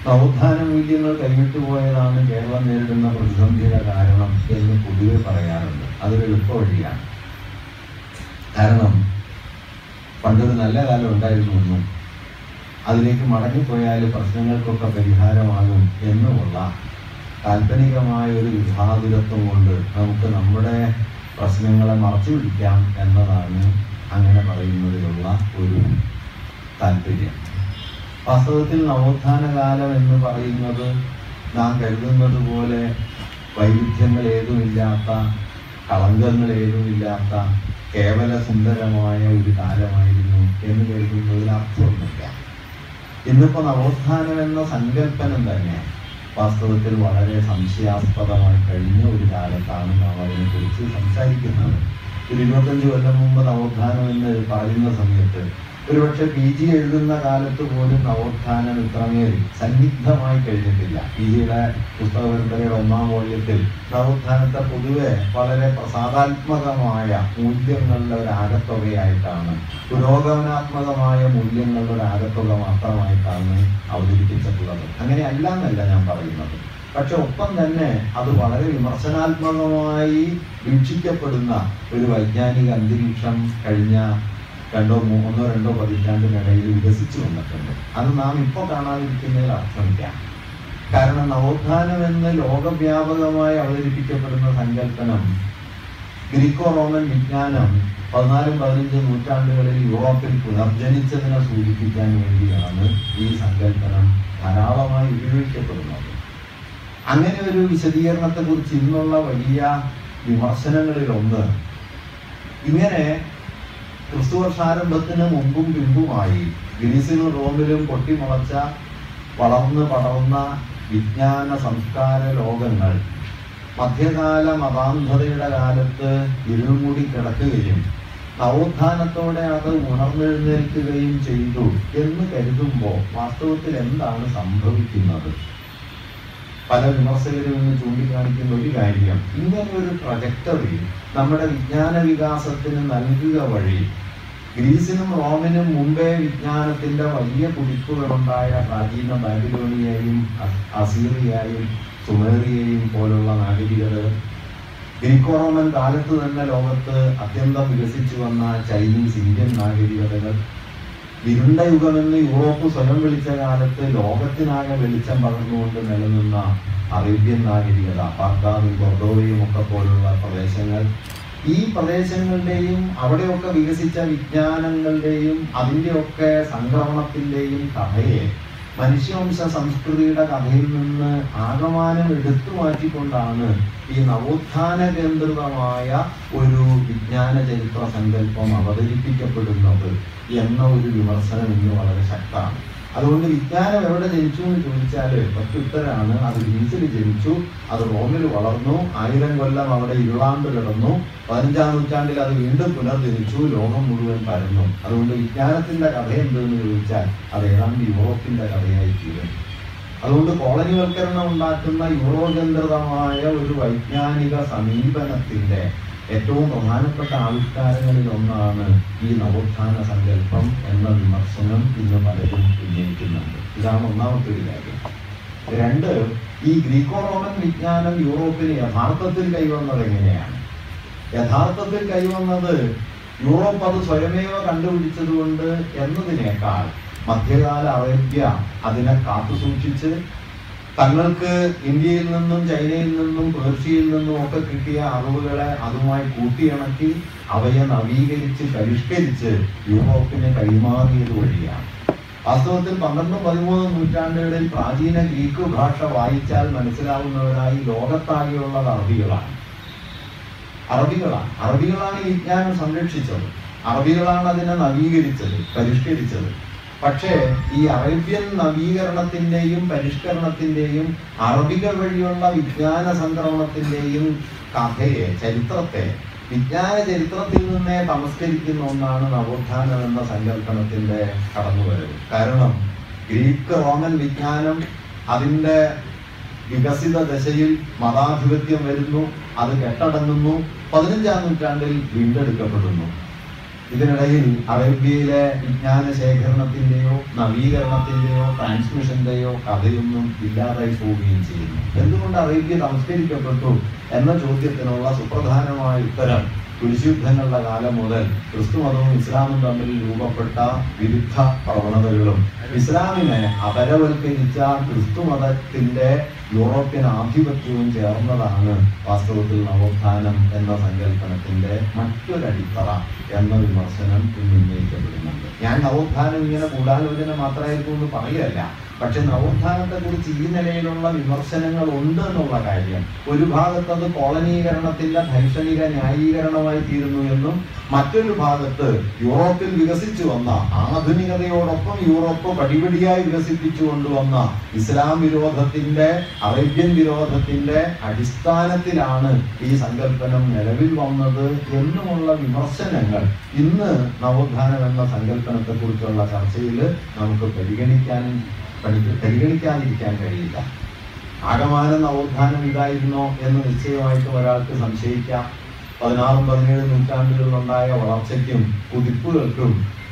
നവോത്ഥാന മൂല്യങ്ങൾ കൈവിട്ടു പോയതാണ് കേരളം നേരിടുന്ന പ്രതിസന്ധിയുടെ കാരണം എന്ന് പൊതുവെ പറയാറുണ്ട് അതൊരു എളുപ്പ വഴിയാണ് കാരണം പണ്ടൊരു നല്ല കാലം ഉണ്ടായിരുന്നു എന്നും അതിലേക്ക് മടങ്ങിപ്പോയാൽ പ്രശ്നങ്ങൾക്കൊക്കെ പരിഹാരമാകും എന്നുമുള്ള കാൽപ്പനികമായ ഒരു വിഭാതിരത്വം കൊണ്ട് നമുക്ക് നമ്മുടെ പ്രശ്നങ്ങളെ മറച്ചു പിടിക്കാം എന്നതാണ് അങ്ങനെ പറയുന്നതിലുള്ള ഒരു താല്പര്യം വാസ്തവത്തിൽ നവോത്ഥാന കാലം എന്ന് പറയുന്നത് നാം കരുതുന്നത് പോലെ വൈരുദ്ധ്യങ്ങൾ ഏതുമില്ലാത്ത കളങ്കങ്ങൾ ഏതുമില്ലാത്ത കേവല സുന്ദരമായ ഒരു കാലമായിരുന്നു എന്ന് കരുതുന്നതിൽ അർത്ഥമൊന്നുമില്ല ഇന്നിപ്പോ നവോത്ഥാനം എന്ന സങ്കല്പനം തന്നെ വാസ്തവത്തിൽ വളരെ സംശയാസ്പദമായി കഴിഞ്ഞ ഒരു കാലത്താണ് നാം അതിനെക്കുറിച്ച് സംസാരിക്കുന്നത് ഒരു ഇരുപത്തഞ്ച് കൊല്ലം മുമ്പ് നവോത്ഥാനം എന്ന് പറയുന്ന സമയത്ത് ഒരുപക്ഷെ പി ജി എഴുതുന്ന കാലത്ത് പോലും നവോത്ഥാനം ഇത്രമേൽ സന്നിഗ്ധമായി കഴിഞ്ഞിട്ടില്ല പി ജിയുടെ പുസ്തക പരമ്പരയുടെ ഒന്നാം വോള്യത്തിൽ നവോത്ഥാനത്തെ പൊതുവെ വളരെ പ്രസാദാത്മകമായ മൂല്യങ്ങളുടെ ഒരു ആകത്തുകയായിട്ടാണ് പുരോഗമനാത്മകമായ മൂല്യങ്ങളുടെ ഒരു ആകത്തുക മാത്രമായിട്ടാണ് അവതരിപ്പിച്ചിട്ടുള്ളത് അങ്ങനെ അല്ല എന്നല്ല ഞാൻ പറയുന്നത് പക്ഷെ ഒപ്പം തന്നെ അത് വളരെ വിമർശനാത്മകമായി വീക്ഷിക്കപ്പെടുന്ന ഒരു വൈജ്ഞാനിക അന്തരീക്ഷം കഴിഞ്ഞ രണ്ടോ മൂന്നോ രണ്ടോ പതിറ്റാണ്ടിനിടയിൽ വികസിച്ചു വന്നിട്ടുണ്ട് അത് നാം ഇപ്പോൾ കാണാതിരിക്കുന്നതിൽ അർത്ഥമില്ല കാരണം നവോത്ഥാനം എന്ന് ലോകവ്യാപകമായി അവതരിപ്പിക്കപ്പെടുന്ന സങ്കല്പനം ഗ്രീക്കോ റോമൻ വിജ്ഞാനം പതിനാലും പതിനഞ്ചും നൂറ്റാണ്ടുകളിൽ യൂറോപ്പിൽ പുനർജനിച്ചതിനെ സൂചിപ്പിക്കാൻ വേണ്ടിയാണ് ഈ സങ്കല്പനം ധാരാളമായി ഉപയോഗിക്കപ്പെടുന്നത് അങ്ങനെ ഒരു വിശദീകരണത്തെ കുറിച്ച് ഇന്നുള്ള വലിയ വിമർശനങ്ങളിൽ ഒന്ന് ഇങ്ങനെ ക്രിസ്തുവർഷാരംഭത്തിന് മുമ്പും പിമ്പുമായി ഗ്രീസിലും റോമിലും പൊട്ടിമുളച്ച വളർന്ന് പടർന്ന വിജ്ഞാന സംസ്കാര ലോകങ്ങൾ മധ്യകാല മതാന്ധതയുടെ കാലത്ത് ഇരുൾമൂടി കിടക്കുകയും നവോത്ഥാനത്തോടെ അത് ഉണർന്നെഴുന്നേൽക്കുകയും ചെയ്തു എന്ന് കരുതുമ്പോൾ വാസ്തവത്തിൽ എന്താണ് സംഭവിക്കുന്നത് പല വിമർശകരും ഇന്ന് ചൂണ്ടിക്കാണിക്കുന്ന ഒരു കാര്യം ഇങ്ങനെ ഒരു ട്രജക്ടറി നമ്മുടെ വിജ്ഞാന വികാസത്തിന് നൽകുക വഴി ഗ്രീസിനും റോമിനും മുമ്പേ വിജ്ഞാനത്തിന്റെ വലിയ കുതിപ്പുകളുണ്ടായ പ്രാചീന ബാബിലോണിയയും അ- അസീറിയയും സുമേറിയയും പോലുള്ള നാഗരികതകൾ ഗ്രീക്കോ റോമൻ കാലത്ത് തന്നെ ലോകത്ത് അത്യന്തം വികസിച്ചു വന്ന ചൈനീസ് ഇന്ത്യൻ നാഗരികതകൾ ഇരുണ്ട യുഗമെന്ന് യൂറോപ്പ് സ്വയം വിളിച്ച കാലത്ത് ലോകത്തിനാകെ വെളിച്ചം പകർന്നുകൊണ്ട് നിലനിന്ന അറേബ്യൻ നാഗരികത ബാഗ്ദാദും കൊർദോവയും ഒക്കെ പോലുള്ള പ്രദേശങ്ങൾ ഈ പ്രദേശങ്ങളുടെയും അവിടെയൊക്കെ വികസിച്ച വിജ്ഞാനങ്ങളുടെയും അതിൻ്റെയൊക്കെ സംക്രമണത്തിൻ്റെയും കഥയെ മനുഷ്യവംശ സംസ്കൃതിയുടെ കഥയിൽ നിന്ന് ആകമാനം എടുത്തു മാറ്റിക്കൊണ്ടാണ് ഈ നവോത്ഥാന കേന്ദ്രിതമായ ഒരു വിജ്ഞാന ചരിത്ര സങ്കല്പം അവതരിപ്പിക്കപ്പെടുന്നത് എന്ന ഒരു വിമർശനം ഇന്ന് വളരെ ശക്തമാണ് അതുകൊണ്ട് വിജ്ഞാനം എവിടെ ജനിച്ചു എന്ന് ചോദിച്ചാൽ പ്രത്യുത്തരാണ് അത് ഗ്രീസിൽ ജനിച്ചു അത് റോമിൽ വളർന്നു ആയിരം കൊല്ലം അവിടെ ഇരുളാണ്ട് കിടന്നു പതിനഞ്ചാം നൂറ്റാണ്ടിൽ അത് വീണ്ടും പുനർജനിച്ചു ലോകം മുഴുവൻ പരന്നു അതുകൊണ്ട് വിജ്ഞാനത്തിന്റെ കഥ എന്തെന്ന് ചോദിച്ചാൽ അത് ഏതാണ്ട് യൂറോപ്പിന്റെ കഥയായി തീരും അതുകൊണ്ട് കോളനിവൽക്കരണം ഉണ്ടാക്കുന്ന യൂറോകേന്ദ്രിതമായ ഒരു വൈജ്ഞാനിക സമീപനത്തിന്റെ ഏറ്റവും പ്രധാനപ്പെട്ട ആവിഷ്കാരങ്ങളിൽ ഒന്നാണ് ഈ നവോത്ഥാന സങ്കല്പം എന്ന വിമർശനം ഇന്ന് പലരും ഉന്നയിക്കുന്നുണ്ട് ഇതാണ് ഒന്നാമത്തെ ഒരു കാര്യം രണ്ട് ഈ ഗ്രീക്കോ റോമൻ വിജ്ഞാനം യൂറോപ്പിന് യഥാർത്ഥത്തിൽ കൈവന്നത് എങ്ങനെയാണ് യഥാർത്ഥത്തിൽ കൈവന്നത് യൂറോപ്പ് അത് സ്വയമേവ കണ്ടുപിടിച്ചതുകൊണ്ട് എന്നതിനേക്കാൾ മധ്യകാല അറേബ്യ അതിനെ കാത്തുസൂക്ഷിച്ച് തങ്ങൾക്ക് ഇന്ത്യയിൽ നിന്നും ചൈനയിൽ നിന്നും പേർഷ്യയിൽ നിന്നും ഒക്കെ കിട്ടിയ അറിവുകളെ അതുമായി കൂട്ടിയിണക്കി അവയെ നവീകരിച്ച് പരിഷ്കരിച്ച് യൂറോപ്പിന് കൈമാറിയത് വഴിയാണ് വാസ്തവത്തിൽ പന്ത്രണ്ടും പതിമൂന്നും നൂറ്റാണ്ടുകളിൽ പ്രാചീന ഗ്രീക്ക് ഭാഷ വായിച്ചാൽ മനസ്സിലാവുന്നവരായി ലോകത്താകെയുള്ളത് അറബികളാണ് അറബികളാണ് അറബികളാണ് ഈ വിജ്ഞാനം സംരക്ഷിച്ചത് അറബികളാണ് അതിനെ നവീകരിച്ചത് പരിഷ്കരിച്ചത് പക്ഷേ ഈ അറേബ്യൻ നവീകരണത്തിന്റെയും പരിഷ്കരണത്തിന്റെയും അറബികൾ വഴിയുള്ള വിജ്ഞാന സംക്രമണത്തിന്റെയും കഥയെ ചരിത്രത്തെ വിജ്ഞാന ചരിത്രത്തിൽ നിന്നേ തമസ്കരിക്കുന്ന ഒന്നാണ് നവോത്ഥാനം എന്ന സങ്കല്പനത്തിന്റെ കടന്നുവരവ് കാരണം ഗ്രീക്ക് റോമൻ വിജ്ഞാനം അതിന്റെ വികസിത ദശയിൽ മതാധിപത്യം വരുന്നു അത് കെട്ടടങ്ങുന്നു പതിനഞ്ചാം നൂറ്റാണ്ടിൽ വീണ്ടെടുക്കപ്പെടുന്നു ഇതിനിടയിൽ അറേബ്യയിലെ വിജ്ഞാന ശേഖരണത്തിന്റെയോ നവീകരണത്തിന്റെയോ ട്രാൻസ്മിഷന്റെയോ കഥയൊന്നും ഇല്ലാതായി പോവുകയും ചെയ്യുന്നു എന്തുകൊണ്ട് അറേബ്യ സംസ്കരിക്കപ്പെട്ടു എന്ന ചോദ്യത്തിനുള്ള സുപ്രധാനമായ ഉത്തരം കുരിശുദ്ധങ്ങളുടെ കാലം മുതൽ ക്രിസ്തുമതവും ഇസ്ലാമും തമ്മിൽ രൂപപ്പെട്ട വിരുദ്ധ പ്രവണതകളും ഇസ്ലാമിനെ അപരവൽക്കരിച്ച ക്രിസ്തുമതത്തിന്റെ യൂറോപ്യൻ ആധിപത്യവും ചേർന്നതാണ് വാസ്തവത്തിൽ നവോത്ഥാനം എന്ന സങ്കല്പനത്തിന്റെ മറ്റൊരടിത്തറ എന്ന വിമർശനം ഇന്ന് ഉന്നയിക്കപ്പെടുന്നുണ്ട് ഞാൻ നവോത്ഥാനം ഇങ്ങനെ ഗൂഢാലോചന മാത്രമായിരിക്കും എന്ന് പറയുകയല്ല പക്ഷെ നവോത്ഥാനത്തെ കുറിച്ച് ഈ നിലയിലുള്ള വിമർശനങ്ങൾ ഉണ്ട് എന്നുള്ള കാര്യം ഒരു ഭാഗത്ത് അത് കോളനീകരണത്തിന്റെ ധൈഷണിക ന്യായീകരണമായി തീരുന്നു എന്നും മറ്റൊരു ഭാഗത്ത് യൂറോപ്പിൽ വികസിച്ചു വന്ന ആധുനികതയോടൊപ്പം യൂറോപ്പ് പടിപടിയായി വികസിപ്പിച്ചു കൊണ്ടുവന്ന ഇസ്ലാം വിരോധത്തിന്റെ അറേബ്യൻ വിരോധത്തിന്റെ അടിസ്ഥാനത്തിലാണ് ഈ സങ്കല്പനം നിലവിൽ വന്നത് എന്നുമുള്ള വിമർശനങ്ങൾ ഇന്ന് നവോത്ഥാനം എന്ന സങ്കല്പനത്തെ കുറിച്ചുള്ള ചർച്ചയിൽ നമുക്ക് പരിഗണിക്കാനും പഠി- പരിഗണിക്കാതിരിക്കാൻ കഴിയില്ല ആകമാനം നവോത്ഥാനം ഇതായിരുന്നോ എന്ന് നിശ്ചയമായിട്ടും ഒരാൾക്ക് സംശയിക്കാം പതിനാറും പതിനേഴും നൂറ്റാണ്ടുകളിലുണ്ടായ വളർച്ചയ്ക്കും കുതിപ്പുകൾക്കും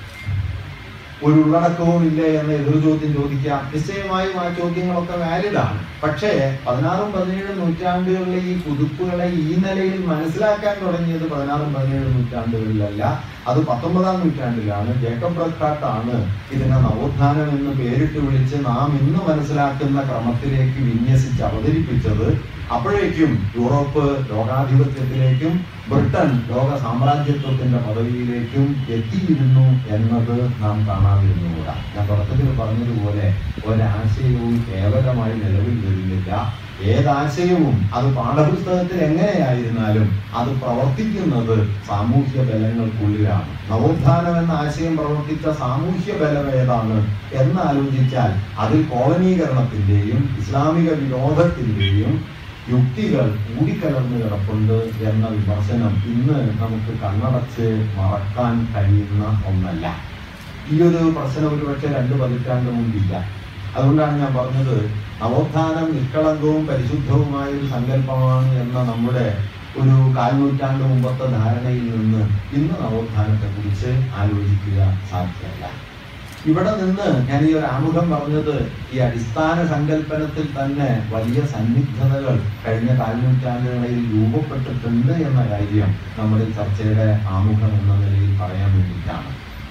ഒരു ഉള്ളടക്കവും ഇല്ല എന്ന എതിർ ചോദ്യം ചോദിക്കാം നിശ്ചയമായും ആ ചോദ്യങ്ങളൊക്കെ വാലിഡാണ് പക്ഷേ പതിനാറും പതിനേഴും നൂറ്റാണ്ടുകളിലെ ഈ കുതിപ്പുകളെ ഈ നിലയിൽ മനസ്സിലാക്കാൻ തുടങ്ങിയത് പതിനാറും പതിനേഴും നൂറ്റാണ്ടുകളിലല്ല അത് പത്തൊമ്പതാം നൂറ്റാണ്ടിലാണ് ജേക്കബ് ബ്രക്കാട്ടാണ് ഇതിനെ നവോത്ഥാനം എന്ന് പേരിട്ട് വിളിച്ച് നാം ഇന്ന് മനസ്സിലാക്കുന്ന ക്രമത്തിലേക്ക് വിന്യസിച്ച് അവതരിപ്പിച്ചത് അപ്പോഴേക്കും യൂറോപ്പ് ലോകാധിപത്യത്തിലേക്കും ബ്രിട്ടൻ ലോക സാമ്രാജ്യത്വത്തിന്റെ പദവിയിലേക്കും എത്തിയിരുന്നു എന്നത് നാം കാണാതിരുന്നുകൂടാ ഞാൻ തുടക്കത്തിൽ പറഞ്ഞതുപോലെ ഒരാശയവും കേവലമായി നിലവിൽ വരുന്നില്ല ഏതാശയവും അത് പാഠപുസ്തകത്തിൽ എങ്ങനെയായിരുന്നാലും അത് പ്രവർത്തിക്കുന്നത് സാമൂഹ്യ ബലങ്ങൾക്കുള്ളിലാണ് നവോത്ഥാനം എന്ന ആശയം പ്രവർത്തിച്ച സാമൂഹ്യ ബലം ഏതാണ് എന്ന് ആലോചിച്ചാൽ അതിൽ കോളനീകരണത്തിന്റെയും ഇസ്ലാമിക വിരോധത്തിന്റെയും യുക്തികൾ കൂടിക്കലർന്ന് കിടപ്പുണ്ട് എന്ന വിമർശനം ഇന്ന് നമുക്ക് കണ്ണടച്ച് മറക്കാൻ കഴിയുന്ന ഒന്നല്ല ഈ ഒരു പ്രശ്നം ഒരുപക്ഷെ രണ്ട് പതിറ്റാണ്ട് മുമ്പില്ല അതുകൊണ്ടാണ് ഞാൻ പറഞ്ഞത് നവോത്ഥാനം നിഷ്കളങ്കവും പരിശുദ്ധവുമായ ഒരു സങ്കല്പമാണ് എന്ന നമ്മുടെ ഒരു കാൽനൂറ്റാണ്ട് മുമ്പത്തെ ധാരണയിൽ നിന്ന് ഇന്ന് നവോത്ഥാനത്തെ കുറിച്ച് ആലോചിക്കുക സാധ്യമല്ല ഇവിടെ നിന്ന് ഞാൻ ഈ ഒരു ആമുഖം പറഞ്ഞത് ഈ അടിസ്ഥാന സങ്കല്പനത്തിൽ തന്നെ വലിയ സന്നിഗ്ധതകൾ കഴിഞ്ഞ കാൽനൂറ്റാണ്ടുകളിൽ രൂപപ്പെട്ടിട്ടുണ്ട് എന്ന കാര്യം നമ്മുടെ ഈ ചർച്ചയുടെ ആമുഖം എന്ന നിലയിൽ പറയാൻ വേണ്ടിയിട്ടാണ്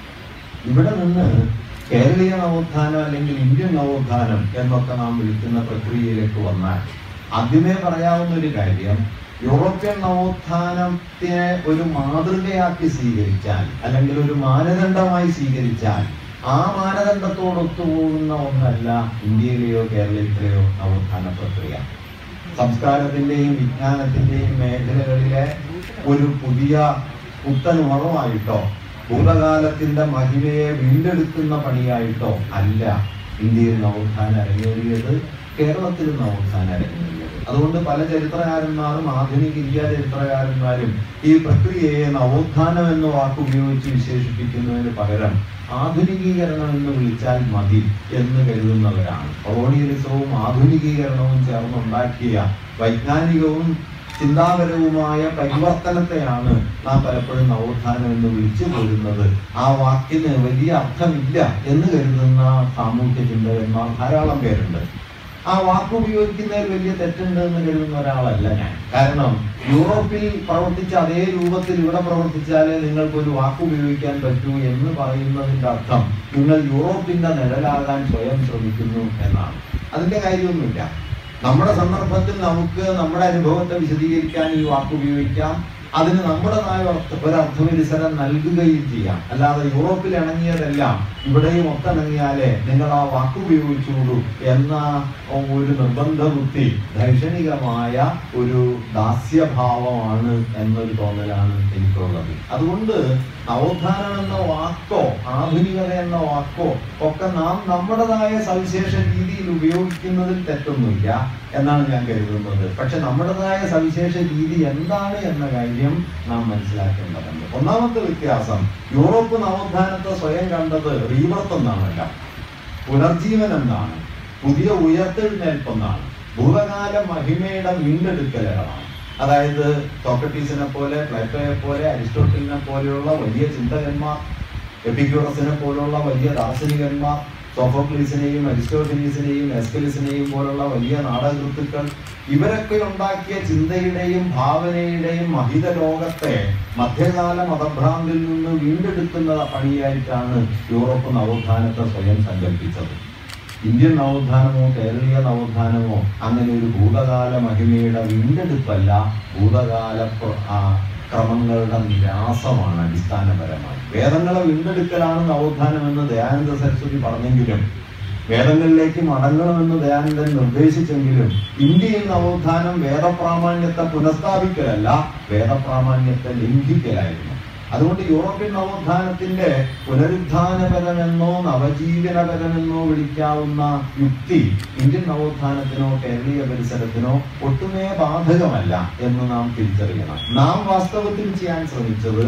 ഇവിടെ നിന്ന് കേരളീയ നവോത്ഥാനം അല്ലെങ്കിൽ ഇന്ത്യൻ നവോത്ഥാനം എന്നൊക്കെ നാം വിളിക്കുന്ന പ്രക്രിയയിലേക്ക് വന്നാൽ ആദ്യമേ പറയാവുന്ന ഒരു കാര്യം യൂറോപ്യൻ നവോത്ഥാനത്തെ ഒരു മാതൃകയാക്കി സ്വീകരിച്ചാൽ അല്ലെങ്കിൽ ഒരു മാനദണ്ഡമായി സ്വീകരിച്ചാൽ ആ മാനദണ്ഡത്തോടൊത്തു പോകുന്ന ഒന്നല്ല ഇന്ത്യയിലെയോ കേരളത്തിലെയോ നവോത്ഥാന പ്രക്രിയ സംസ്കാരത്തിന്റെയും വിജ്ഞാനത്തിന്റെയും മേഖലകളിലെ ഒരു പുതിയ പുത്തൻ ഉണർവായിട്ടോ ഭൂതകാലത്തിന്റെ മഹിമയെ വീണ്ടെടുക്കുന്ന പണിയായിട്ടോ അല്ല ഇന്ത്യയിൽ നവോത്ഥാനം അരങ്ങേറിയത് കേരളത്തിൽ നവോത്ഥാനം അരങ്ങേറിയത് അതുകൊണ്ട് പല ചരിത്രകാരന്മാരും ആധുനിക ഇന്ത്യ ചരിത്രകാരന്മാരും ഈ പ്രക്രിയയെ നവോത്ഥാനം എന്ന വാക്ക് ഉപയോഗിച്ച് വിശേഷിപ്പിക്കുന്നതിന് പകരം ആധുനികീകരണം എന്ന് വിളിച്ചാൽ മതി എന്ന് കരുതുന്നവരാണ് കൊളോണിയലിസവും ആധുനികീകരണവും ചേർന്നുണ്ടാക്കിയ വൈജ്ഞാനികവും ചിന്താപരവുമായ പരിവർത്തനത്തെയാണ് നാം പലപ്പോഴും നവോത്ഥാനം എന്ന് വിളിച്ചു പോരുന്നത് ആ വാക്കിന് വലിയ അർത്ഥമില്ല എന്ന് കരുതുന്ന സാമൂഹ്യ ചിന്തകന്മാർ ധാരാളം പേരുണ്ട് ആ വാക്ക് ഉപയോഗിക്കുന്നതിൽ വലിയ തെറ്റുണ്ട് എന്ന് കരുതുന്ന ഒരാളല്ല ഞാൻ കാരണം യൂറോപ്പിൽ പ്രവർത്തിച്ച അതേ രൂപത്തിൽ ഇവിടെ പ്രവർത്തിച്ചാലേ നിങ്ങൾക്ക് ഒരു വാക്ക് ഉപയോഗിക്കാൻ പറ്റൂ എന്ന് പറയുന്നതിന്റെ അർത്ഥം നിങ്ങൾ യൂറോപ്പിന്റെ നിഴലാകാൻ സ്വയം ശ്രമിക്കുന്നു എന്നാണ് അതിന്റെ കാര്യമൊന്നുമില്ല നമ്മുടെ സന്ദർഭത്തിൽ നമുക്ക് നമ്മുടെ അനുഭവത്തെ വിശദീകരിക്കാൻ ഈ വാക്ക് ഉപയോഗിക്കാം അതിന് നമ്മുടേതായ അർത്ഥ- ഒരർത്ഥവിരിസരം നൽകുകയും ചെയ്യാം അല്ലാതെ യൂറോപ്പിൽ ഇണങ്ങിയതെല്ലാം ഇവിടെയും ഒത്തിണങ്ങിയാലേ നിങ്ങൾ ആ വാക്ക് ഉപയോഗിച്ചുകൊള്ളൂ എന്ന ഒരു നിർബന്ധ ബുദ്ധി ദൈക്ഷണികമായ ഒരു ദാസ്യഭാവമാണ് എന്നൊരു തോന്നലാണ് എനിക്കുള്ളത് അതുകൊണ്ട് നവോത്ഥാനം എന്ന വാക്കോ ആധുനികത എന്ന വാക്കോ ഒക്കെ നാം നമ്മുടേതായ സവിശേഷ രീതിയിൽ ഉപയോഗിക്കുന്നതിൽ തെറ്റൊന്നുമില്ല എന്നാണ് ഞാൻ കരുതുന്നത് പക്ഷെ നമ്മുടേതായ സവിശേഷ രീതി എന്താണ് എന്ന കാര്യം നാം മനസ്സിലാക്കേണ്ടതുണ്ട് ഒന്നാമത്തെ വ്യത്യാസം യൂറോപ്പ് നവോത്ഥാനത്തെ സ്വയം കണ്ടത് റീബർത്ത് എന്നാണല്ല പുനർജീവൻ എന്നാണ് പുതിയ ഉയർത്തെഴുന്നേൽപ്പെന്നാണ് ഭൂതകാല മഹിമയുടെ വീണ്ടെടുക്കലാണ് അതായത് സോക്രട്ടീസിനെ പോലെ പ്ലേറ്റോയെ പോലെ അരിസ്റ്റോട്ടലിനെ പോലെയുള്ള വലിയ ചിന്തകന്മാർ എപ്പിക്യൂറസിനെ പോലുള്ള വലിയ ദാർശനികന്മാർ സോഫോക്ലീസിനെയും അരിസ്റ്റോഫിനീസിനെയും എസ്കലിസിനെയും പോലുള്ള വലിയ നാടകൃത്തുക്കൾ ഇവരൊക്കെ ഉണ്ടാക്കിയ ചിന്തയുടെയും ഭാവനയുടെയും മഹിത ലോകത്തെ മധ്യകാല മതഭ്രാന്തിൽ നിന്ന് വീണ്ടെടുക്കുന്ന പണിയായിട്ടാണ് യൂറോപ്പ് നവോത്ഥാനത്തെ സ്വയം സങ്കല്പിച്ചത് ഇന്ത്യൻ നവോത്ഥാനമോ കേരളീയ നവോത്ഥാനമോ അങ്ങനെ ഒരു ഭൂതകാല മഹിമയുടെ വീണ്ടെടുപ്പല്ല ഭൂതകാല പ്ര- ആ, ക്രമങ്ങളുടെ നിരാസമാണ് അടിസ്ഥാനപരമായി വേദങ്ങളെ വീണ്ടെടുക്കലാണ് നവോത്ഥാനം എന്ന് ദയാനന്ദ സരസ്വതി പറഞ്ഞെങ്കിലും വേദങ്ങളിലേക്ക് മടങ്ങണമെന്ന് ദയാനന്ദൻ നിർദ്ദേശിച്ചെങ്കിലും ഇന്ത്യയിൽ നവോത്ഥാനം വേദപ്രാമാണ്യത്തെ പുനഃസ്ഥാപിക്കലല്ല വേദപ്രാമാണ്യത്തെ ലംഘിക്കലായിരുന്നു അതുകൊണ്ട് യൂറോപ്യൻ നവോത്ഥാനത്തിന്റെ പുനരുദ്ധാനപരമെന്നോ നവജീവനപരമെന്നോ വിളിക്കാവുന്ന യുക്തി ഇന്ത്യൻ നവോത്ഥാനത്തിനോ കേരളീയ പരിസരത്തിനോ ഒട്ടുമേ ബാധകമല്ല എന്ന് നാം തിരിച്ചറിയണം നാം വാസ്തവത്തിൽ ചെയ്യാൻ ശ്രമിച്ചത്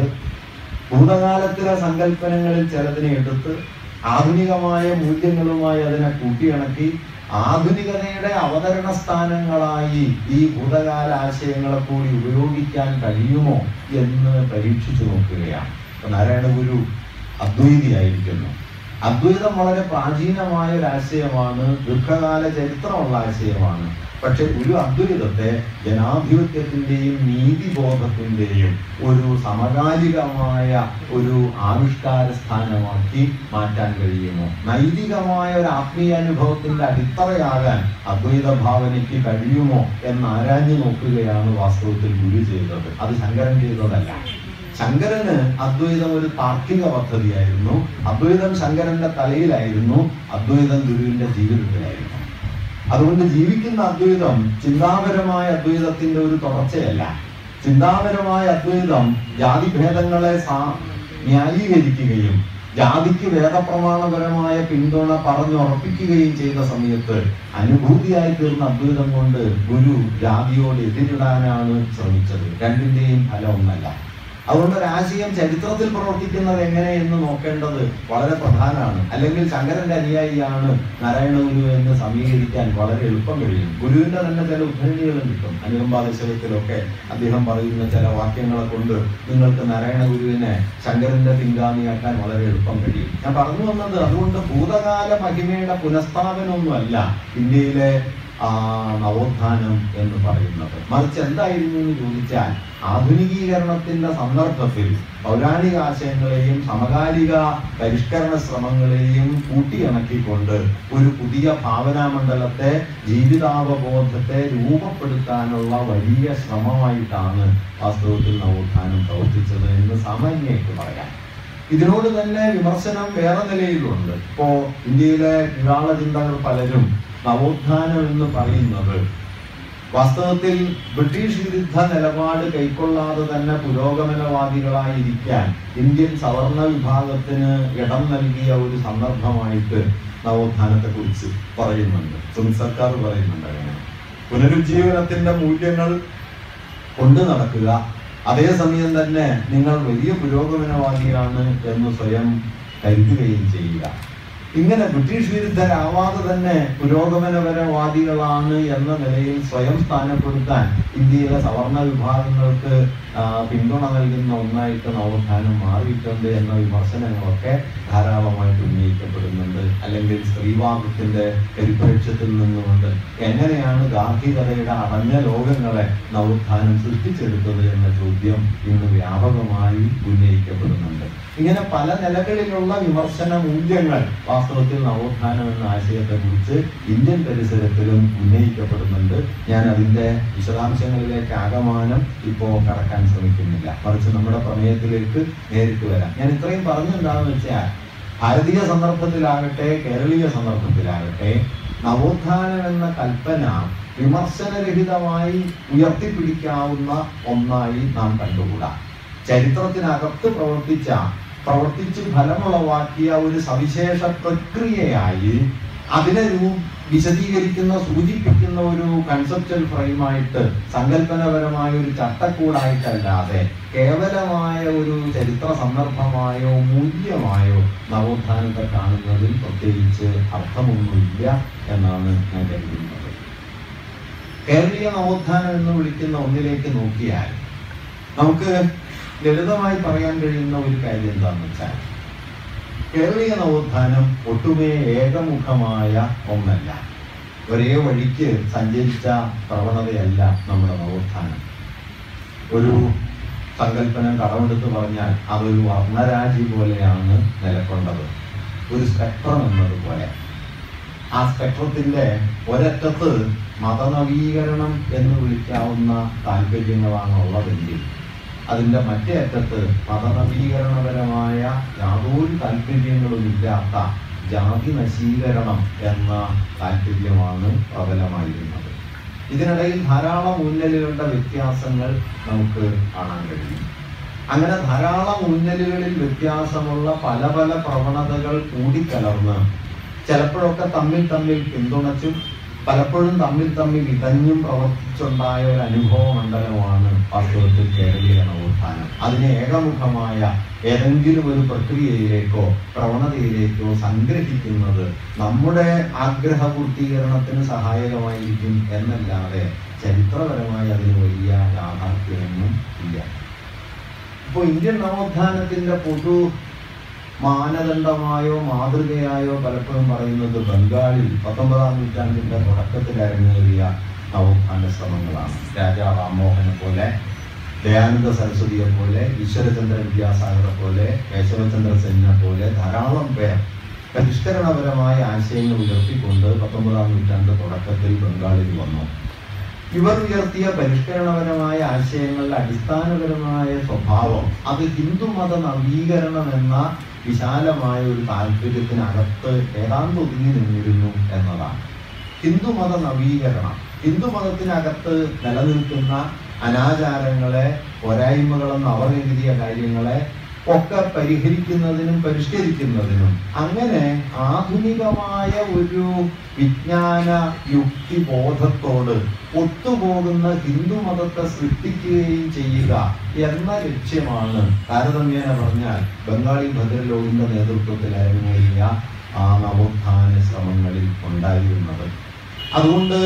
ഭൂതകാലത്തിലെ സങ്കല്പനങ്ങളിൽ ചിലതിനെ എടുത്ത് ആധുനികമായ മൂല്യങ്ങളുമായി അതിനെ കൂട്ടിയിണക്കി ആധുനികതയുടെ അവതരണ സ്ഥാനങ്ങളായി ഈ ഭൂതകാല ആശയങ്ങളെ കൂടി ഉപയോഗിക്കാൻ കഴിയുമോ എന്ന് പരീക്ഷിച്ചു നോക്കുകയാണ് ഇപ്പൊ നാരായണ ഗുരു അദ്വൈതിയായിരിക്കുന്നു അദ്വൈതം വളരെ പ്രാചീനമായ ഒരു ആശയമാണ് ദീർഘകാല ചരിത്രമുള്ള ആശയമാണ് പക്ഷെ ഒരു അദ്വൈതത്തെ ജനാധിപത്യത്തിന്റെയും നീതിബോധത്തിന്റെയും ഒരു സമകാലികമായ ഒരു ആവിഷ്കാര സ്ഥാനമാക്കി മാറ്റാൻ കഴിയുമോ നൈതികമായ ഒരു ആത്മീയ അനുഭവത്തിന്റെ അടിത്തറയാകാൻ അദ്വൈത ഭാവനയ്ക്ക് കഴിയുമോ എന്ന് ആരാഞ്ഞു നോക്കുകയാണ് വാസ്തവത്തിൽ ഗുരു ചെയ്തത് അത് ശങ്കരൻ ചെയ്തതല്ല ശങ്കരന് അദ്വൈതം ഒരു താർക്കിക പദ്ധതിയായിരുന്നു അദ്വൈതം ശങ്കരന്റെ തലയിലായിരുന്നു അദ്വൈതം ഗുരുവിന്റെ ജീവിതത്തിലായിരുന്നു അതുകൊണ്ട് ജീവിക്കുന്ന അദ്വൈതം ചിന്താപരമായ അദ്വൈതത്തിന്റെ ഒരു തുടർച്ചയല്ല ചിന്താപരമായ അദ്വൈതം ജാതിഭേദങ്ങളെ സാ- ന്യായീകരിക്കുകയും ജാതിക്ക് വേദപ്രമാണപരമായ പിന്തുണ പറഞ്ഞുറപ്പിക്കുകയും ചെയ്ത സമയത്ത് അനുഭൂതിയായി തീർന്ന അദ്വൈതം കൊണ്ട് ഗുരു ജാതിയോട് എതിരിടാനാണ് ശ്രമിച്ചത് രണ്ടിന്റെയും ഫലം ഒന്നല്ല അതുകൊണ്ട് ഒരു ആശയം ചരിത്രത്തിൽ പ്രവർത്തിക്കുന്നത് എങ്ങനെ എന്ന് നോക്കേണ്ടത് വളരെ പ്രധാനമാണ് അല്ലെങ്കിൽ ശങ്കരന്റെ അനുയായിയാണ് നാരായണ ഗുരു എന്ന് സമീകരിക്കാൻ വളരെ എളുപ്പം കഴിയും ഗുരുവിന്റെ തന്നെ ചില ഉദ്ധരണികളും കിട്ടും അനുകമ്പാദശകത്തിലൊക്കെ അദ്ദേഹം പറയുന്ന ചില വാക്യങ്ങളെ കൊണ്ട് നിങ്ങൾക്ക് നാരായണ ഗുരുവിനെ ശങ്കരന്റെ പിൻഗാമിയാക്കാൻ വളരെ എളുപ്പം കഴിയും ഞാൻ പറഞ്ഞു വന്നത് അതുകൊണ്ട് ഭൂതകാല മഹിമയുടെ പുനഃസ്ഥാപനമൊന്നുമല്ല ഇന്ത്യയിലെ ആ നവോത്ഥാനം എന്ന് പറയുന്നത് മറിച്ച് എന്തായിരുന്നു എന്ന് ചോദിച്ചാൽ ആധുനികീകരണത്തിന്റെ സന്ദർഭത്തിൽ പൗരാണിക ആശയങ്ങളെയും സമകാലിക പരിഷ്കരണ ശ്രമങ്ങളെയും കൂട്ടിയിണക്കിക്കൊണ്ട് ഒരു പുതിയ ഭാവനാമണ്ഡലത്തെ ജീവിതാവബോധത്തെ രൂപപ്പെടുത്താനുള്ള വലിയ ശ്രമമായിട്ടാണ് വാസ്തവത്തിൽ നവോത്ഥാനം പ്രവർത്തിച്ചത് എന്ന് സാമാന്യമായിട്ട് പറയാം ഇതിനോട് തന്നെ വിമർശനം വേറെ നിലയിലുണ്ട് ഇപ്പോ ഇന്ത്യയിലെ വിവാള ചിന്തകൾ പലരും നവോത്ഥാനം എന്ന് പറയുന്നത് വാസ്തവത്തിൽ ബ്രിട്ടീഷ് വിരുദ്ധ നിലപാട് കൈക്കൊള്ളാതെ തന്നെ പുരോഗമനവാദികളായിരിക്കാൻ ഇന്ത്യൻ സവർണ വിഭാഗത്തിന് ഇടം നൽകിയ ഒരു സന്ദർഭമായിട്ട് നവോത്ഥാനത്തെ കുറിച്ച് പറയുന്നുണ്ട് സുനിൽ സർക്കാർ പറയുന്നുണ്ട് അങ്ങനെ പുനരുജ്ജീവനത്തിന്റെ മൂല്യങ്ങൾ കൊണ്ടു നടക്കുക അതേസമയം തന്നെ നിങ്ങൾ വലിയ പുരോഗമനവാദിയാണ് എന്ന് സ്വയം കരുതുകയും ചെയ്യുക ഇങ്ങനെ ബ്രിട്ടീഷ് വിരുദ്ധരാവാതെ തന്നെ പുരോഗമനപരവാദികളാണ് എന്ന നിലയിൽ സ്വയം സ്ഥാനപ്പെടുത്താൻ ഇന്ത്യയിലെ സവർണ വിഭാഗങ്ങൾക്ക് ആ, പിന്തുണ നൽകുന്ന ഒന്നായിട്ട് നവോത്ഥാനം മാറിയിട്ടുണ്ട് എന്ന വിമർശനങ്ങളൊക്കെ ധാരാളമായിട്ട് ഉന്നയിക്കപ്പെടുന്നുണ്ട് അല്ലെങ്കിൽ സ്ത്രീവാദത്തിന്റെ പരിപ്രേക്ഷ്യത്തിൽ നിന്നുകൊണ്ട് എങ്ങനെയാണ് ഗാർഹികതയുടെ അടഞ്ഞ ലോകങ്ങളെ നവോത്ഥാനം സൃഷ്ടിച്ചെടുത്തത് എന്ന ചോദ്യം ഇന്ന് വ്യാപകമായി ഉന്നയിക്കപ്പെടുന്നുണ്ട് ഇങ്ങനെ പല നിലകളിലുള്ള വിമർശന മൂല്യങ്ങൾ വാസ്തവത്തിൽ നവോത്ഥാനം എന്ന ആശയത്തെ കുറിച്ച് ഇന്ത്യൻ പരിസരത്തിലും ഉന്നയിക്കപ്പെടുന്നുണ്ട് ഞാൻ അതിന്റെ വിശദാംശങ്ങളിലേക്ക് ആകമാനം ഇപ്പോ കടക്കാൻ ശ്രമിക്കുന്നില്ല മറിച്ച് നമ്മുടെ പ്രമേയത്തിലേക്ക് നേരിട്ട് വരാം ഞാൻ ഇത്രയും പറഞ്ഞെന്താണെന്ന് വെച്ചാൽ ഭാരതീയ സന്ദർഭത്തിലാകട്ടെ കേരളീയ സന്ദർഭത്തിലാകട്ടെ നവോത്ഥാനം എന്ന കൽപ്പന വിമർശനരഹിതമായി ഉയർത്തിപ്പിടിക്കാവുന്ന ഒന്നായി നാം കണ്ടുകൂടാ ചരിത്രത്തിനകത്ത് പ്രവർത്തിച്ച പ്രവർത്തിച്ച് ഫലമുളവാക്കിയ ഒരു സവിശേഷ പ്രക്രിയയായി അതിനെ രൂ വിശദീകരിക്കുന്ന സൂചിപ്പിക്കുന്ന ഒരു കൺസെപ്റ്റൽ ഫ്രെയിമായിട്ട് സങ്കല്പനപരമായ ഒരു ചട്ടക്കൂടായിട്ടല്ലാതെ കേവലമായ ഒരു ചരിത്ര സന്ദർഭമായോ മൂല്യമായോ നവോത്ഥാനത്തെ കാണുന്നതിൽ പ്രത്യേകിച്ച് അർത്ഥമൊന്നുമില്ല എന്നാണ് ഞാൻ കരുതുന്നത് കേരളീയ നവോത്ഥാനം എന്ന് വിളിക്കുന്ന ഒന്നിലേക്ക് നോക്കിയാൽ നമുക്ക് ലളിതമായി പറയാൻ കഴിയുന്ന ഒരു കാര്യം എന്താണെന്ന് വെച്ചാൽ കേരളീയ നവോത്ഥാനം ഒട്ടുമേ ഏകമുഖമായ ഒന്നല്ല ഒരേ വഴിക്ക് സഞ്ചരിച്ച പ്രവണതയല്ല നമ്മുടെ നവോത്ഥാനം ഒരു സങ്കല്പന കടമെടുത്ത് പറഞ്ഞാൽ അതൊരു വർണ്ണരാജി പോലെയാണ് നിലകൊണ്ടത് ഒരു സ്പെക്ട്രം എന്നതുപോലെ ആ സ്പെക്ട്രത്തിന്റെ ഒരറ്റത്ത് മതനവീകരണം എന്ന് വിളിക്കാവുന്ന താല്പര്യങ്ങളാണ് ഉള്ളതെങ്കിൽ അതിന്റെ മറ്റേ അറ്റത്ത് മതനവീകരണപരമായ യാതൊരു താല്പര്യങ്ങളുമില്ലാത്ത ജാതി നശീകരണം എന്ന താല്പര്യമാണ് പ്രബലമായിരുന്നത് ഇതിനിടയിൽ ധാരാളം ഊന്നലുകളുടെ വ്യത്യാസങ്ങൾ നമുക്ക് കാണാൻ കഴിയും അങ്ങനെ ധാരാളം ഊന്നലുകളിൽ വ്യത്യാസമുള്ള പല പല പ്രവണതകൾ കൂടിക്കലർന്ന് ചിലപ്പോഴൊക്കെ തമ്മിൽ തമ്മിൽ പിന്തുണച്ചും പലപ്പോഴും തമ്മിൽ തമ്മിൽ ഇതഞ്ഞും പ്രവർത്തിച്ചുണ്ടായ ഒരു അനുഭവ മണ്ഡലമാണ് വാസ്തവത്തിൽ കേരളീയ നവോത്ഥാനം അതിനെ ഏകമുഖമായ ഏതെങ്കിലും ഒരു പ്രക്രിയയിലേക്കോ പ്രവണതയിലേക്കോ സംഗ്രഹിക്കുന്നത് നമ്മുടെ ആഗ്രഹ പൂർത്തീകരണത്തിന് സഹായകമായിരിക്കും എന്നല്ലാതെ ചരിത്രപരമായി അതിന് വലിയ യാഥാർത്ഥ്യമൊന്നും ഇല്ല ഇപ്പോൾ ഇന്ത്യൻ നവോത്ഥാനത്തിന്റെ പൊതു മാനദണ്ഡമായോ മാതൃകയായോ പലപ്പോഴും പറയുന്നത് ബംഗാളിൽ പത്തൊമ്പതാം നൂറ്റാണ്ടിന്റെ തുടക്കത്തിൽ അരങ്ങേറിയ നവോത്ഥാന ശ്രമങ്ങളാണ് രാജാ റാംമോഹനെ പോലെ ദയാനന്ദ സരസ്വതിയെ പോലെ ഈശ്വരചന്ദ്ര വിദ്യാസാഗറെ പോലെ കേശവചന്ദ്ര സെന്നിനെ പോലെ ധാരാളം പേർ പരിഷ്കരണപരമായ ആശയങ്ങൾ ഉയർത്തിക്കൊണ്ട് പത്തൊമ്പതാം നൂറ്റാണ്ട് തുടക്കത്തിൽ ബംഗാളിൽ വന്നു ഇവർ ഉയർത്തിയ പരിഷ്കരണപരമായ ആശയങ്ങളുടെ അടിസ്ഥാനപരമായ സ്വഭാവം അത് ഹിന്ദുമത നവീകരണം എന്ന വിശാലമായ ഒരു താല്പര്യത്തിനകത്ത് ഏതാണ്ട് ഒതുങ്ങി നിന്നിരുന്നു എന്നതാണ് ഹിന്ദുമത നവീകരണം ഹിന്ദുമതത്തിനകത്ത് നിലനിൽക്കുന്ന അനാചാരങ്ങളെ പോരായ്മകളെന്ന് അവർ എഴുതിയ കാര്യങ്ങളെ ഒക്കെ പരിഹരിക്കുന്നതിനും പരിഷ്കരിക്കുന്നതിനും അങ്ങനെ ആധുനികമായ ഒരു വിജ്ഞാന യുക്തി ബോധത്തോട് ഒത്തുപോകുന്ന ഹിന്ദു മതത്തെ സൃഷ്ടിക്കുകയും ചെയ്യുക എന്ന ലക്ഷ്യമാണ് താരതമ്യേന പറഞ്ഞാൽ ബംഗാളി ഭദ്രലോകിന്റെ നേതൃത്വത്തിൽ അരങ്ങേറിയ ആ നവോത്ഥാന ശ്രമങ്ങളിൽ ഉണ്ടായിരുന്നത് അതുകൊണ്ട്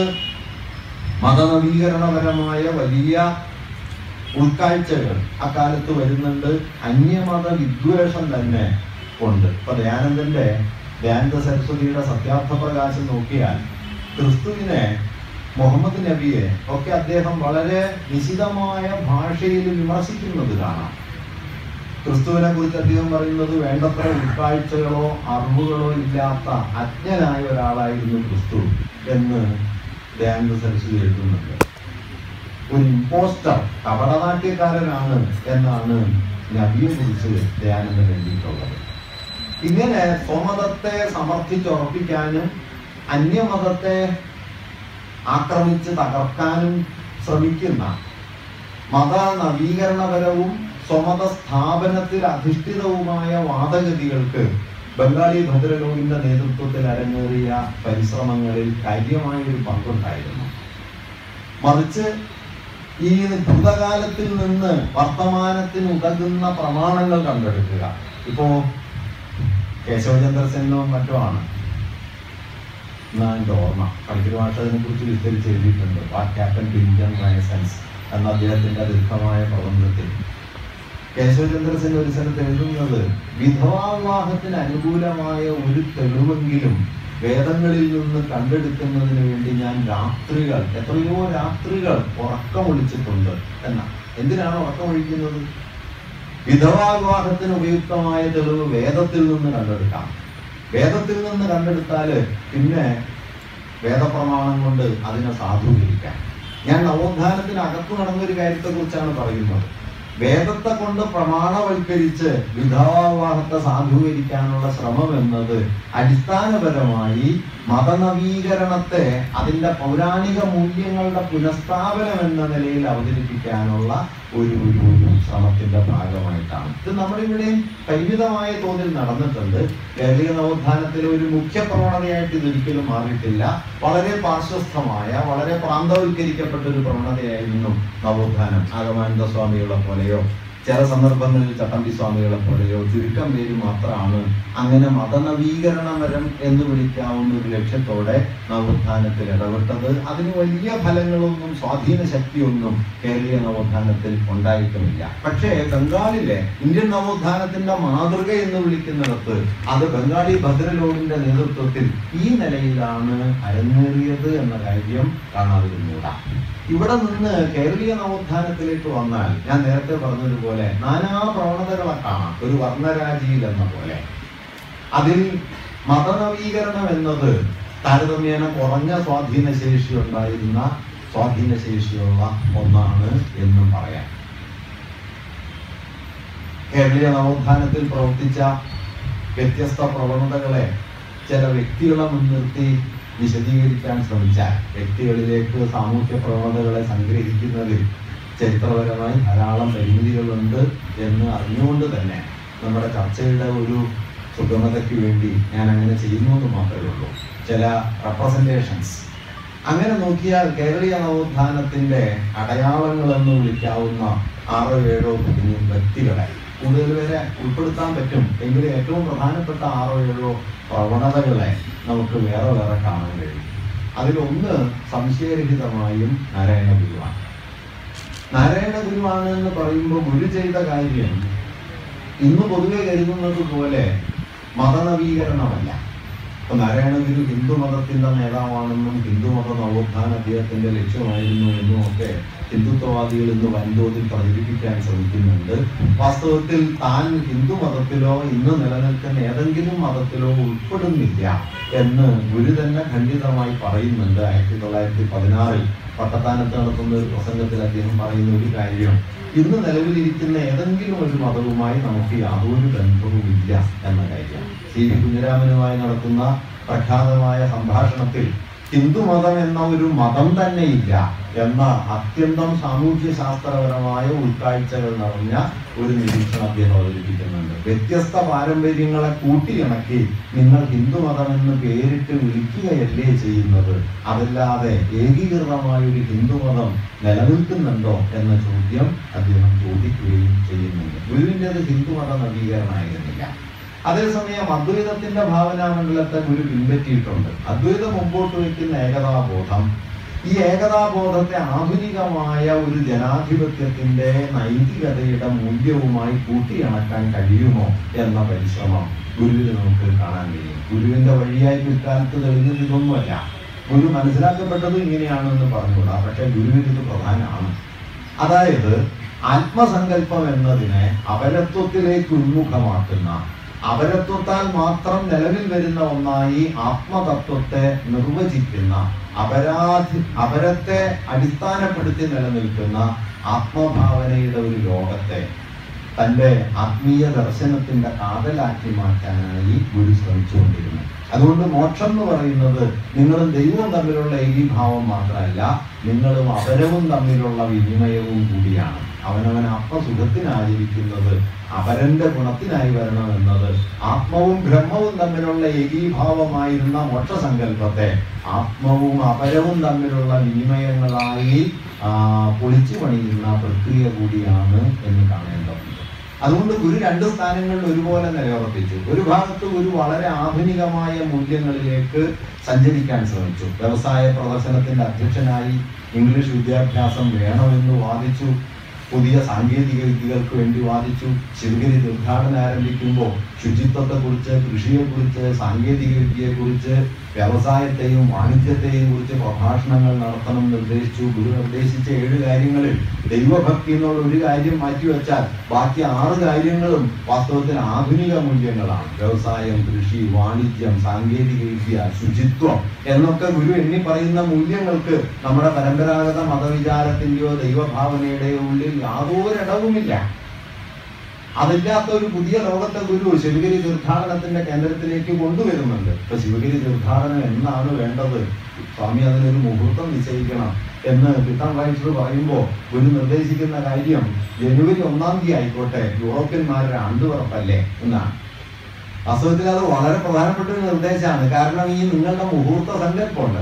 മതനവീകരണപരമായ വലിയ ഉൾക്കാഴ്ചകൾ അക്കാലത്ത് വരുന്നുണ്ട് അന്യമത വിദ്വേഷം തന്നെ ഉണ്ട് ഇപ്പൊ ദയാനന്ദന്റെ ദയാനന്ദ സരസ്വതിയുടെ സത്യാർത്ഥ പ്രകാശം നോക്കിയാൽ ക്രിസ്തുവിനെ മുഹമ്മദ് നബിയെ ഒക്കെ അദ്ദേഹം വളരെ നിശിതമായ ഭാഷയിൽ വിമർശിക്കുന്നത് കാണാം ക്രിസ്തുവിനെ കുറിച്ച് അദ്ദേഹം പറയുന്നത് വേണ്ടത്ര ഉൾക്കാഴ്ചകളോ അറിവുകളോ ഇല്ലാത്ത അജ്ഞനായ ഒരാളായിരുന്നു ക്രിസ്തു എന്ന് ദയാനന്ദ സരസ്വതി എഴുതുന്നുണ്ട് ഒരു ഇമ്പോസ്റ്റർ കപടനാട്യക്കാരനാണ് എന്നാണ് നബിയെ കുറിച്ച് ദയാനന്ദൻ എഴുതിയിട്ടുള്ളത് ഇങ്ങനെ സ്വമതത്തെ സമർത്ഥിച്ചുറപ്പിക്കാനും അന്യമതത്തെ ആക്രമിച്ച് തകർക്കാനും ശ്രമിക്കുന്ന മത നവീകരണപരവും സ്വമത സ്ഥാപനത്തിൽ അധിഷ്ഠിതവുമായ വാദഗതികൾക്ക് ബംഗാളി ഭദ്രലോകിന്റെ നേതൃത്വത്തിൽ അരങ്ങേറിയ പരിശ്രമങ്ങളിൽ കാര്യമായ ഒരു പങ്കുണ്ടായിരുന്നു മറിച്ച് ഈ ഭൂതകാലത്തിൽ നിന്ന് വർത്തമാനത്തിന് ഉതകുന്ന പ്രമാണങ്ങൾ കണ്ടെടുക്കുക ഇപ്പോ കേശവചന്ദ്ര സെന്നോ മറ്റോ ആണ് എന്നാ എൻ്റെ ഓർമ്മ കളിക്കൽ ഭാഷ അതിനെ കുറിച്ച് വിസ്തരിച്ച് എഴുതിയിട്ടുണ്ട് വാട്ട് ക്യാപ്റ്റൻ ഇന്ത്യൻ റൈസൻസ് എന്ന അദ്ദേഹത്തിന്റെ ദീർഘമായ പ്രബന്ധത്തിൽ കേശവചന്ദ്ര സെൻ ഒരു സ്ഥലത്ത് എഴുതുന്നത് വിധവാ വിവാഹത്തിന് അനുകൂലമായ ഒരു തെളിവെങ്കിലും വേദങ്ങളിൽ നിന്ന് കണ്ടെടുക്കുന്നതിന് വേണ്ടി ഞാൻ രാത്രികൾ എത്രയോ രാത്രികൾ ഉറക്കമൊളിച്ചിട്ടുണ്ട് എന്ന എന്തിനാണ് ഉറക്കമൊഴിക്കുന്നത് വിധവാ വിവാഹത്തിന് ഉപയുക്തമായ തെളിവ് വേദത്തിൽ നിന്ന് കണ്ടെടുക്കാം വേദത്തിൽ നിന്ന് കണ്ടെടുത്താൽ പിന്നെ വേദപ്രമാണം കൊണ്ട് അതിനെ സാധൂകരിക്കാം ഞാൻ നവോത്ഥാനത്തിനകത്ത് നടന്നൊരു കാര്യത്തെക്കുറിച്ചാണ് പറയുന്നത് വേദത്തെ കൊണ്ട് പ്രമാണവൽക്കരിച്ച് വിധവാ വിവാഹത്തെ സാധൂകരിക്കാനുള്ള ശ്രമം എന്നത് അടിസ്ഥാനപരമായി മതനവീകരണത്തെ അതിന്റെ പൗരാണിക മൂല്യങ്ങളുടെ പുനഃസ്ഥാപനം എന്ന നിലയിൽ അവതരിപ്പിക്കാനുള്ള ഒരു ഒരു ഒരു ശ്രമത്തിന്റെ ഭാഗമായിട്ടാണ് ഇത് നമ്മുടെ ഇവിടെയും പരിമിതമായ തോതിൽ നടന്നിട്ടുണ്ട് കേരളീയ നവോത്ഥാനത്തിലെ ഒരു മുഖ്യ പ്രവണതയായിട്ട് ഇതൊരിക്കലും മാറിയിട്ടില്ല വളരെ പാർശ്വസ്ഥമായ വളരെ പ്രാന്തവൽക്കരിക്കപ്പെട്ട ഒരു പ്രവണതയായിരുന്നു നവോത്ഥാനം ആഗമാനന്ദ സ്വാമികളെ പോലെയോ ചില സന്ദർഭങ്ങളിൽ ചട്ടമ്പി സ്വാമികളെ പോലെയോ ചുരുക്കം പേര് മാത്രമാണ് അങ്ങനെ മതനവീകരണപരം എന്ന് വിളിക്കാവുന്ന ഒരു ലക്ഷ്യത്തോടെ നവോത്ഥാനത്തിൽ ഇടപെട്ടത് അതിന് വലിയ ഫലങ്ങളൊന്നും സ്വാധീന ശക്തിയൊന്നും കേരളീയ നവോത്ഥാനത്തിൽ ഉണ്ടായിട്ടുമില്ല പക്ഷേ ബംഗാളിലെ ഇന്ത്യൻ നവോത്ഥാനത്തിന്റെ മാതൃക എന്ന് വിളിക്കുന്നിടത്ത് അത് ബംഗാളി ഭദ്രലോകിന്റെ നേതൃത്വത്തിൽ ഈ നിലയിലാണ് അരങ്ങേറിയത് എന്ന കാര്യം കാണാതിരുന്നൂടാ ഇവിടെ നിന്ന് കേരളീയ നവോത്ഥാനത്തിലേക്ക് വന്നാൽ ഞാൻ നേരത്തെ പറഞ്ഞതുപോലെ നാനാ പ്രവണതകളെ കാണാം ഒരു വർണ്ണരാജിയിൽ എന്ന പോലെ അതിൽ മതനവീകരണം എന്നത് താരതമ്യേന കുറഞ്ഞ സ്വാധീന ശേഷി ഉണ്ടായിരുന്ന സ്വാധീന ശേഷിയുള്ള ഒന്നാണ് എന്നും പറയാം കേരളീയ നവോത്ഥാനത്തിൽ പ്രവർത്തിച്ച വ്യത്യസ്ത പ്രവണതകളെ ചില വ്യക്തികളെ മുൻനിർത്തി വിശദീകരിക്കാൻ ശ്രമിച്ചാൽ വ്യക്തികളിലേക്ക് സാമൂഹ്യ പ്രവണതകളെ സംഗ്രഹിക്കുന്നതിൽ ചരിത്രപരമായി ധാരാളം പരിമിതികളുണ്ട് എന്ന് അറിഞ്ഞുകൊണ്ട് തന്നെ നമ്മുടെ ചർച്ചയുടെ ഒരു സുഗമതയ്ക്ക് വേണ്ടി ഞാൻ അങ്ങനെ ചെയ്യുന്നു എന്ന് മാത്രമേ ഉള്ളൂ ചില റെപ്രസെൻറ്റേഷൻസ് അങ്ങനെ നോക്കിയാൽ കേരളീയ നവോത്ഥാനത്തിന്റെ അടയാളങ്ങൾ എന്ന് വിളിക്കാവുന്ന ആറോ ഏഴോ കുഞ്ഞു വ്യക്തികളെ കൂടുതൽ പേരെ ഉൾപ്പെടുത്താൻ പറ്റും എങ്കിലും ഏറ്റവും പ്രധാനപ്പെട്ട ആറോ ഏഴോ പ്രവണതകളെ നമുക്ക് വേറെ വേറെ കാണാൻ കഴിയും അതിലൊന്ന് സംശയരഹിതമായും നാരായണ ഗുരുവാണ് നാരായണ ഗുരുവാണ് എന്ന് പറയുമ്പോൾ ഗുരു ചെയ്ത കാര്യം ഇന്ന് പൊതുവെ കരുതുന്നത് പോലെ മതനവീകരണമല്ല ഇപ്പൊ നാരായണ ഗുരു ഹിന്ദു മതത്തിന്റെ നേതാവാണെന്നും ഹിന്ദു മത നവോത്ഥാന അദ്ദേഹത്തിന്റെ ലക്ഷ്യമായിരുന്നു എന്നും ഒക്കെ ഹിന്ദുത്വവാദികൾ ഇന്ന് വൻതോതിൽ പ്രചരിപ്പിക്കാൻ ശ്രമിക്കുന്നുണ്ട് വാസ്തവത്തിൽ താൻ ഹിന്ദു മതത്തിലോ ഇന്ന് നിലനിൽക്കുന്ന ഏതെങ്കിലും മതത്തിലോ ഉൾപ്പെടുന്നില്ല എന്ന് ഗുരു തന്നെ ഖണ്ഡിതമായി പറയുന്നുണ്ട് ആയിരത്തി തൊള്ളായിരത്തി പതിനാറിൽ പട്ടത്താനത്ത് നടത്തുന്ന ഒരു പ്രസംഗത്തിൽ അദ്ദേഹം പറയുന്ന ഒരു കാര്യം ഇന്ന് നിലവിലിരിക്കുന്ന ഏതെങ്കിലും ഒരു മതവുമായി നമുക്ക് യാതൊരു ബന്ധവുമില്ല എന്ന കാര്യം സി വി കുഞ്ഞിരാമനുമായി നടത്തുന്ന പ്രഖ്യാതമായ സംഭാഷണത്തിൽ ഹിന്ദുമതം എന്ന ഒരു മതം തന്നെ ഇല്ല എന്ന അത്യന്തം സാമൂഹ്യ ശാസ്ത്രപരമായ ഉൾക്കാഴ്ചകൾ നിറഞ്ഞ ഒരു നിരീക്ഷണം അദ്ദേഹം അവതരിപ്പിക്കുന്നുണ്ട് വ്യത്യസ്ത പാരമ്പര്യങ്ങളെ കൂട്ടിയിണക്കി നിങ്ങൾ ഹിന്ദുമതം എന്ന് പേരിട്ട് വിളിക്കുകയല്ലേ ചെയ്യുന്നത് അതല്ലാതെ ഏകീകൃതമായ ഒരു ഹിന്ദുമതം നിലനിൽക്കുന്നുണ്ടോ എന്ന ചോദ്യം അദ്ദേഹം ചോദിക്കുകയും ചെയ്യുന്നുണ്ട് ഗുരുവിൻ്റെത് ഹിന്ദുമത നവീകരണമായിരുന്നില്ല അതേസമയം അദ്വൈതത്തിന്റെ ഭാവനാമണ്ഡലത്തെ ഗുരു പിൻപറ്റിയിട്ടുണ്ട് അദ്വൈതം മുമ്പോട്ട് വയ്ക്കുന്ന ഏകതാബോധം ഈ ഏകതാബോധത്തെ ആധുനികമായ ഒരു ജനാധിപത്യത്തിന്റെ നൈതികതയുടെ മൂല്യവുമായി കൂട്ടിയിണക്കാൻ കഴിയുമോ എന്ന പരിശ്രമം ഗുരുവിൽ നമുക്ക് കാണാൻ കഴിയും ഗുരുവിന്റെ വഴിയായി പിൽക്കാലത്ത് തെളിഞ്ഞത് ഇതൊന്നുമല്ല ഗുരു മനസ്സിലാക്കപ്പെട്ടത് ഇങ്ങനെയാണെന്ന് പറഞ്ഞുകൂടാ പക്ഷെ ഗുരുവിന് ഇത് പ്രധാനമാണ് അതായത് ആത്മസങ്കല്പം എന്നതിനെ അപരത്വത്തിലേക്ക് ഉന്മുഖമാക്കുന്ന അപരത്വത്താൽ മാത്രം നിലവിൽ വരുന്ന ഒന്നായി ആത്മതത്വത്തെ നിർവചിക്കുന്ന അപരാധി അപരത്തെ അടിസ്ഥാനപ്പെടുത്തി നിലനിൽക്കുന്ന ആത്മഭാവനയുടെ ഒരു ലോകത്തെ തൻ്റെ ആത്മീയ ദർശനത്തിന്റെ കാതലാക്കി മാറ്റാനായി ഗുരു ശ്രമിച്ചുകൊണ്ടിരുന്നു അതുകൊണ്ട് മോക്ഷം എന്ന് പറയുന്നത് നിങ്ങളും ദൈവവും തമ്മിലുള്ള ഏകീഭാവം മാത്രമല്ല നിങ്ങളും അപരവും തമ്മിലുള്ള വിനിമയവും കൂടിയാണ് അവനവൻ ആത്മസുഖത്തിനായിരിക്കുന്നത് അപരന്റെ ഗുണത്തിനായി വരണമെന്നത് ആത്മാവും ബ്രഹ്മവും തമ്മിലുള്ള ഏകീഭാവമായിരുന്ന മോക്ഷസങ്കല്പത്തെ ആത്മാവും അപരവും തമ്മിലുള്ള വിനിമയങ്ങളായി ആ, പൊളിച്ചു പണിയുന്ന പ്രക്രിയ കൂടിയാണ് എന്ന് കാണേണ്ടതുണ്ട് അതുകൊണ്ട് ഗുരു രണ്ട് സ്ഥാനങ്ങളിൽ ഒരുപോലെ നിലയുറപ്പിച്ചു ഒരു ഭാഗത്ത് ഗുരു വളരെ ആധുനികമായ മൂല്യങ്ങളിലേക്ക് സഞ്ചരിക്കാൻ ശ്രമിച്ചു വ്യവസായ പ്രദർശനത്തിന്റെ അധ്യക്ഷനായി ഇംഗ്ലീഷ് വിദ്യാഭ്യാസം വേണമെന്ന് വാദിച്ചു പുതിയ സാങ്കേതിക വിദ്യകൾക്ക് വേണ്ടി വാദിച്ചു ശിവഗിരി തീർത്ഥാടനം ആരംഭിക്കുമ്പോൾ ശുചിത്വത്തെക്കുറിച്ച് കൃഷിയെക്കുറിച്ച് സാങ്കേതിക വിദ്യയെക്കുറിച്ച് വ്യവസായത്തെയും വാണിജ്യത്തെയും കുറിച്ച് പ്രഭാഷണങ്ങൾ നടത്തണം എന്ന് നിർദ്ദേശിച്ചു ഗുരു നിർദ്ദേശിച്ച ഏഴ് കാര്യങ്ങളിൽ ദൈവഭക്തി എന്നുള്ള ഒരു കാര്യം മാറ്റിവെച്ചാൽ ബാക്കി ആറ് കാര്യങ്ങളും വാസ്തവത്തിൽ ആധുനിക മൂല്യങ്ങളാണ് വ്യവസായം കൃഷി വാണിജ്യം സാങ്കേതിക വിദ്യ ശുചിത്വം എന്നൊക്കെ ഗുരു എണ്ണി പറയുന്ന മൂല്യങ്ങൾക്ക് നമ്മുടെ പരമ്പരാഗത മതവിചാരത്തിന്റെയോ ദൈവഭാവനയുടെയോ ഉള്ളിൽ യാതൊരിടവുമില്ല അതില്ലാത്ത ഒരു പുതിയ ലോകത്തെ ഗുരു ശിവഗിരി തീർത്ഥാടനത്തിന്റെ കേന്ദ്രത്തിലേക്ക് കൊണ്ടുവരുന്നുണ്ട് ഇപ്പൊ ശിവഗിരി തീർത്ഥാടനം എന്നാണ് വേണ്ടത് സ്വാമി അതിനൊരു മുഹൂർത്തം നിശ്ചയിക്കണം എന്ന് കിട്ടാൻ റൈറ്റർ പറയുമ്പോൾ ഗുരു നിർദ്ദേശിക്കുന്ന കാര്യം ജനുവരി ഒന്നാം തീയതി ആയിക്കോട്ടെ യൂറോപ്യന്മാരുടെ ആണ്ടുപിറപ്പല്ലേ എന്നാണ് വാസ്തവത്തിൽ അത് വളരെ പ്രധാനപ്പെട്ട ഒരു നിർദ്ദേശമാണ് കാരണം ഈ നിങ്ങളുടെ മുഹൂർത്ത സങ്കല്പം ഉണ്ടല്ലോ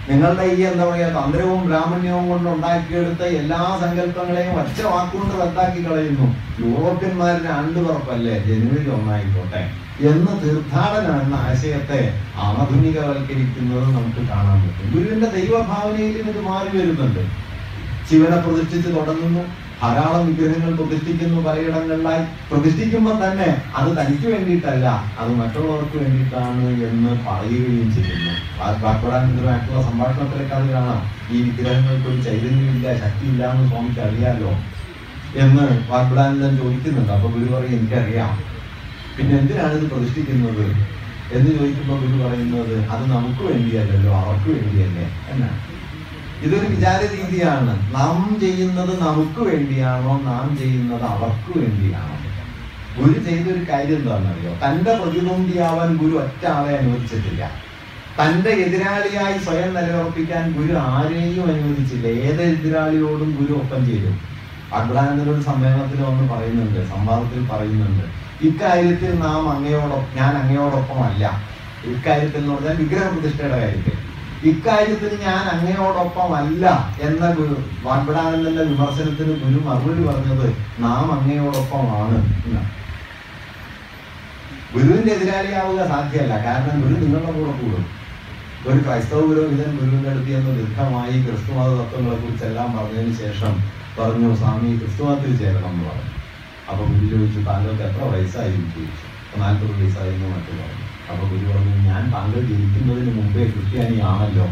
നിങ്ങളുടെ ഈ എന്താ പറയാ തന്ത്രവും ബ്രാഹ്മണ്യവും കൊണ്ട് ഉണ്ടാക്കിയെടുത്ത എല്ലാ സങ്കല്പങ്ങളെയും ഒറ്റ വാക്കുകൊണ്ട് റദ്ദാക്കി കളയുന്നു യൂറോപ്യന്മാരുടെ ആണ്ടുപറപ്പല്ലേ ജനുവരി ഒന്നായിക്കോട്ടെ എന്ന് തീർത്ഥാടന എന്ന ആശയത്തെ ആധുനികവൽക്കരിക്കുന്നത് നമുക്ക് കാണാൻ പറ്റും ഗുരുവിന്റെ ദൈവഭാവനയിലും ഇത് മാറി വരുന്നുണ്ട് ശിവനെ പ്രതിഷ്ഠിച്ച് തുടങ്ങുന്നു ധാരാളം വിഗ്രഹങ്ങൾ പ്രതിഷ്ഠിക്കുന്നു പലയിടങ്ങളിലായി പ്രതിഷ്ഠിക്കുമ്പോൾ തന്നെ അത് തനിക്ക് വേണ്ടിയിട്ടല്ല അത് മറ്റുള്ളവർക്ക് വേണ്ടിയിട്ടാണ് എന്ന് പറയുകയും ചെയ്യുന്നു ബാക്കുടാനന്തരമായിട്ടുള്ള സംഭാഷണത്തിലൊക്കെ അത് കാണാം ഈ വിഗ്രഹങ്ങൾക്ക് ഒരു ചൈതന്യമില്ല ശക്തിയില്ല എന്ന് സ്വാമിക്ക് അറിയാലോ എന്ന് വാഗ്ബുടാനന്ദൻ ചോദിക്കുന്നുണ്ട് അപ്പൊ ഗുരു പറയും എനിക്കറിയാം പിന്നെ എന്തിനാണ് ഇത് പ്രതിഷ്ഠിക്കുന്നത് എന്ന് ചോദിക്കുമ്പോൾ ഗുരു പറയുന്നത് അത് നമുക്ക് വേണ്ടിയല്ലല്ലോ അവർക്ക് വേണ്ടിയല്ലേ എന്നാണ് ഇതൊരു വിചാര രീതിയാണ് നാം ചെയ്യുന്നത് നമുക്ക് വേണ്ടിയാണോ നാം ചെയ്യുന്നത് അവർക്ക് വേണ്ടിയാണോ ഗുരു ചെയ്തൊരു കാര്യം എന്താണെന്നറിയോ തന്റെ പ്രതിദ്വന്ദിയാവാൻ ഗുരു ഒറ്റ ആളെ അനുവദിച്ചിട്ടില്ല തന്റെ എതിരാളിയായി സ്വയം നിലയുറപ്പിക്കാൻ ഗുരു ആരെയും അനുവദിച്ചില്ല ഏത് എതിരാളിയോടും ഗുരു ഒപ്പം ചെയ്തു അഗ്രാനന്ദൻ ഒരു സമ്മേളനത്തിൽ വന്ന് പറയുന്നുണ്ട് സംവാദത്തിൽ പറയുന്നുണ്ട് ഇക്കാര്യത്തിൽ നാം അങ്ങയോടൊപ്പം ഞാൻ അങ്ങയോടൊപ്പമല്ല ഇക്കാര്യത്തിൽ എന്ന് പറഞ്ഞാൽ വിഗ്രഹ പ്രതിഷ്ഠയുടെ കാര്യത്തിൽ ഇക്കാര്യത്തിൽ ഞാൻ അങ്ങയോടൊപ്പമല്ല എന്ന ഗുരു വാഗ്ബടാനന്ദന്റെ വിമർശനത്തിന് ഗുരു മറുപടി പറഞ്ഞത് നാം അങ്ങയോടൊപ്പമാണ് എന്നാണ് ഗുരുവിന്റെ എതിരാളിയാവുക സാധ്യമല്ല കാരണം ഗുരു നിങ്ങളുടെ കൂടെ കൂടും ഒരു ക്രൈസ്തവ പുരോഹിതൻ ഗുരുവിന്റെ അടുത്ത് ചെന്ന് ദീർഘമായി ക്രിസ്തുമത തത്വങ്ങളെ കുറിച്ചെല്ലാം പറഞ്ഞതിന് ശേഷം പറഞ്ഞു സ്വാമി ക്രിസ്തുമതത്തിൽ ചേരണം എന്ന് പറഞ്ഞു അപ്പൊ ഗുരു ചോദിച്ചു താങ്കൾക്ക് എത്ര വയസ്സായി എന്ന് ചോദിച്ചു അപ്പൊ നാൽപ്പത് വയസ്സായി എന്ന് മറ്റു പറഞ്ഞു അപ്പൊ ഗുരു പറഞ്ഞു ഞാൻ താങ്കൾ ജനിക്കുന്നതിന് മുമ്പേ ക്രിസ്ത്യാനിയാണല്ലോ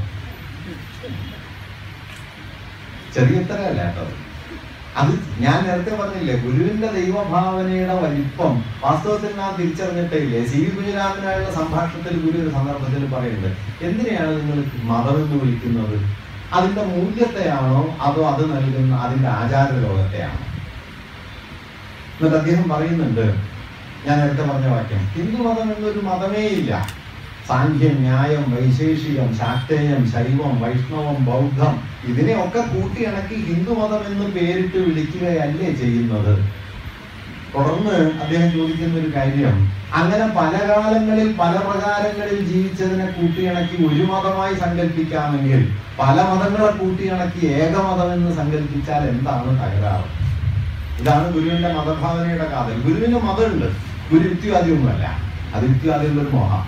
ചെറിയ ഉത്തരവല്ല കേട്ടോ അത് ഞാൻ നേരത്തെ പറഞ്ഞില്ലേ ഗുരുവിന്റെ ദൈവഭാവനയുടെ വലിപ്പം വാസ്തവത്തിൽ നാം തിരിച്ചറിഞ്ഞിട്ടേ ഇല്ലേ സി വി കുഞ്ഞിരാമനായുള്ള സംഭാഷണത്തിൽ ഗുരു ഒരു സന്ദർഭത്തിൽ പറയുന്നത് എന്തിനെയാണ് നിങ്ങൾ മതം എന്ന് വിളിക്കുന്നത് അതിന്റെ മൂല്യത്തെയാണോ അതോ അത് നൽകുന്ന അതിന്റെ ആചാര ലോകത്തെയാണോ എന്നിട്ട് അദ്ദേഹം പറയുന്നുണ്ട് ഞാൻ നേരത്തെ പറഞ്ഞ വാക്യം ഹിന്ദു മതം എന്നൊരു മതമേ ഇല്ല സാഖ്യം ന്യായം വൈശേഷികം ശാക്തേയം ശൈവം വൈഷ്ണവം ബൗദ്ധം ഇതിനെയൊക്കെ കൂട്ടിയിണക്കി ഹിന്ദുമതം എന്ന് പേരിട്ട് വിളിക്കുകയല്ലേ ചെയ്യുന്നത് തുടർന്ന് അദ്ദേഹം ചോദിക്കുന്ന ഒരു കാര്യം അങ്ങനെ പല കാലങ്ങളിൽ പല പ്രകാരങ്ങളിൽ ജീവിച്ചതിനെ കൂട്ടിയിണക്കി ഒരു മതമായി സങ്കല്പിക്കാമെങ്കിൽ പല മതങ്ങളെ കൂട്ടിയിണക്കി ഏകമതം എന്ന് സങ്കല്പിച്ചാൽ എന്താണ് തകരാറ് ഇതാണ് ഗുരുവിന്റെ മതഭാവനയുടെ കാതൽ ഗുരുവിന് മതമുണ്ട് ഗുരു യുക്തിവാദിയൊന്നുമല്ല അത് യുക്തിവാദിയുള്ള ഒരു മോഹം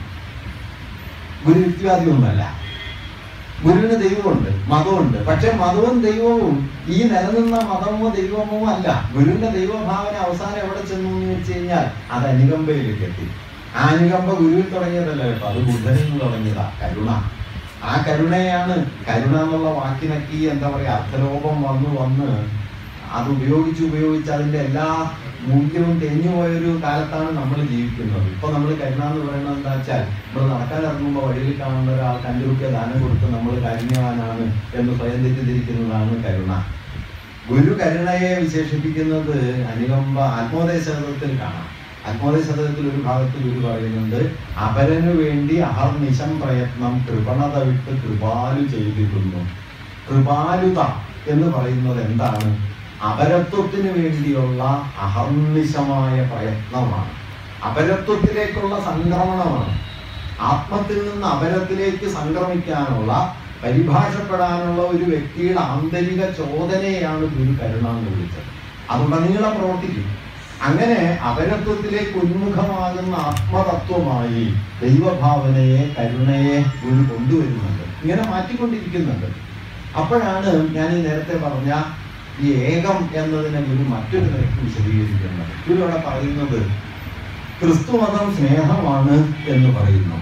ഗുരു യുക്തിവാദിയൊന്നുമല്ല ഗുരുവിന് ദൈവമുണ്ട് മതമുണ്ട് പക്ഷെ മതവും ദൈവവും ഈ നിലനിന്ന മതമോ ദൈവമോ അല്ല ഗുരുവിന്റെ ദൈവഭാവന അവസാനം എവിടെ ചെന്നു എന്ന് വെച്ച് കഴിഞ്ഞാൽ അത് അനുകമ്പയിലേക്ക് എത്തി ആ അനുകമ്പ ഗുരുവിൽ തുടങ്ങിയതല്ല കേട്ടോ അത് ബുദ്ധനിൽ നിന്ന് തുടങ്ങിയതാ കരുണ ആ കരുണയാണ് കരുണ എന്നുള്ള വാക്കിനൊക്കെ ഈ എന്താ പറയാ അർത്ഥലോപം വന്ന് വന്ന് അത് ഉപയോഗിച്ച് ഉപയോഗിച്ച് അതിന്റെ എല്ലാ മൂല്യവും തെഞ്ഞു പോയൊരു കാലത്താണ് നമ്മൾ ജീവിക്കുന്നത് ഇപ്പൊ നമ്മൾ കരുണ എന്ന് പറയുന്നത് എന്താ വെച്ചാൽ നമ്മൾ നടക്കാൻ ഇറങ്ങുമ്പോൾ വഴിയിൽ കാണുന്ന ഒരാൾ കണ്ടുരുക്കിയ ദാനം കൊടുത്ത് നമ്മൾ കാരുണ്യവാനാണ് എന്ന് സ്വയം തെറ്റിദ്ധരിക്കുന്നതാണ് കരുണ ഗുരു കരുണയെ വിശേഷിപ്പിക്കുന്നത് അനുകമ്പ ആത്മോദയശതകത്തിൽ കാണാം ആത്മോദയശതകത്തിൽ ഒരു ഭാഗത്ത് ഗുരു പറയുന്നുണ്ട് അപരനു വേണ്ടി അഹർനിശം പ്രയത്നം കൃപണത വിട്ട് കൃപാലു ചെയ്തിരുന്നു കൃപാലുത എന്ന് പറയുന്നത് എന്താണ് അപരത്വത്തിന് വേണ്ടിയുള്ള അഹർനിശമായ പ്രയത്നമാണ് അപരത്വത്തിലേക്കുള്ള സംക്രമണമാണ് ആത്മത്തിൽ നിന്ന് അപരത്തിലേക്ക് സംക്രമിക്കാനുള്ള പരിഭാഷപ്പെടാനുള്ള ഒരു വ്യക്തിയുടെ ആന്തരിക ചോദനയാണ് ഗുരു കരുണ എന്ന് വിളിച്ചത് അതുടനീളം പ്രവർത്തിക്കും അങ്ങനെ അപരത്വത്തിലേക്ക് ഉന്മുഖമാകുന്ന ആത്മതത്വമായി ദൈവഭാവനയെ കരുണയെ ഗുരു കൊണ്ടുവരുന്നുണ്ട് ഇങ്ങനെ മാറ്റിക്കൊണ്ടിരിക്കുന്നുണ്ട് അപ്പോഴാണ് ഞാൻ ഈ നേരത്തെ പറഞ്ഞ ഈ ഏകം എന്നതിനെ ഗുരു മറ്റൊരു നിലയ്ക്ക് വിശദീകരിക്കുന്നത് ഗുരു അവിടെ പറയുന്നത് ക്രിസ്തുമതം സ്നേഹമാണ് എന്ന് പറയുന്നു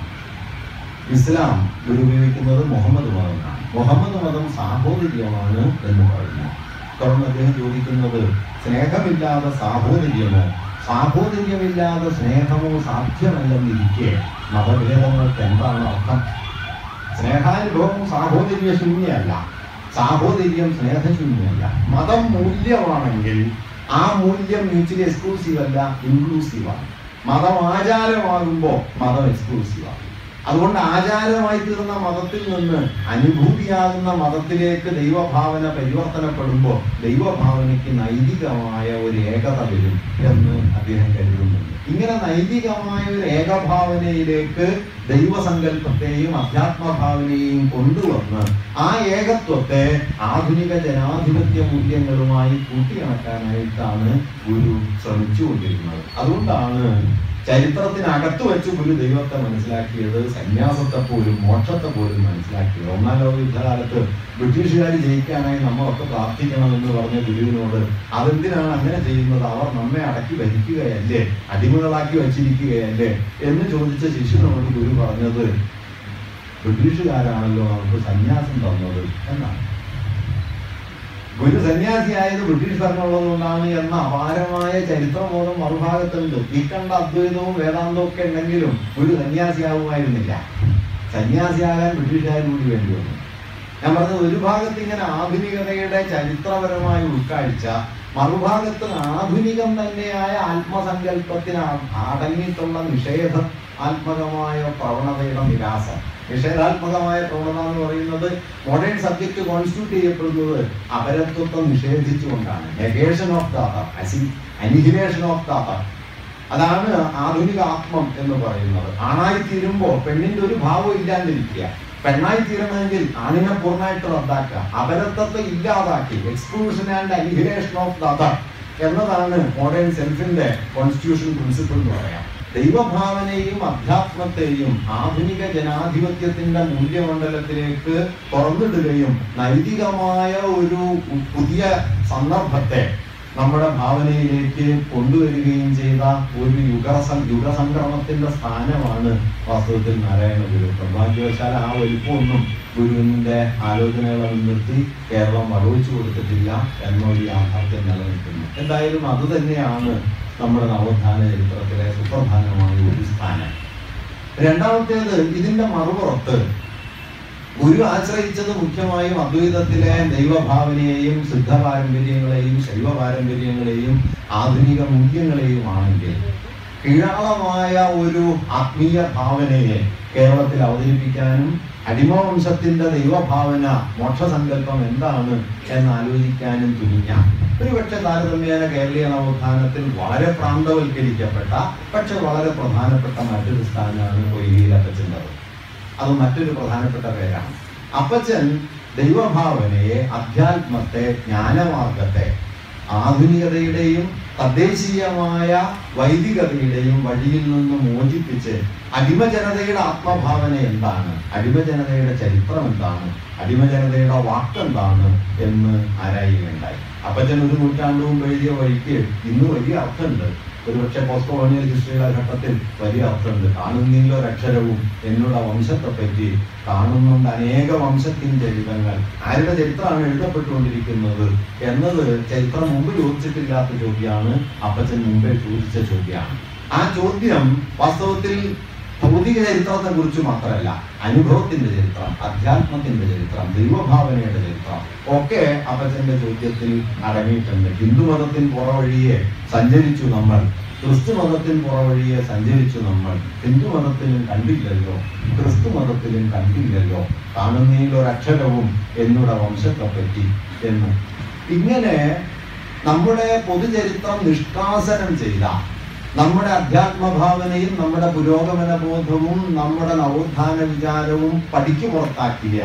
ഇസ്ലാം ഗുരു ഉപയോഗിക്കുന്നത് മുഹമ്മദ് മതമാണ് മുഹമ്മദ് മതം സാഹോദര്യമാണ് എന്ന് പറയുന്നു തുടർന്ന് അദ്ദേഹം ചോദിക്കുന്നത് സ്നേഹമില്ലാതെ സാഹോദര്യമോ സാഹോദര്യമില്ലാതെ സ്നേഹമോ സാധ്യമല്ലെന്നിരിക്കെ മതഭേദങ്ങൾക്ക് എന്താണ് അർത്ഥം സ്നേഹാനുഭവം സാഹോദര്യ ശൂന്യമല്ല സാഹോദര്യം സ്നേഹശൂന്യമല്ല മതം മൂല്യമാണെങ്കിൽ ആ മൂല്യം മ്യൂച്വലി എക്സ്ക്ലൂസീവ് അല്ല ഇൻക്ലൂസീവ് ആണ് മതം ആചാരമാകുമ്പോൾ മതം എക്സ്ക്ലൂസീവ് ആണ് അതുകൊണ്ട് ആചാരമായി തീർന്ന മതത്തിൽ നിന്ന് അനുഭൂതിയാകുന്ന മതത്തിലേക്ക് ദൈവഭാവന പരിവർത്തനപ്പെടുമ്പോൾ ദൈവഭാവനയ്ക്ക് നൈതികമായ ഒരു ഏകത വരും എന്ന് അദ്ദേഹം കരുതുന്നുണ്ട് ഇങ്ങനെ നൈതികമായ ഒരു ഏകഭാവനയിലേക്ക് ദൈവസങ്കല്പത്തെയും അധ്യാത്മഭാവനയെയും കൊണ്ടുവന്ന് ആ ഏകത്വത്തെ ആധുനിക ജനാധിപത്യ മൂല്യങ്ങളുമായി കൂട്ടിയിണക്കാനായിട്ടാണ് ഗുരു ശ്രമിച്ചുകൊണ്ടിരുന്നത് അതുകൊണ്ടാണ് ചരിത്രത്തിനകത്ത് വെച്ച് ഗുരു ദൈവത്തെ മനസ്സിലാക്കിയത് സന്യാസത്തെ പോലും മോക്ഷത്തെ പോലും മനസ്സിലാക്കിയത് ഒന്നാം ലോക യുദ്ധകാലത്ത് ബ്രിട്ടീഷുകാർ ജയിക്കാനായി നമ്മളൊക്കെ പ്രാർത്ഥിക്കണമെന്ന് പറഞ്ഞ ഗുരുവിനോട് അതെന്തിനാണ് അങ്ങനെ ചെയ്യുന്നത് അവർ നമ്മെ അടക്കി ഭരിക്കുകയല്ലേ അടിമകളാക്കി വച്ചിരിക്കുകയല്ലേ എന്ന് ചോദിച്ച ശിശുവിനോട് ഗുരു പറഞ്ഞത് ബ്രിട്ടീഷുകാരാണല്ലോ നമുക്ക് സന്യാസം തന്നത് എന്നാണ് ഗുരു സന്യാസിയായത് ബ്രിട്ടീഷ് ഭരണമുള്ളതുകൊണ്ടാണ് എന്ന അപാരമായ ചരിത്രബോധം മറുഭാഗത്തുണ്ട് ഈ കണ്ട അദ്വൈതവും വേദാന്തവും ഒക്കെ ഉണ്ടെങ്കിലും ഗുരു സന്യാസിയാവുമായിരുന്നില്ല സന്യാസിയാകാൻ ബ്രിട്ടീഷുകാർ കൂടി വേണ്ടി വന്നു ഞാൻ പറഞ്ഞത് ഒരു ഭാഗത്ത് ഇങ്ങനെ ആധുനികതയുടെ ചരിത്രപരമായ ഉൾക്കാഴ്ച മറുഭാഗത്ത് ആധുനികം തന്നെയായ ആത്മസങ്കല്പത്തിന് ആ- അടങ്ങിയിട്ടുള്ള നിഷേധ ആത്മകമായ പ്രവണതയുടെ നിരാസം നിഷേധാത്മകമായ പ്രവണത എന്ന് പറയുന്നത് മോഡേൺ സബ്ജക്ട് കോൺസ്റ്റിറ്റ്യൂട്ട് ചെയ്യപ്പെടുന്നത് അപരത്വത്തെ നിഷേധിച്ചുകൊണ്ടാണ് negation of the other annihilation of the other അതാണ് ആധുനിക ആത്മം എന്ന് പറയുന്നത് ആണായി തീരുമ്പോൾ പെണ്ണിന്റെ ഒരു ഭാവം ഇല്ലാണ്ടിരിക്കുക പെണ്ണായി തീരണമെങ്കിൽ ആണിനെ പൂർണ്ണമായിട്ട് റദ്ദാക്കുക അപരത്വത്തെ ഇല്ലാതാക്കി exclusion and annihilation of the other എന്നതാണ് മോഡേൺ സെൽഫിന്റെ കോൺസ്റ്റിറ്റ്യൂഷൻ പ്രിൻസിപ്പിൾ എന്ന് പറയാം ദൈവഭാവനയും അധ്യാത്മത്തെയും ആധുനിക ജനാധിപത്യത്തിന്റെ മൂല്യമണ്ഡലത്തിലേക്ക് തുറന്നിടുകയും നൈതികമായ ഒരു പുതിയ സന്ദർഭത്തെ നമ്മുടെ ഭാവനയിലേക്ക് കൊണ്ടുവരികയും ചെയ്ത ഒരു യുഗസം യുഗസംക്രമത്തിന്റെ സ്ഥാനമാണ് വാസ്തവത്തിൽ നാരായണ ഗുരു നിർഭാഗ്യവശാൽ ആ വലിപ്പമൊന്നും ഗുരുവിന്റെ ആലോചനകളെ മുൻനിർത്തി കേരളം വകവെച്ചു കൊടുത്തിട്ടില്ല എന്നൊരു യാഥാർത്ഥ്യം നിലനിൽക്കുന്നു എന്തായാലും അത് തന്നെയാണ് നമ്മുടെ നവോത്ഥാന ചരിത്രത്തിലെ സുപ്രധാനമായ ഒരു സ്ഥാനം രണ്ടാമത്തേത് ഇതിന്റെ മറുപുറത്ത് ഗുരു ആശ്രയിച്ചത് മുഖ്യമായും അദ്വൈതത്തിലെ ദൈവഭാവനയെയും സിദ്ധ പാരമ്പര്യങ്ങളെയും ശൈവ പാരമ്പര്യങ്ങളെയും ആധുനിക മൂല്യങ്ങളെയും ആണെങ്കിൽ കീഴാളമായ ഒരു ആത്മീയ ഭാവനയെ കേരളത്തിൽ അവതരിപ്പിക്കാനും അടിമവംശത്തിന്റെ ദൈവഭാവന മോക്ഷസങ്കല്പം എന്താണ് എന്ന് ആലോചിക്കാനും തുനിഞ്ഞ ഒരുപക്ഷെ താരതമ്യേന കേരളീയ നവോത്ഥാനത്തിൽ വളരെ പ്രാന്തവൽക്കരിക്കപ്പെട്ട പക്ഷെ വളരെ പ്രധാനപ്പെട്ട മറ്റൊരു സ്ഥാനമാണ് കൊയ്യിലപ്പച്ചൻ്റെത് അത് മറ്റൊരു പ്രധാനപ്പെട്ട പേരാണ് അപ്പച്ചൻ ദൈവഭാവനയെ അധ്യാത്മത്തെ ജ്ഞാനമാർഗത്തെ ആധുനികതയുടെയും തദ്ദേശീയമായ വൈദികതയുടെയും വഴിയിൽ നിന്ന് മോചിപ്പിച്ച് അടിമജനതയുടെ ആത്മഭാവന എന്താണ് അടിമജനതയുടെ ചരിത്രം എന്താണ് അടിമജനതയുടെ വാക്കെന്താണ് എന്ന് ആരായുകയുണ്ടായി അപ്പച്ചൻ ഒരു നൂറ്റാണ്ട് മുമ്പ് എഴുതിയ വഴിക്ക് ഇന്ന് വലിയ അർത്ഥമുണ്ട് ഒരുപക്ഷെ പോസ്റ്റ് കൊളോണിയൽ ഹിസ്റ്ററിയുടെ ഘട്ടത്തിൽ വലിയ അർത്ഥമുണ്ട് കാണുന്നില്ല ഒരക്ഷരവും എന്നോട് വംശത്തെ പറ്റി കാണുന്നുണ്ട് അനേക വംശത്തിൻ ചരിത്രങ്ങൾ ആരുടെ ചരിത്രമാണ് എഴുതപ്പെട്ടുകൊണ്ടിരിക്കുന്നത് എന്നത് ചരിത്രം മുമ്പ് ചോദിച്ചിട്ടില്ലാത്ത ചോദ്യമാണ് അപ്പച്ചൻ മുമ്പേ ചോദിച്ച ചോദ്യമാണ് ആ ചോദ്യം വാസ്തവത്തിൽ ഭൗതിക ചരിത്രത്തെ കുറിച്ച് മാത്രമല്ല അനുഭവത്തിന്റെ ചരിത്രം അധ്യാത്മത്തിന്റെ ചരിത്രം ദൈവഭാവനയുടെ ചരിത്രം ഒക്കെ അപ്പച്ചന്റെ ചോദ്യത്തിൽ അടങ്ങിയിട്ടുണ്ട് ഹിന്ദു മതത്തിൻ പുറവഴിയെ സഞ്ചരിച്ചു നമ്മൾ ക്രിസ്തു മതത്തിൻ പുറവഴിയെ സഞ്ചരിച്ചു നമ്മൾ ഹിന്ദു മതത്തിലും കണ്ടില്ലല്ലോ ക്രിസ്തു മതത്തിലും കണ്ടില്ലല്ലോ കാണുന്നതിൽ ഒരക്ഷരവും എന്നോട് വംശത്തെ പറ്റി എന്ന് ഇങ്ങനെ നമ്മുടെ പൊതുചരിത്രം നിഷ്കാസനം ചെയ്ത നമ്മുടെ അധ്യാത്മഭാവനയും നമ്മുടെ പുരോഗമന ബോധവും നമ്മുടെ നവോത്ഥാന വിചാരവും പടിക്ക് പുറത്താക്കിയ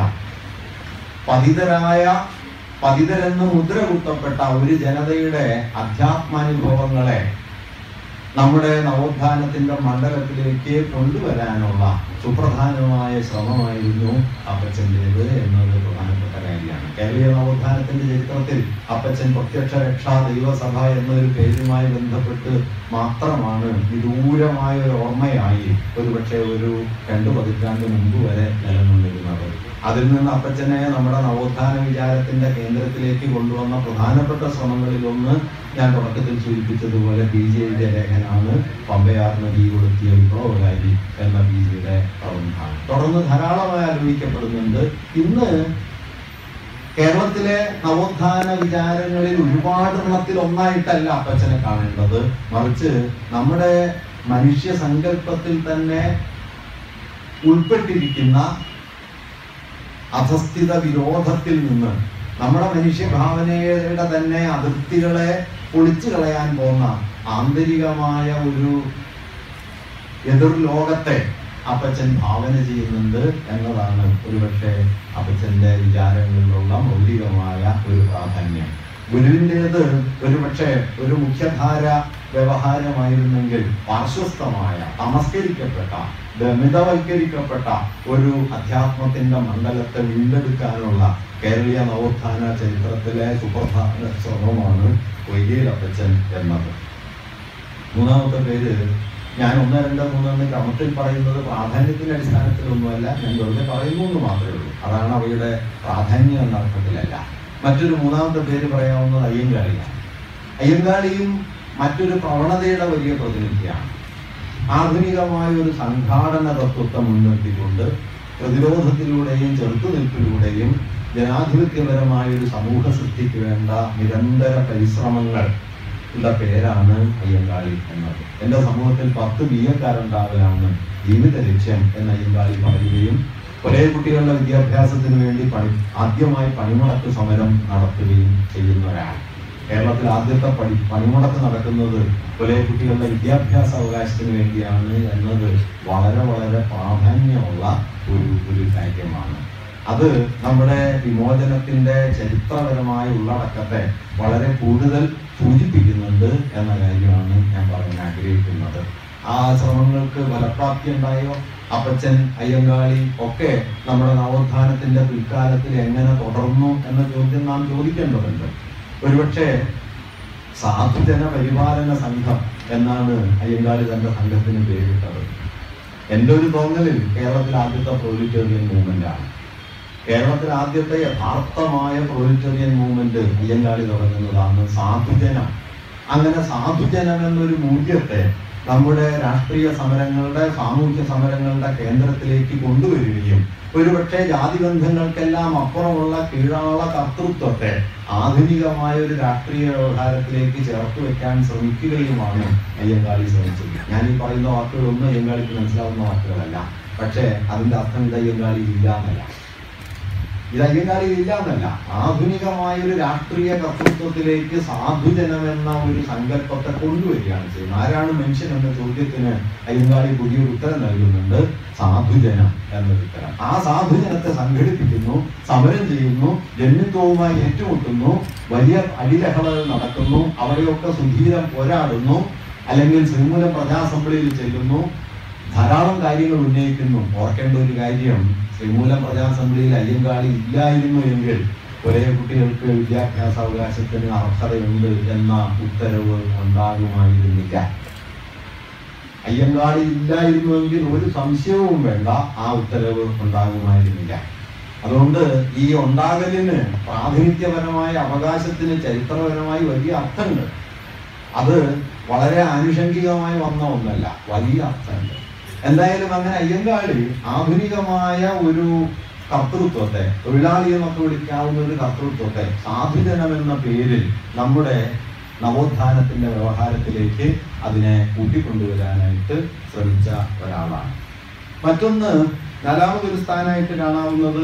പതിതരായ പതിതരെന്ന് മുദ്ര കുത്തപ്പെട്ട ഒരു ജനതയുടെ അധ്യാത്മാനുഭവങ്ങളെ നമ്മുടെ നവോത്ഥാനത്തിന്റെ മണ്ഡലത്തിലേക്ക് കൊണ്ടുവരാനുള്ള സുപ്രധാനമായ ശ്രമമായിരുന്നു അപ്പച്ചൻ്റേത് എന്നത് പ്രധാനപ്പെട്ട കാര്യമാണ് കേരളീയ നവോത്ഥാനത്തിന്റെ ചരിത്രത്തിൽ അപ്പച്ചൻ പ്രത്യക്ഷ രക്ഷാ ദൈവസഭ എന്നൊരു പേരുമായി ബന്ധപ്പെട്ട് മാത്രമാണ് വിദൂരമായ ഒരു ഓർമ്മയായി ഒരുപക്ഷെ ഒരു രണ്ടു പതിറ്റാണ്ട് മുമ്പ് വരെ നിലനിന്നിരുന്നത് അതിൽ നിന്ന് അപ്പച്ചനെ നമ്മുടെ നവോത്ഥാന വിചാരത്തിന്റെ കേന്ദ്രത്തിലേക്ക് കൊണ്ടുവന്ന പ്രധാനപ്പെട്ട ശ്രമങ്ങളിലൊന്ന് ഞാൻ തുടക്കത്തിൽ സൂചിപ്പിച്ചതുപോലെ ബി ജെയുടെ ലേഖനാണ് പമ്പയാർ നദി കൊളുത്തിയ വിപ്ലവകാരി എന്ന ബി ജിയുടെ പ്രബന്ധമാണ് തുടർന്ന് ധാരാളമായി ആലോചിക്കപ്പെടുന്നുണ്ട് ഇന്ന് കേരളത്തിലെ നവോത്ഥാന വിചാരങ്ങളിൽ ഒരുപാട് എണ്ണത്തിൽ ഒന്നായിട്ടല്ല അപ്പച്ചനെ കാണേണ്ടത് മറിച്ച് നമ്മുടെ മനുഷ്യ സങ്കല്പത്തിൽ തന്നെ ഉൾപ്പെട്ടിരിക്കുന്ന അധസ്ഥിത വിരോധത്തിൽ നിന്ന് നമ്മുടെ മനുഷ്യഭാവനയുടെ തന്നെ അതിർത്തികളെ പൊളിച്ചു കളയാൻ പോന്ന ആന്തരികമായ ഒരു എതിർ ലോകത്തെ അപ്പച്ചൻ ഭാവന ചെയ്യുന്നുണ്ട് എന്നതാണ് ഒരുപക്ഷെ അപ്പച്ചന്റെ വിചാരങ്ങളിലുള്ള മൗലികമായ ഒരു പ്രാധാന്യം ഗുരുവിൻ്റെത് ഒരുപക്ഷെ ഒരു മുഖ്യധാര വ്യവഹാരമായിരുന്നെങ്കിൽ പാർശ്വസ്ഥമായ തമസ്കരിക്കപ്പെട്ട ദമിതവൽക്കരിക്കപ്പെട്ട ഒരു അധ്യാത്മത്തിന്റെ മണ്ഡലത്തെ വീണ്ടെടുക്കാനുള്ള കേരളീയ നവോത്ഥാന ചരിത്രത്തിലെ സുപ്രധാന ശ്രമമാണ് വൈദ്യരപ്പച്ചൻ എന്നത് മൂന്നാമത്തെ പേര് ഞാൻ ഒന്ന് രണ്ട് മൂന്നെന്ന് ക്രമത്തിൽ പറയുന്നത് പ്രാധാന്യത്തിന്റെ അടിസ്ഥാനത്തിലൊന്നുമല്ല ഞാൻ വെറുതെ പറയുന്നു എന്ന് മാത്രമേ ഉള്ളൂ അതാണ് അവയുടെ പ്രാധാന്യം എന്ന അർത്ഥത്തിലല്ല മറ്റൊരു മൂന്നാമത്തെ പേര് പറയാവുന്നത് അയ്യങ്കാളിയാണ് അയ്യങ്കാളിയും മറ്റൊരു പ്രവണതയുടെ വലിയ പ്രതിനിധിയാണ് ആധുനികമായ ഒരു സംഘാടന തത്വത്തെ മുൻനിർത്തിക്കൊണ്ട് പ്രതിരോധത്തിലൂടെയും ചെറുത്തുനിൽപ്പിലൂടെയും ജനാധിപത്യപരമായ ഒരു സമൂഹ സൃഷ്ടിക്ക് വേണ്ട നിരന്തര പരിശ്രമങ്ങൾ ുടെ പേരാണ് അയ്യങ്കാളി എന്നത് എന്റെ സമൂഹത്തിൽ പത്ത് ബി എക്കാരുണ്ടാവലാണ് ജീവിത ലക്ഷ്യം എന്ന് അയ്യങ്കാളി പറയുകയും ഒരേ കുട്ടികളുടെ വിദ്യാഭ്യാസത്തിന് വേണ്ടി പണി ആദ്യമായി പണിമുടക്ക് സമരം നടത്തുകയും ചെയ്യുന്ന ഒരാൾ കേരളത്തിൽ ആദ്യത്തെ പണി പണിമുടക്ക് നടക്കുന്നത് ഒരേ കുട്ടികളുടെ വിദ്യാഭ്യാസ അവകാശത്തിന് വേണ്ടിയാണ് എന്നത് വളരെ വളരെ പ്രാധാന്യമുള്ള ഒരു ഒരു കാര്യമാണ് അത് നമ്മുടെ വിമോചനത്തിന്റെ ചരിത്രപരമായ ഉള്ളടക്കത്തെ വളരെ കൂടുതൽ സൂചിപ്പിക്കുന്നുണ്ട് എന്ന കാര്യമാണ് ഞാൻ പറയാൻ ആഗ്രഹിക്കുന്നത് ആ ശ്രമങ്ങൾക്ക് ഫലപ്രാപ്തി ഉണ്ടായോ അപ്പച്ചൻ അയ്യങ്കാളി ഒക്കെ നമ്മുടെ നവോത്ഥാനത്തിന്റെ പിൽക്കാലത്തിൽ എങ്ങനെ തുടർന്നു എന്ന ചോദ്യം നാം ചോദിക്കേണ്ടതുണ്ട് ഒരുപക്ഷെ സാധുജന പരിപാലന സംഘം എന്നാണ് അയ്യങ്കാളി തന്റെ സംഘത്തിന് പേരിട്ടത് എൻ്റെ ഒരു തോന്നലിൽ കേരളത്തിൽ ആദ്യത്തെ പ്രോലിറ്റേറിയൻ മൂവ്മെന്റ് ആണ് കേരളത്തിൽ ആദ്യത്തെ യഥാർത്ഥമായ പ്രോലിറ്റേറിയൻ മൂവ്മെന്റ് അയ്യങ്കാളി തുടങ്ങുന്നതാണ് സാധുജനം അങ്ങനെ സാധുജനം എന്നൊരു മൂല്യത്തെ നമ്മുടെ രാഷ്ട്രീയ സമരങ്ങളുടെ സാമൂഹ്യ സമരങ്ങളുടെ കേന്ദ്രത്തിലേക്ക് കൊണ്ടുവരികയും ഒരുപക്ഷെ ജാതിബന്ധങ്ങൾക്കെല്ലാം അപ്പുറമുള്ള കീഴാള കർത്തൃത്വത്തെ ആധുനികമായ ഒരു രാഷ്ട്രീയ വ്യവഹാരത്തിലേക്ക് ചേർത്ത് വെക്കാൻ ശ്രമിക്കുകയുമാണ് അയ്യങ്കാളി ശ്രമിച്ചത് ഞാൻ ഈ പറയുന്ന വാക്കുകളൊന്നും അയ്യങ്കാളിക്ക് മനസ്സിലാവുന്ന വാക്കുകളല്ല പക്ഷേ അതിന്റെ അർത്ഥം ഇത് അയ്യങ്കാളി ഇല്ല എന്നല്ല ഇത് അയ്യങ്കാളി ഇല്ല എന്നല്ല ആധുനികമായ ഒരു രാഷ്ട്രീയ കർത്തൃത്വത്തിലേക്ക് സാധുജനം എന്ന ഒരു സങ്കല്പത്തെ കൊണ്ടുവരികയാണ് ചെയ്യുന്നത് ആരാണ് മനുഷ്യൻ എന്ന ചോദ്യത്തിന് അയ്യങ്കാളി പുതിയൊരു ഉത്തരം നൽകുന്നുണ്ട് സാധുജനം എന്നൊരു ഉത്തരം ആ സാധുജനത്തെ സംഘടിപ്പിക്കുന്നു സമരം ചെയ്യുന്നു ജന്മിത്വവുമായി ഏറ്റുമുട്ടുന്നു വലിയ അടിലഹളകൾ നടക്കുന്നു അവിടെയൊക്കെ സുധീരം പോരാടുന്നു അല്ലെങ്കിൽ ശ്രീമൂലം പ്രജാസംബളിയിൽ ചെല്ലുന്നു ധാരാളം കാര്യങ്ങൾ ഉന്നയിക്കുന്നു ഓർക്കേണ്ട ഒരു കാര്യം ശ്രീമൂലം പ്രജാസംബളിയിൽ അയ്യങ്കാളി ഇല്ലായിരുന്നു എങ്കിൽ ഒരേ കുട്ടികൾക്ക് വിദ്യാഭ്യാസ അവകാശത്തിന് അർഹതയുണ്ട് എന്ന ഉത്തരവ് ഉണ്ടാകുമായിരുന്നില്ല അയ്യങ്കാളി ഇല്ലായിരുന്നുവെങ്കിൽ ഒരു സംശയവും വേണ്ട ആ ഉത്തരവ് ഉണ്ടാകുമായിരുന്നില്ല അതുകൊണ്ട് ഈ ഉണ്ടാകലിന് പ്രാതിനിധ്യപരമായ അവകാശത്തിന് ചരിത്രപരമായി വലിയ അർത്ഥമുണ്ട് അത് വളരെ ആനുഷംഗികമായി വന്ന ഒന്നല്ല വലിയ അർത്ഥമുണ്ട് എന്തായാലും അങ്ങനെ അയ്യങ്കാളി ആധുനികമായ ഒരു കർത്തൃത്വത്തെ തൊഴിലാളി എന്നൊക്കെ വിളിക്കാവുന്ന ഒരു കർത്തൃത്വത്തെ സാധുജനം എന്ന പേരിൽ നമ്മുടെ നവോത്ഥാനത്തിന്റെ വ്യവഹാരത്തിലേക്ക് അതിനെ കൂട്ടിക്കൊണ്ടുവരാനായിട്ട് ശ്രമിച്ച ഒരാളാണ് മറ്റൊന്ന് നാലാമതൊരു സ്ഥാനമായിട്ട് കാണാവുന്നത്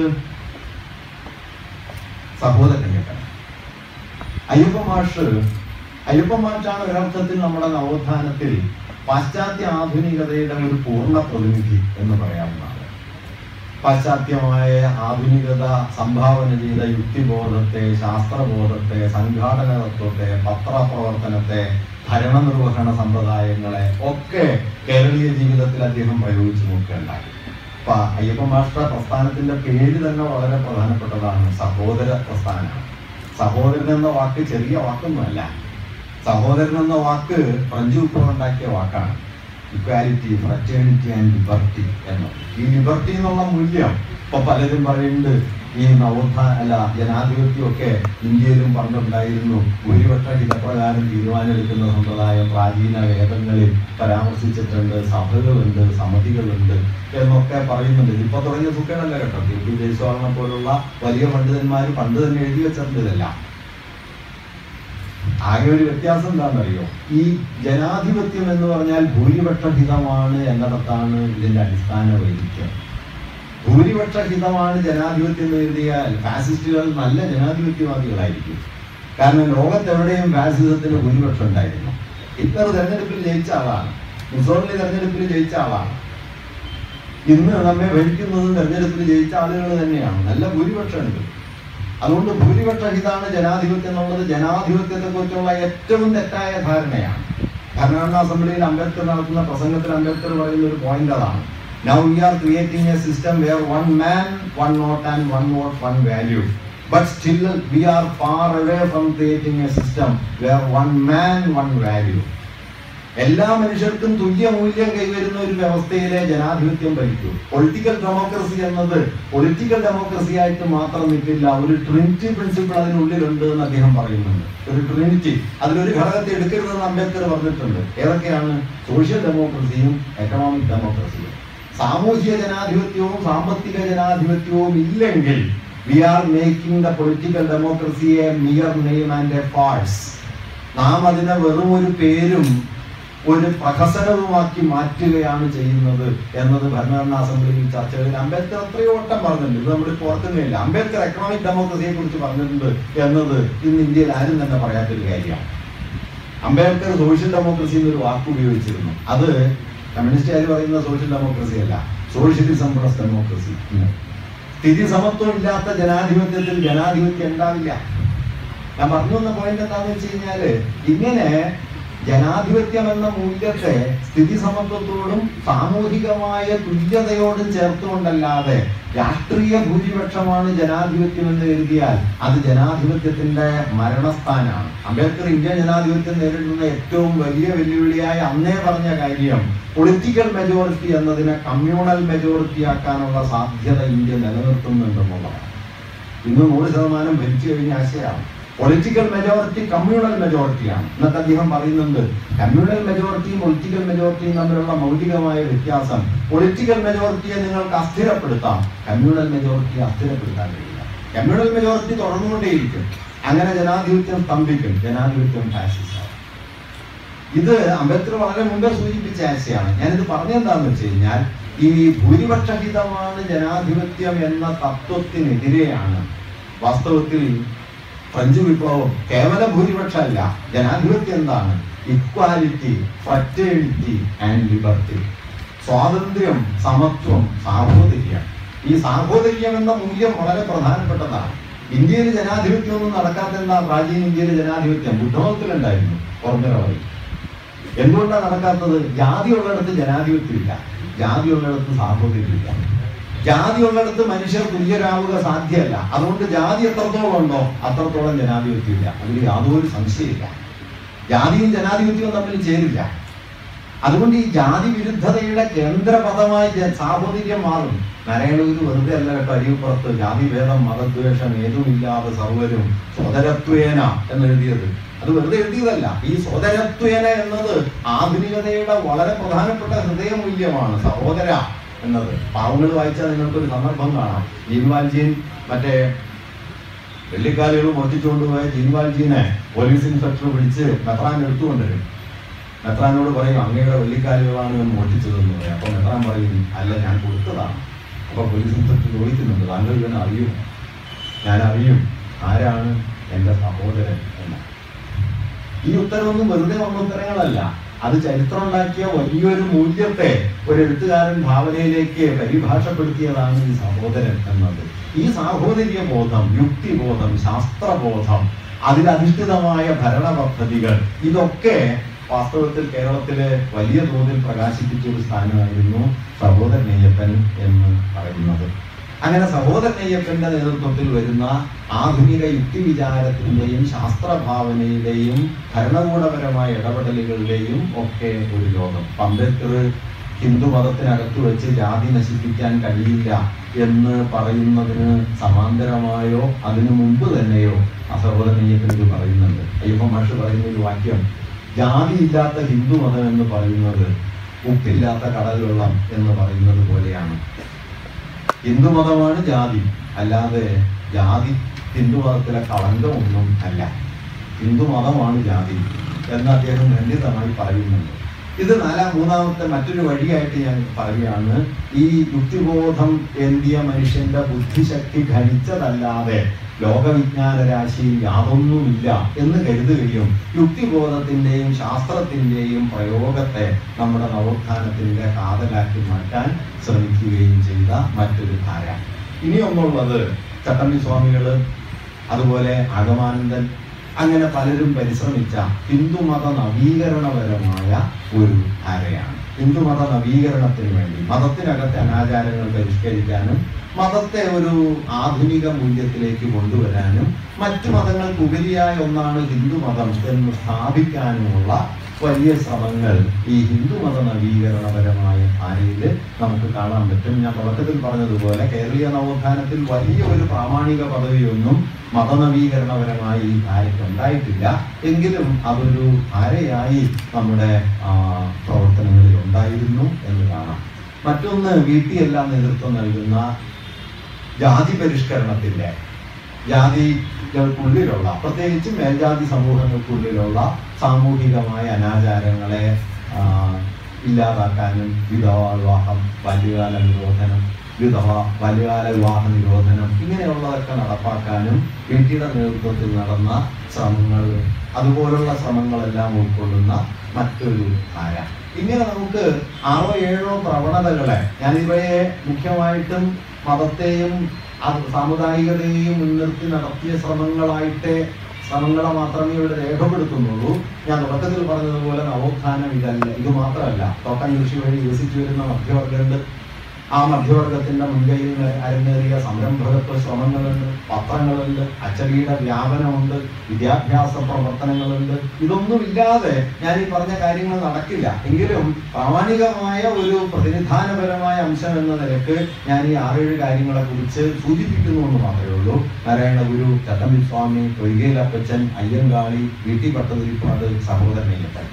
സഹോദരൻ അയ്യപ്പ മാഷ് അയ്യപ്പ മാഷാണ് ഒരർത്ഥത്തിൽ നമ്മുടെ നവോത്ഥാനത്തിൽ പാശ്ചാത്യ ആധുനികതയുടെ ഒരു പൂർണ്ണ പ്രതിനിധി എന്ന് പറയാവുന്നതാണ് പാശ്ചാത്യമായ ആധുനികത സംഭാവന ചെയ്ത യുക്തിബോധത്തെ ശാസ്ത്രബോധത്തെ സംഘാടന തത്വത്തെ പത്രപ്രവർത്തനത്തെ ഭരണനിർവഹണ സമ്പ്രദായങ്ങളെ ഒക്കെ കേരളീയ ജീവിതത്തിൽ അദ്ദേഹം പ്രയോഗിച്ചു നോക്കുകയുണ്ടായി അപ്പൊ അയ്യപ്പ മാഷ്ട പ്രസ്ഥാനത്തിന്റെ പേര് തന്നെ വളരെ പ്രധാനപ്പെട്ടതാണ് സഹോദര പ്രസ്ഥാനമാണ് സഹോദരൻ എന്ന വാക്ക് ചെറിയ വാക്കൊന്നുമല്ല സഹോദരൻ എന്ന വാക്ക് ഫ്രഞ്ച് വിപ്ലവം ഉണ്ടാക്കിയ വാക്കാണ് ഇക്വാലിറ്റി ഫ്രറ്റേണിറ്റി ആൻഡ് ലിബർട്ടി എന്ന് ഈ ലിബർട്ടി എന്നുള്ള മൂല്യം ഇപ്പൊ പലരും പറയുന്നുണ്ട് ഈ നവോത്ഥാന അല്ല ജനാധിപത്യമൊക്കെ ഇന്ത്യയിലും പണ്ടുണ്ടായിരുന്നു ഭൂരിപക്ഷ ഹിതപ്രകാരം തീരുമാനമെടുക്കുന്ന സമ്പ്രദായം പ്രാചീന വേദങ്ങളിൽ പരാമർശിച്ചിട്ടുണ്ട് സഭകളുണ്ട് സമിതികളുണ്ട് എന്നൊക്കെ പറയുന്നുണ്ട് ഇപ്പൊ തുടങ്ങിയ സുഖമല്ല കേട്ടോ കെ പി ജയസ്വാമിനെ പോലുള്ള വലിയ പണ്ഡിതന്മാർ പണ്ട് തന്നെ എഴുതി വെച്ചിട്ടുണ്ട് ഇതെല്ലാം ആകെ ഒരു വ്യത്യാസം എന്താണെന്നറിയോ ഈ ജനാധിപത്യം എന്ന് പറഞ്ഞാൽ ഭൂരിപക്ഷ ഹിതമാണ് എന്നിടത്താണ് ഇതിന്റെ അടിസ്ഥാന വൈരുദ്ധ്യം ഭൂരിപക്ഷ ഹിതമാണ് ജനാധിപത്യം എന്ന് എഴുതിയാൽ ഫാസിസ്റ്റുകൾ നല്ല ജനാധിപത്യവാദികളായിരിക്കും കാരണം ലോകത്തെവിടെയും ഫാസിസത്തിന് ഭൂരിപക്ഷം ഉണ്ടായിരുന്നു ഹിറ്റ്ലർ തെരഞ്ഞെടുപ്പിൽ ജയിച്ച ആളാണ് മുസോളിനി തെരഞ്ഞെടുപ്പിൽ ജയിച്ച ആളാണ് ഇന്ന് നമ്മെ ഭരിക്കുന്നതും തെരഞ്ഞെടുപ്പിൽ ജയിച്ച ആളുകൾ തന്നെയാണ് നല്ല ഭൂരിപക്ഷമുണ്ട് അതുകൊണ്ട് ഭൂരിപക്ഷ ഹിതാണ് ജനാധിപത്യം എന്നുള്ളത് ജനാധിപത്യത്തെ കുറിച്ചുള്ള ഏറ്റവും തെറ്റായ ധാരണയാണ് ഭരണഘടനാ അസംബ്ലിയിൽ അംബേദ്കർ നടത്തുന്ന പ്രസംഗത്തിൽ അംബേദ്കർ പറയുന്ന ഒരു പോയിന്റ് അതാണ് now we are creating a system where one man one vote and one vote one value but still we are far away from creating a system where one man one value എല്ലാ മനുഷ്യർക്കും തുല്യ മൂല്യം കൈവരുന്ന ഒരു വ്യവസ്ഥയിലെ ജനാധിപത്യം ഭരിക്കൂ political democracy എന്നത് പൊളിറ്റിക്കൽ ഡെമോക്രസി ആയിട്ട് മാത്രം നിൽക്കില്ല ഒരു ട്രിനിറ്റി പ്രിൻസിപ്പിൾ അതിനുള്ളിലുണ്ട് എന്ന് അദ്ദേഹം പറയുന്നുണ്ട് ഒരു ട്രിനിറ്റി അതിലൊരു ഘടകത്തെ എടുക്കരുതെന്ന് അംബേദ്കർ പറഞ്ഞിട്ടുണ്ട് ഏതൊക്കെയാണ് സോഷ്യൽ ഡെമോക്രസിയും എക്കണോമിക് ഡെമോക്രസിയും സാമൂഹിക ജനാധിപത്യവും സാമ്പത്തിക ജനാധിപത്യവും ഇല്ലെങ്കിൽ we are making the political democracy a mere name and a false നാം അതിനെ വെറും ഒരു പേരും ഒരു പ്രഹസനവുമാക്കി മാറ്റുകയാണ് ചെയ്യുന്നത് എന്നത് ഭരണഘടനാ അസംബ്ലിയിൽ ചർച്ചകളിൽ അംബേദ്കർ എത്രയോ വട്ടം പറഞ്ഞിട്ടുണ്ട് ഇത് നമ്മൾ ഓർക്കുന്നില്ല അംബേദ്കർ എക്കണോമിക് ഡെമോക്രസിയെ കുറിച്ച് പറഞ്ഞിട്ടുണ്ട് എന്നത് ഇന്ന് ഇന്ത്യയിൽ ആരും തന്നെ പറയാത്തൊരു കാര്യമാണ് അംബേദ്കർ സോഷ്യൽ ഡെമോക്രസി എന്നൊരു വാക്ക് ഉപയോഗിച്ചിരുന്നു അത് കമ്മ്യൂണിസ്റ്റുകാർ പറയുന്ന സോഷ്യൽ ഡെമോക്രസി അല്ല സോഷ്യലിസം പ്ലസ് ഡെമോക്രസി സ്ഥിതി സമത്വം ഇല്ലാത്ത ജനാധിപത്യത്തിൽ ജനാധിപത്യം ഉണ്ടാവില്ല ഞാൻ പറഞ്ഞു വന്ന പോയിന്റ് എന്താണെന്ന് വെച്ച് കഴിഞ്ഞാല് ഇങ്ങനെ ജനാധിപത്യം എന്ന മൂല്യത്തെ സ്ഥിതി സമത്വത്തോടും സാമൂഹികമായ തുല്യതയോടും ചേർത്തുകൊണ്ടല്ലാതെ രാഷ്ട്രീയ ഭൂരിപക്ഷമാണ് ജനാധിപത്യം എന്ന് എഴുതിയാൽ അത് ജനാധിപത്യത്തിന്റെ മരണസ്ഥാനാണ് അംബേദ്കർ ഇന്ത്യ ജനാധിപത്യം നേരിടുന്ന ഏറ്റവും വലിയ വെല്ലുവിളിയായ അന്നേ പറഞ്ഞ കാര്യം പൊളിറ്റിക്കൽ മെജോറിറ്റി എന്നതിനെ കമ്മ്യൂണൽ മെജോറിറ്റി ആക്കാനുള്ള സാധ്യത ഇന്ത്യ നിലനിർത്തുന്നുണ്ടെന്നുള്ളതാണ് ഇന്ന് നൂറ് ശതമാനം ഭരിച്ചു കഴിഞ്ഞ ആശയമാണ് പൊളിറ്റിക്കൽ മെജോറിറ്റി കമ്മ്യൂണൽ മെജോറിറ്റിയാണ് എന്നിട്ട് അദ്ദേഹം പറയുന്നുണ്ട് കമ്മ്യൂണൽ മെജോറിറ്റിയും പൊളിറ്റിക്കൽ മെജോറിറ്റിയും തമ്മിലുള്ള മൗലികമായ വ്യത്യാസം പൊളിറ്റിക്കൽ മെജോറിറ്റിയെ നിങ്ങൾക്ക് അസ്ഥിരപ്പെടുത്താം കമ്മ്യൂണൽ മെജോറിറ്റിയെ അസ്ഥിരപ്പെടുത്താൻ കഴിയില്ല കമ്മ്യൂണൽ മെജോറിറ്റി തുടർന്നുകൊണ്ടേയിരിക്കും അങ്ങനെ ജനാധിപത്യം സ്തംഭിക്കും ജനാധിപത്യം ഫാസിസം ഇത് അംബേദ്കർ വളരെ മുമ്പേ സൂചിപ്പിച്ച ആശയമാണ് ഞാനിത് പറഞ്ഞെന്താന്ന് വെച്ച് കഴിഞ്ഞാൽ ഈ ഭൂരിപക്ഷഹിതമാണ് ജനാധിപത്യം എന്ന തത്വത്തിനെതിരെയാണ് വാസ്തവത്തിൽ ഫ്രഞ്ച് വിപ്ലവം കേവല ഭൂരിപക്ഷമല്ല ജനാധിപത്യം എന്താണ് ഇക്വാലിറ്റി ഫ്രറ്റേണിറ്റി ആൻഡ് ലിബർട്ടി സ്വാതന്ത്ര്യം സമത്വം സാഹോദര്യം ഈ സാഹോദര്യം എന്ന മൂല്യം വളരെ പ്രധാനപ്പെട്ടതാണ് ഇന്ത്യയിൽ ജനാധിപത്യം ഒന്നും നടക്കാത്ത എന്താ പ്രാചീന ഇന്ത്യയിലെ ജനാധിപത്യം ബുദ്ധമതത്തിലുണ്ടായിരുന്നു ഓർമ്മ എന്തുകൊണ്ടാണ് നടക്കാത്തത് ജാതി ഉള്ളിടത്ത് ജനാധിപത്യമില്ല ജാതി ഉള്ളിടത്ത് സാഹോദര്യമില്ല ജാതി ഉള്ളിടത്ത് മനുഷ്യർ തുല്യരാവുക സാധ്യമല്ല അതുകൊണ്ട് ജാതി എത്രത്തോളം ഉണ്ടോ അത്രത്തോളം ജനാധിപത്യമില്ല അതിൽ യാതൊരു സംശയമില്ല ജാതിയും ജനാധിപത്യവും തമ്മിൽ ചേരില്ല അതുകൊണ്ട് ഈ ജാതി വിരുദ്ധതയുടെ കേന്ദ്രപദമായി ജ- സാഹോദര്യം മാറും നാരായണഗുരു വെറുതെ അല്ല കേട്ടോ അരിയപ്പുറത്ത് ജാതിഭേദം മതദ്വേഷം ഏതുമില്ലാതെ സർവരും സോദരത്വേന എന്ന് എഴുതിയത് അത് വെറുതെ എഴുതിയതല്ല ഈ സോദരത്വേന എന്നത് ആധുനികതയുടെ വളരെ പ്രധാനപ്പെട്ട ഹൃദയമൂല്യമാണ് സഹോദര എന്നത് പാവങ്ങൾ വായിച്ചാൽ നിങ്ങൾക്കൊരു സന്ദർഭം കാണാം ജീൻവാൽജീൻ മറ്റേ വെള്ളിക്കാലുകൾ മോഷ്ടിച്ചുകൊണ്ട് പോയ ജീൻവാൽജീനെ പോലീസ് ഇൻസ്പെക്ടർ വിളിച്ച് മെത്രാൻ എടുത്തുകൊണ്ടുവരും മെത്രാനോട് പറയും അങ്ങയുടെ വെള്ളിക്കാലുകളാണ് ഞാൻ മോഷ്ടിച്ചതെന്ന് പറയും അപ്പൊ മെത്രാൻ പറയും അല്ല ഞാൻ കൊടുത്തതാണ് അപ്പൊ പോലീസ് ഇൻസ്പെക്ടർ ചോദിക്കുന്നുണ്ട് താങ്കൾ ഇവനെ അറിയും ഞാൻ അറിയും ആരാണ് എൻ്റെ സഹോദരൻ എന്ന് ഈ ഉത്തരവൊന്നും വെറുതെ വന്ന ഉത്തരങ്ങളല്ല അത് ചരിത്രം ഉണ്ടാക്കിയ വലിയൊരു മൂല്യത്തെ ഒരു എഴുത്തുകാരൻ ഭാവനയിലേക്ക് പരിഭാഷപ്പെടുത്തിയതാണ് ഈ സഹോദരൻ എന്നത് ഈ സാഹോദര്യ ബോധം യുക്തിബോധം ശാസ്ത്രബോധം അതിലധിഷ്ഠിതമായ ഭരണ പദ്ധതികൾ ഇതൊക്കെ വാസ്തവത്തിൽ കേരളത്തിലെ വലിയ തോതിൽ പ്രകാശിപ്പിച്ച ഒരു സ്ഥാനമായിരുന്നു സഹോദരനയ്യപ്പൻ എന്ന് പറയുന്നത് അങ്ങനെ സഹോദരനയ്യപ്പന്റെ നേതൃത്വത്തിൽ വരുന്ന ആധുനിക യുക്തി വിചാരത്തിന്റെയും ശാസ്ത്രഭാവനയുടെയും ഭരണകൂടപരമായ ഇടപെടലുകളുടെയും ഒക്കെ ഒരു ലോകം അംബേദ്കർ ഹിന്ദു മതത്തിനകത്ത് വെച്ച് ജാതി നശിപ്പിക്കാൻ കഴിയില്ല എന്ന് പറയുന്നതിന് സമാന്തരമായോ അതിനു മുമ്പ് തന്നെയോ ആ സഹോദരനയ്യപ്പൻ ഇത് പറയുന്നുണ്ട് അയ്യപ്പ മാഷ് പറയുന്ന ഒരു വാക്യം ജാതി ഇല്ലാത്ത ഹിന്ദു മതം എന്ന് പറയുന്നത് ഉപ്പില്ലാത്ത കടൽ വെള്ളം എന്ന് പറയുന്നത് പോലെയാണ് ഹിന്ദുമതമാണ് ജാതി അല്ലാതെ ജാതി ഹിന്ദുമതത്തിലെ കളങ്കമൊന്നും അല്ല ഹിന്ദു മതമാണ് ജാതി എന്ന് അദ്ദേഹം ഖണ്ഡിതമായി പറയുന്നുണ്ട് ഇത് നാലാം മൂന്നാമത്തെ മറ്റൊരു വഴിയായിട്ട് ഞാൻ പറയുകയാണ് ഈ യുക്തിബോധം എന്തിയ മനുഷ്യന്റെ ബുദ്ധിശക്തി ഘനിച്ചതല്ലാതെ ലോകവിജ്ഞാന രാശിയിൽ യാതൊന്നുമില്ല എന്ന് കരുതുകയും യുക്തിബോധത്തിന്റെയും ശാസ്ത്രത്തിന്റെയും പ്രയോഗത്തെ നമ്മുടെ നവോത്ഥാനത്തിന്റെ കാതലാക്കി മാറ്റാൻ ശ്രമിക്കുകയും ചെയ്ത മറ്റൊരു ധാര ഇനി ഒന്നുള്ളത് ചട്ടമ്പി സ്വാമികള് അതുപോലെ അഗമാനന്ദൻ അങ്ങനെ പലരും പരിശ്രമിച്ച ഹിന്ദുമത നവീകരണപരമായ ഒരു ധാരയാണ് ഹിന്ദുമത നവീകരണത്തിന് വേണ്ടി മതത്തിനകത്തെ അനാചാരങ്ങൾ പരിഷ്കരിക്കാനും മതത്തെ ഒരു ആധുനിക മൂല്യത്തിലേക്ക് കൊണ്ടുവരാനും മറ്റു മതങ്ങൾക്ക് ഉപരിയായ ഒന്നാണ് ഹിന്ദുമതം എന്ന് സ്ഥാപിക്കാനുമുള്ള വലിയ ശ്രമങ്ങൾ ഈ ഹിന്ദുമത നവീകരണപരമായ ധാരയിൽ നമുക്ക് കാണാൻ പറ്റും ഞാൻ തുടക്കത്തിൽ പറഞ്ഞതുപോലെ കേരളീയ നവോത്ഥാനത്തിൽ വലിയ ഒരു പ്രാമാണിക പദവിയൊന്നും മതനവീകരണപരമായി ഈ ധാരയ്ക്ക് ഉണ്ടായിട്ടില്ല എങ്കിലും അതൊരു ധാരയായി നമ്മുടെ ആ, പ്രവർത്തനങ്ങളിൽ ഉണ്ടായിരുന്നു എന്ന് കാണാം മറ്റൊന്ന് വീട്ടിയെല്ലാം നേതൃത്വം നൽകുന്ന ജാതി പരിഷ്കരണത്തിന്റെ ജാതികൾക്കുള്ളിലുള്ള പ്രത്യേകിച്ച് മേൽജാതി സമൂഹങ്ങൾക്കുള്ളിലുള്ള സാമൂഹികമായ അനാചാരങ്ങളെ ആ, ഇല്ലാതാക്കാനും വിധവാ വിവാഹം ബാല്യകാല നിരോധനം വിധവ ബാല്യകാല വിവാഹ നിരോധനം ഇങ്ങനെയുള്ളതൊക്കെ നടപ്പാക്കാനും വീട്ടിയുടെ നേതൃത്വത്തിൽ നടന്ന ശ്രമങ്ങൾ അതുപോലുള്ള ശ്രമങ്ങളെല്ലാം ഉൾക്കൊള്ളുന്ന മറ്റൊരു ധാര ഇങ്ങനെ നമുക്ക് ആറോ ഏഴോ പ്രവണതകളെ ഞാനിവയെ മുഖ്യമായിട്ടും മതത്തെയും അത് സാമുദായികതയെയും മുൻനിർത്തി നടത്തിയ ശ്രമങ്ങളായിട്ട് ശ്രമങ്ങളെ മാത്രമേ ഇവിടെ രേഖപ്പെടുത്തുന്നുള്ളൂ ഞാൻ തുടക്കത്തിൽ പറഞ്ഞതുപോലെ നവോത്ഥാനം ഇതല്ല ഇത് മാത്രമല്ല തോട്ടം കൃഷി വഴി വികസിച്ചു വരുന്ന മധ്യവർഗമുണ്ട് ആ മധ്യവർഗത്തിന്റെ മുൻകൈയിൽ അരങ്ങേറിയ സംരംഭകത്വ ശ്രമങ്ങളുണ്ട് പത്രങ്ങളുണ്ട് അച്ചടിയുടെ വ്യാപനമുണ്ട് വിദ്യാഭ്യാസ പ്രവർത്തനങ്ങളുണ്ട് ഇതൊന്നുമില്ലാതെ ഞാൻ ഈ പറഞ്ഞ കാര്യങ്ങൾ നടക്കില്ല എങ്കിലും പ്രാമാണികമായ ഒരു പ്രതിനിധാനപരമായ അംശം എന്ന നിലക്ക് ഞാൻ ഈ ആറേഴ് കാര്യങ്ങളെ കുറിച്ച് സൂചിപ്പിക്കുന്നു എന്ന് മാത്രമേ ഉള്ളൂ നാരായണ ഗുരു ചട്ടമ്പി സ്വാമി പൊയ്കയിലപ്പച്ചൻ അയ്യങ്കാളി വീട്ടി പട്ടതിരിപ്പാട് സഹോദരനയ്യപ്പൻ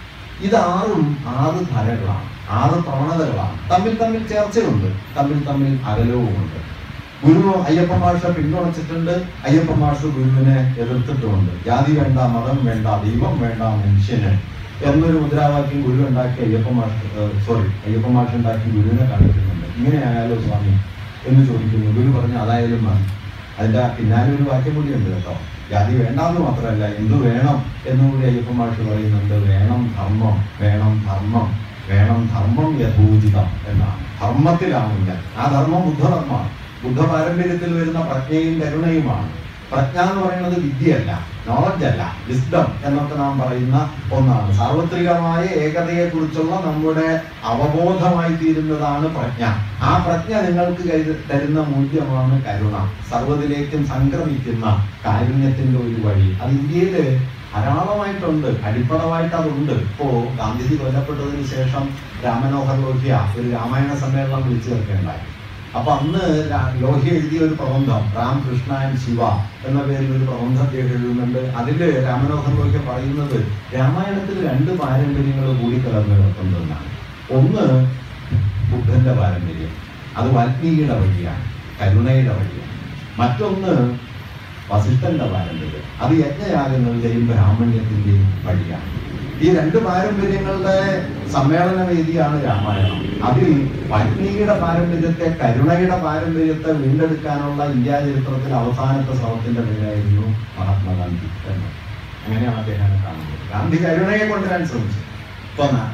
ഇതാറും ആറ് ധരകളാണ് ആറ് പ്രവണതകളാണ് തമ്മിൽ തമ്മിൽ ചേർച്ചയുണ്ട് തമ്മിൽ തമ്മിൽ അകലവുമുണ്ട് ഗുരു അയ്യപ്പ മാഷ പിന്തുണച്ചിട്ടുണ്ട് അയ്യപ്പ മാഷ് ഗുരുവിനെ എതിർത്തിട്ടുമുണ്ട് ജാതി വേണ്ട മതം വേണ്ട ദൈവം വേണ്ട മനുഷ്യന് എന്നൊരു മുദ്രാവാക്യം ഗുരു ഉണ്ടാക്കി അയ്യപ്പ മാഷ് സോറി അയ്യപ്പ മാഷ് ഉണ്ടാക്കി ഗുരുവിനെ കാണിക്കുന്നുണ്ട് ഇങ്ങനെയായാലോ സ്വാമി എന്ന് ചോദിക്കുന്നു ഗുരു പറഞ്ഞു അതായാലും മതി അതിന്റെ പിന്നാലെ ഒരു വാക്യം കൂടി ഉണ്ട് കേട്ടോ ജാതി വേണ്ടാന്ന് മാത്രമല്ല എന്തു വേണം എന്നും കൂടി അയ്യപ്പ മാഷ് പറയുന്നുണ്ട് വേണം ധർമ്മം വേണം ധർമ്മം വേണം ധർമ്മം യഥോചിതം എന്നാണ് ധർമ്മത്തിലാണ് ആ ധർമ്മം ബുദ്ധധർമ്മമാണ് ബുദ്ധ പാരമ്പര്യത്തിൽ വരുന്ന പ്രജ്ഞയും കരുണയുമാണ് പ്രജ്ഞ എന്ന് പറയുന്നത് വിദ്യയല്ല നോളജ് അല്ല വിസ്ഡം എന്നൊക്കെ നാം പറയുന്ന ഒന്നാണ് സാർവത്രികമായ ഏകതയെക്കുറിച്ചുള്ള നമ്മുടെ അവബോധമായി തീരുന്നതാണ് പ്രജ്ഞ ആ പ്രജ്ഞ നിങ്ങൾക്ക് കരു- തരുന്ന മൂല്യമാണ് കരുണ സർവ്വതിലേക്കും സംക്രമിക്കുന്ന കാരുണ്യത്തിന്റെ ഒരു വഴി അത് ഇന്ത്യയില് ധാരാളമായിട്ടുണ്ട് അടിപ്പടമായിട്ട് അതുണ്ട് ഇപ്പോ ഗാന്ധിജി കൊല്ലപ്പെട്ടതിന് ശേഷം രാമനോഹർ ലോഹ്യ ഒരു രാമായണ സമ്മേളനം വിളിച്ചു ചേർക്കേണ്ടായി അപ്പൊ അന്ന് രാ- ലോഹ്യ എഴുതിയ ഒരു പ്രബന്ധം രാം കൃഷ്ണ ആൻഡ് ശിവ എന്ന പേരിൽ ഒരു പ്രബന്ധം അദ്ദേഹം എഴുതുന്നുണ്ട് അതില് രാമനോഹർ ലോഹ്യ പറയുന്നത് രാമായണത്തിൽ രണ്ട് പാരമ്പര്യങ്ങൾ കൂടി കലർന്ന് കിടക്കുന്നതെന്നാണ് ഒന്ന് ബുദ്ധന്റെ പാരമ്പര്യം അത് വാൽമീകിയുടെ വഴിയാണ് കരുണയുടെ വഴിയാണ് മറ്റൊന്ന് വസിഷ്ഠന്റെ പാരമ്പര്യം അത് യജ്ഞയാഗങ്ങളുടെയും ബ്രാഹ്മണ്യത്തിന്റെയും വഴിയാണ് ഈ രണ്ട് പാരമ്പര്യങ്ങളുടെ സമ്മേളന വേദിയാണ് രാമായണം അതിൽ വാൽമീകിയുടെ പാരമ്പര്യത്തെ കരുണയുടെ പാരമ്പര്യത്തെ വീണ്ടെടുക്കാനുള്ള ഇന്ത്യ ചരിത്രത്തിൽ അവസാനത്തെ ശ്രമത്തിന്റെ പേരായിരുന്നു മഹാത്മാഗാന്ധി എന്ന് അങ്ങനെയാണ് അദ്ദേഹം കാണുന്നത് ഗാന്ധി കരുണയെ കൊണ്ടുവരാൻ ശ്രമിച്ചു ഇപ്പൊ ന-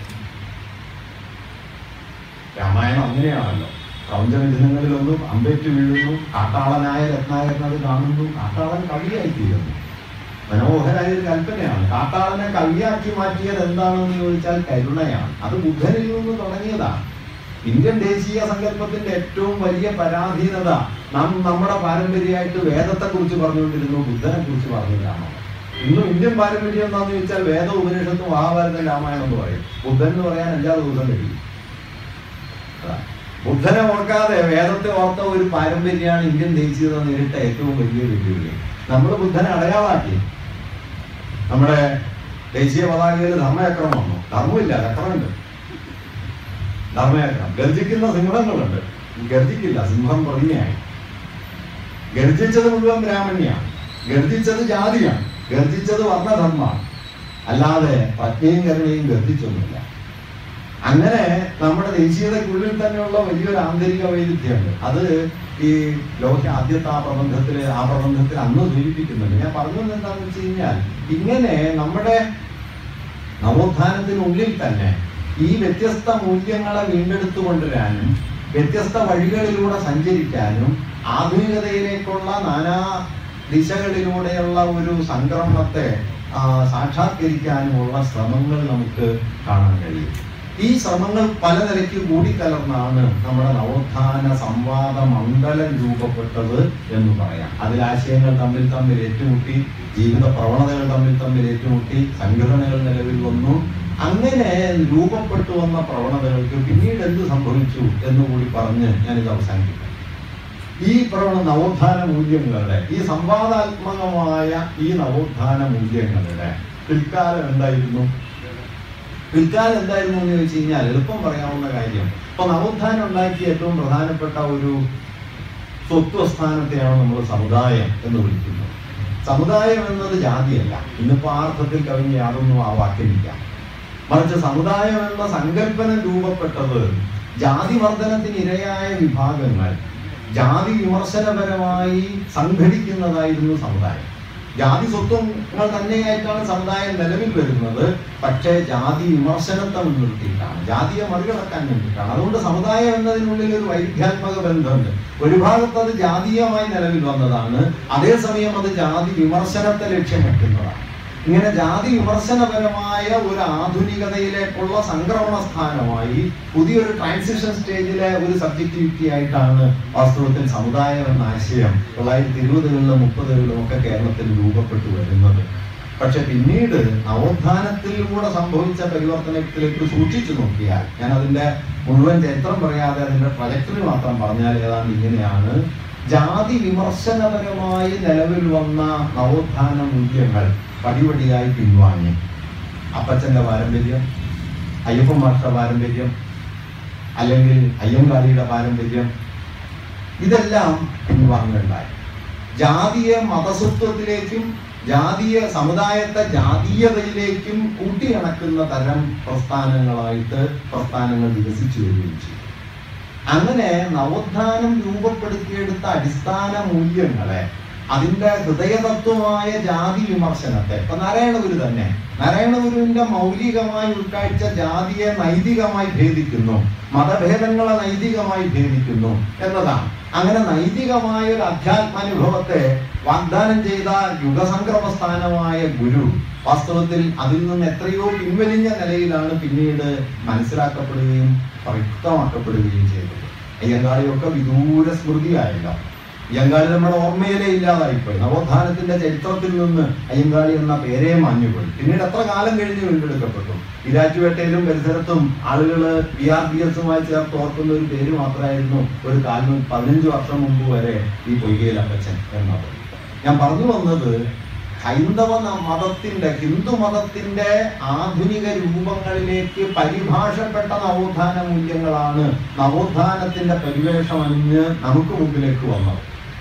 രാമായണം അങ്ങനെയാണല്ലോ പ്രപഞ്ചമിഥുനങ്ങളിലൊന്നും അമ്പേറ്റ് വീഴുന്നു കാട്ടാളനായ രത്നാകരൻ അത് കാണുന്നു കാട്ടാളൻ കവിയായി തീരുന്നു മനോഹരായ ഒരു കൽപ്പനയാണ് കാട്ടാളനെ കവിയാക്കി മാറ്റിയത് എന്താണെന്ന് ചോദിച്ചാൽ കരുണയാണ് അത് ബുദ്ധനിൽ നിന്ന് തുടങ്ങിയതാണ് ഇന്ത്യൻ ദേശീയ സങ്കല്പത്തിന്റെ ഏറ്റവും വലിയ പരാധീനത നാം നമ്മുടെ പാരമ്പര്യമായിട്ട് വേദത്തെ കുറിച്ച് പറഞ്ഞുകൊണ്ടിരുന്നു ബുദ്ധനെ കുറിച്ച് പറഞ്ഞിട്ടാണോ ഇന്നും ഇന്ത്യൻ പാരമ്പര്യം എന്താണെന്ന് ചോദിച്ചാൽ വേദ ഉപനിഷത്തും മഹാഭാരതം രാമായണം എന്ന് പറയും ബുദ്ധൻ എന്ന് പറയാൻ അഞ്ചാറ് ദിവസം കഴിയും അതാ. ബുദ്ധനെ ഓർക്കാതെ വേദത്തെ ഓർത്ത ഒരു പാരമ്പര്യമാണ് ഇന്ത്യൻ ദേശീയത നേരിട്ട ഏറ്റവും വലിയ വെല്ലുവിളി നമ്മൾ ബുദ്ധനെ അടയാളാക്കി നമ്മുടെ ദേശീയ പതാകയിൽ ധർമ്മചക്രം വന്നു ധർമ്മമില്ല ചക്രമുണ്ട് ധർമ്മചക്രം ഗർജിക്കുന്ന സിംഹങ്ങളുണ്ട് ഗർജിക്കില്ല സിംഹം പ്രതിമയായി ഗർജിച്ചത് മുഴുവൻ ബ്രാഹ്മണ്യാണ് ഗർജിച്ചത് ജാതിയാണ് ഗർജിച്ചത് വർണ്ണധർമ്മമാണ് അല്ലാതെ പ്രജ്ഞയും കരുണയും ഗർജിച്ചൊന്നുമില്ല അങ്ങനെ നമ്മുടെ ദേശീയതയ്ക്കുള്ളിൽ തന്നെയുള്ള വലിയൊരു ആന്തരിക വൈരുദ്ധ്യമുണ്ട് അത് ഈ ലോക ആദ്യത്തെ ആ പ്രബന്ധത്തിൽ ആ പ്രബന്ധത്തിൽ അന്ന് സൂചിപ്പിക്കുന്നുണ്ട് ഞാൻ പറഞ്ഞത് എന്താണെന്ന് വെച്ച് കഴിഞ്ഞാൽ ഇങ്ങനെ നമ്മുടെ നവോത്ഥാനത്തിനുള്ളിൽ തന്നെ ഈ വ്യത്യസ്ത മൂല്യങ്ങളെ വീണ്ടെടുത്തു കൊണ്ടുവരാനും വ്യത്യസ്ത വഴികളിലൂടെ സഞ്ചരിക്കാനും ആധുനികതയിലേക്കുള്ള നാനാ ദിശകളിലൂടെയുള്ള ഒരു സംക്രമണത്തെ ആ, സാക്ഷാത്കരിക്കാനുമുള്ള ശ്രമങ്ങൾ നമുക്ക് കാണാൻ കഴിയും ഈ ശ്രമങ്ങൾ പല നിലയ്ക്ക് കൂടിക്കലർന്നാണ് നമ്മുടെ നവോത്ഥാന സംവാദ മണ്ഡലം രൂപപ്പെട്ടത് എന്ന് പറയാം അതിൽ ആശയങ്ങൾ തമ്മിൽ തമ്മിൽ ഏറ്റുമുട്ടി ജീവിത പ്രവണതകൾ തമ്മിൽ തമ്മിൽ ഏറ്റുമുട്ടി സംഘടനകൾ നിലവിൽ വന്നു അങ്ങനെ രൂപപ്പെട്ടു വന്ന പ്രവണതകൾക്ക് പിന്നീട് എന്ത് സംഭവിച്ചു എന്ന് കൂടി പറഞ്ഞ് ഞാനിത് അവസാനിപ്പിക്കാം ഈ പ്രവണ നവോത്ഥാന മൂല്യങ്ങളുടെ ഈ സംവാദാത്മകമായ ഈ നവോത്ഥാന മൂല്യങ്ങളുടെ പിൽക്കാലം എന്തായിരുന്നു പിൽക്കാലം എന്തായിരുന്നു എന്ന് ചോദിച്ചു കഴിഞ്ഞാൽ എളുപ്പം പറയാവുന്ന കാര്യം ഇപ്പൊ നവോത്ഥാനം ഉണ്ടാക്കിയ ഏറ്റവും പ്രധാനപ്പെട്ട ഒരു സ്വത്വസ്ഥാനത്തെയാണ് നമ്മൾ സമുദായം എന്ന് വിളിക്കുന്നത് സമുദായം എന്നത് ജാതിയല്ല ഇന്നിപ്പോ ആ അർത്ഥത്തിൽ കവിഞ്ഞ് യാതൊന്നും ആ വാക്യമില്ല മറിച്ച് സമുദായം എന്ന സങ്കല്പന രൂപപ്പെട്ടത് ജാതി വർധനത്തിന് ഇരയായ വിഭാഗങ്ങൾ ജാതി വിമർശനപരമായി സംഘടിക്കുന്നതായിരുന്നു സമുദായം ജാതി സ്വത്വങ്ങൾ തന്നെയായിട്ടാണ് സമുദായം നിലവിൽ വരുന്നത് പക്ഷേ ജാതി വിമർശനത്തെ മുൻനിർത്തിയിട്ടാണ് ജാതിയെ മറികടക്കാൻ വേണ്ടിയിട്ടാണ് അതുകൊണ്ട് സമുദായം എന്നതിനുള്ളിൽ ഒരു വൈരുദ്ധ്യാത്മക ബന്ധമുണ്ട് ഒരു ഭാഗത്ത് അത് ജാതീയമായി നിലവിൽ വന്നതാണ് അതേസമയം അത് ജാതി വിമർശനത്തെ ലക്ഷ്യം വെക്കുന്നതാണ് ഇങ്ങനെ ജാതി വിമർശനപരമായ ഒരു ആധുനികതയിലേക്കുള്ള സംക്രമണ സ്ഥാനമായി പുതിയൊരു ട്രാൻസിഷൻ സ്റ്റേജിലെ ഒരു സബ്ജക്ടിവിറ്റി ആയിട്ടാണ് വാസ്തവത്തിൽ സമുദായം എന്ന ആശയം തൊള്ളായിരത്തി ഇരുപതുകളിലും മുപ്പതുകളിലും ഒക്കെ കേരളത്തിൽ രൂപപ്പെട്ടു വരുന്നത് പക്ഷെ പിന്നീട് നവോത്ഥാനത്തിലൂടെ സംഭവിച്ച പരിവർത്തനത്തിലേക്ക് സൂക്ഷിച്ചു നോക്കിയാൽ ഞാൻ അതിന്റെ മുഴുവൻ ചരിത്രം പറയാതെ അതിന്റെ ട്രജക്ടറി മാത്രം പറഞ്ഞാൽ ഏതാണ്ട് ഇങ്ങനെയാണ് ജാതി വിമർശനപരമായി നിലവിൽ വന്ന നവോത്ഥാന മൂല്യങ്ങൾ പടിപടിയായി പിൻവാങ്ങി അപ്പച്ചന്റെ പാരമ്പര്യം അയ്യപ്പൻ മാഷ്ട പാരമ്പര്യം അല്ലെങ്കിൽ അയ്യങ്കാളിയുടെ പാരമ്പര്യം ഇതെല്ലാം പിൻവാങ്ങുകയുണ്ടായി ജാതീയ മതസ്വത്വത്തിലേക്കും ജാതീയ സമുദായത്തെ ജാതീയതയിലേക്കും കൂട്ടിയിണക്കുന്ന തരം പ്രസ്ഥാനങ്ങളായിട്ട് പ്രസ്ഥാനങ്ങൾ വികസിച്ചു വരികയും ചെയ്തു അങ്ങനെ നവോത്ഥാനം രൂപപ്പെടുത്തിയെടുത്ത അടിസ്ഥാന മൂല്യങ്ങളെ അതിന്റെ ഹൃദയതത്വമായ ജാതി വിമർശനത്തെ ഇപ്പൊ നാരായണഗുരു തന്നെ നാരായണഗുരുവിന്റെ മൗലികമായി ഉൾക്കാഴ്ച ജാതിയെ നൈതികമായി ഭേദിക്കുന്നു മതഭേദങ്ങളെ നൈതികമായി ഭേദിക്കുന്നു എന്നതാണ് അങ്ങനെ നൈതികമായ ഒരു അധ്യാത്മാനുഭവത്തെ വാഗ്ദാനം ചെയ്ത യുഗസംക്രമ സ്ഥാനമായ ഗുരു വാസ്തവത്തിൽ അതിൽ നിന്ന് എത്രയോ പിൻവലിഞ്ഞ നിലയിലാണ് പിന്നീട് മനസ്സിലാക്കപ്പെടുകയും വ്യക്തമാക്കപ്പെടുകയും ചെയ്തത് അയ്യങ്കാളിയൊക്കെ വിദൂര സ്മൃതിയായല്ലോ അയ്യങ്കാളി നമ്മുടെ ഓർമ്മയിലേ ഇല്ലാതായിപ്പോയി നവോത്ഥാനത്തിന്റെ ചരിത്രത്തിൽ നിന്ന് അയ്യങ്കാളി എന്ന പേരേ മാഞ്ഞുപോയി പിന്നീട് എത്ര കാലം കഴിഞ്ഞ് വീണ്ടെടുക്കപ്പെട്ടു ഇരാറ്റുപേട്ടയിലും പരിസരത്തും ആളുകൾ ബി ആർ ബി എസുമായി ചേർത്ത് ഓർക്കുന്ന ഒരു പേര് മാത്രമായിരുന്നു ഒരു കാലം പതിനഞ്ച് വർഷം മുമ്പ് വരെ ഈ പൊയ്കയിൽ അപ്പച്ചൻ എന്നത് ഞാൻ പറഞ്ഞു വന്നത് ഹൈന്ദവ ന- മതത്തിന്റെ ഹിന്ദു മതത്തിന്റെ ആധുനിക രൂപങ്ങളിലേക്ക് പരിഭാഷപ്പെട്ട നവോത്ഥാന മൂല്യങ്ങളാണ് നവോത്ഥാനത്തിന്റെ പരിവേഷം അണിഞ്ഞ് നമുക്ക് മുമ്പിലേക്ക് വന്നത്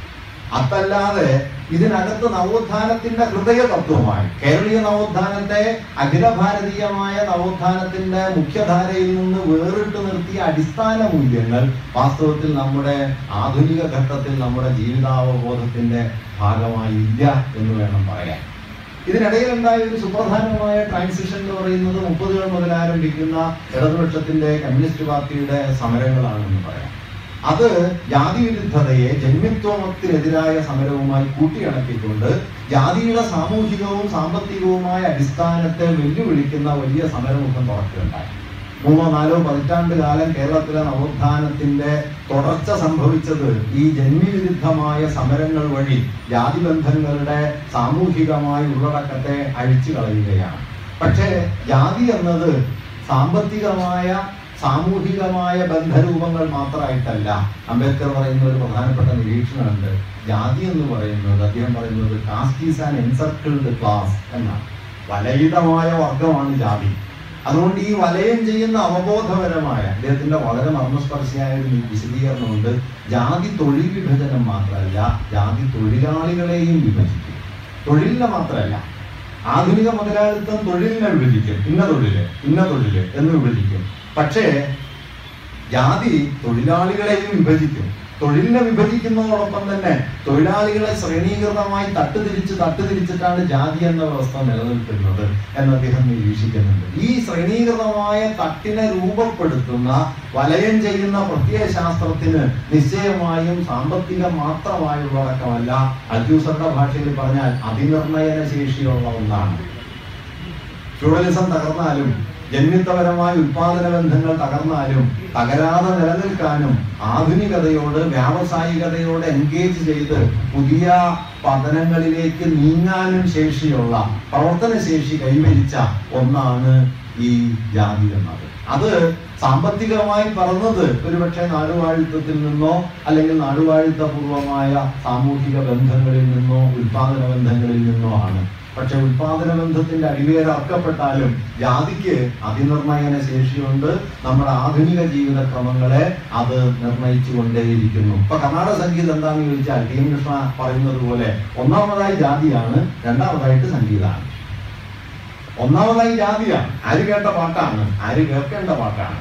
അതല്ലാതെ ഇതിനകത്ത് നവോത്ഥാനത്തിന്റെ ഹൃദയ തത്വമായി കേരളീയ നവോത്ഥാനത്തെ അഖില ഭാരതീയമായ നവോത്ഥാനത്തിന്റെ മുഖ്യധാരയിൽ നിന്ന് വേറിട്ട് നിർത്തിയ അടിസ്ഥാന മൂല്യങ്ങൾ വാസ്തവത്തിൽ നമ്മുടെ ആധുനിക ഘട്ടത്തിൽ നമ്മുടെ ജീവിതാവബോധത്തിന്റെ ഭാഗമായി ഇല്ല എന്ന് വേണം പറയാൻ ഇതിനിടയിൽ ഉണ്ടായ ഒരു സുപ്രധാനമായ ട്രാൻസിഷൻ എന്ന് പറയുന്നത് മുപ്പതുകൾ മുതൽ ആരംഭിക്കുന്ന ഇടതുപക്ഷത്തിന്റെ കമ്മ്യൂണിസ്റ്റ് പാർട്ടിയുടെ സമരങ്ങളാണെന്ന് പറയാം അത് ജാതി വിരുദ്ധതയെ ജന്മിത്വത്തിനെതിരായ സമരവുമായി കൂട്ടിയിണക്കിക്കൊണ്ട് ജാതിയുടെ സാമൂഹികവും സാമ്പത്തികവുമായ അടിസ്ഥാനത്തെ വെല്ലുവിളിക്കുന്ന വലിയ സമരമുഖം തുറക്കുകയുണ്ടായി മൂന്നോ നാലോ പതിറ്റാണ്ട് കാലം കേരളത്തിലെ നവോത്ഥാനത്തിന്റെ തുടർച്ച സംഭവിച്ചത് ഈ ജന്മിവിരുദ്ധമായ സമരങ്ങൾ വഴി ജാതിബന്ധങ്ങളുടെ സാമൂഹികമായ ഉള്ളടക്കത്തെ അഴിച്ചു കളയുകയാണ് പക്ഷേ ജാതി എന്നത് സാമ്പത്തികമായ സാമൂഹികമായ ബന്ധരൂപങ്ങൾ മാത്രമായിട്ടല്ല അംബേദ്കർ പറയുന്ന ഒരു പ്രധാനപ്പെട്ട നിരീക്ഷണമുണ്ട് ജാതി എന്ന് പറയുന്നത് അദ്ദേഹം പറയുന്നത് caste is an encircled class എന്നാണ് വലയിതമായ വർഗമാണ് ജാതി അതുകൊണ്ട് ഈ വലയം ചെയ്യുന്ന അവബോധപരമായ അദ്ദേഹത്തിന്റെ വളരെ മർമ്മസ്പർശിയായ ഒരു വിശദീകരണമുണ്ട് ജാതി തൊഴിൽ വിഭജനം മാത്രമല്ല ജാതി തൊഴിലാളികളെയും വിഭജിക്കും തൊഴിലിനെ മാത്രമല്ല ആധുനിക മുതലാളിത്തം തൊഴിലിനെ വിഭജിക്കും ഇന്ന തൊഴില് ഇന്ന തൊഴില് എന്ന് വിഭജിക്കും പക്ഷേ ജാതി തൊഴിലാളികളെയും വിഭജിക്കും തൊഴിലിനെ വിഭജിക്കുന്നതോടൊപ്പം തന്നെ തൊഴിലാളികളെ ശ്രേണീകൃതമായി തട്ടുതിരിച്ച് തട്ടുതിരിച്ചിട്ടാണ് ജാതി എന്ന വ്യവസ്ഥ നിലനിൽക്കുന്നത് എന്ന് അദ്ദേഹം നിരീക്ഷിക്കുന്നുണ്ട് ഈ ശ്രേണീകൃതമായ തട്ടിനെ രൂപപ്പെടുത്തുന്ന വലയം ചെയ്യുന്ന പ്രത്യയശാസ്ത്രത്തിന് നിശ്ചയമായും സാമ്പത്തിക മാത്രമായുള്ളടക്കമല്ല അൽജൂസറുടെ ഭാഷയിൽ പറഞ്ഞാൽ അതിനിർണയന ശേഷിയുള്ള ഒന്നാണ് ഫ്യൂഡലിസം തകർന്നാലും ജന്മിത്വപരമായ ഉത്പാദന ബന്ധങ്ങൾ തകർന്നാലും തകരാതെ നിലനിൽക്കാനും ആധുനികതയോട് വ്യാവസായികതയോട് എൻഗേജ് ചെയ്ത് പുതിയ പതനങ്ങളിലേക്ക് നീങ്ങാനും ശേഷിയുള്ള പ്രവർത്തന ശേഷി കൈവരിച്ച ഒന്നാണ് ഈ ജാതി എന്നത് അത് സാമ്പത്തികമായി പറഞ്ഞത് ഒരുപക്ഷെ നാടുവാഴിത്തത്തിൽ നിന്നോ അല്ലെങ്കിൽ നാടുവാഴിത്തപൂർവമായ സാമൂഹിക ബന്ധങ്ങളിൽ നിന്നോ ഉത്പാദന ബന്ധങ്ങളിൽ നിന്നോ ആണ് പക്ഷെ ഉത്പാദന ബന്ധത്തിന്റെ അടിവേരർക്കപ്പെട്ടാലും ജാതിക്ക് അതിനിർണയന ശേഷിയുണ്ട് നമ്മുടെ ആധുനിക ജീവിത ക്രമങ്ങളെ അത് നിർണയിച്ചു കൊണ്ടേയിരിക്കുന്നു ഇപ്പൊ കർണാടക സംഗീതം എന്താണെന്ന് ചോദിച്ചാൽ ടി എം കൃഷ്ണ പറയുന്നത് പോലെ ഒന്നാമതായി ജാതിയാണ് രണ്ടാമതായിട്ട് സംഗീതമാണ് ഒന്നാമതായി ജാതിയാണ് ആര് കേട്ട പാട്ടാണ് ആര് കേൾക്കേണ്ട പാട്ടാണ്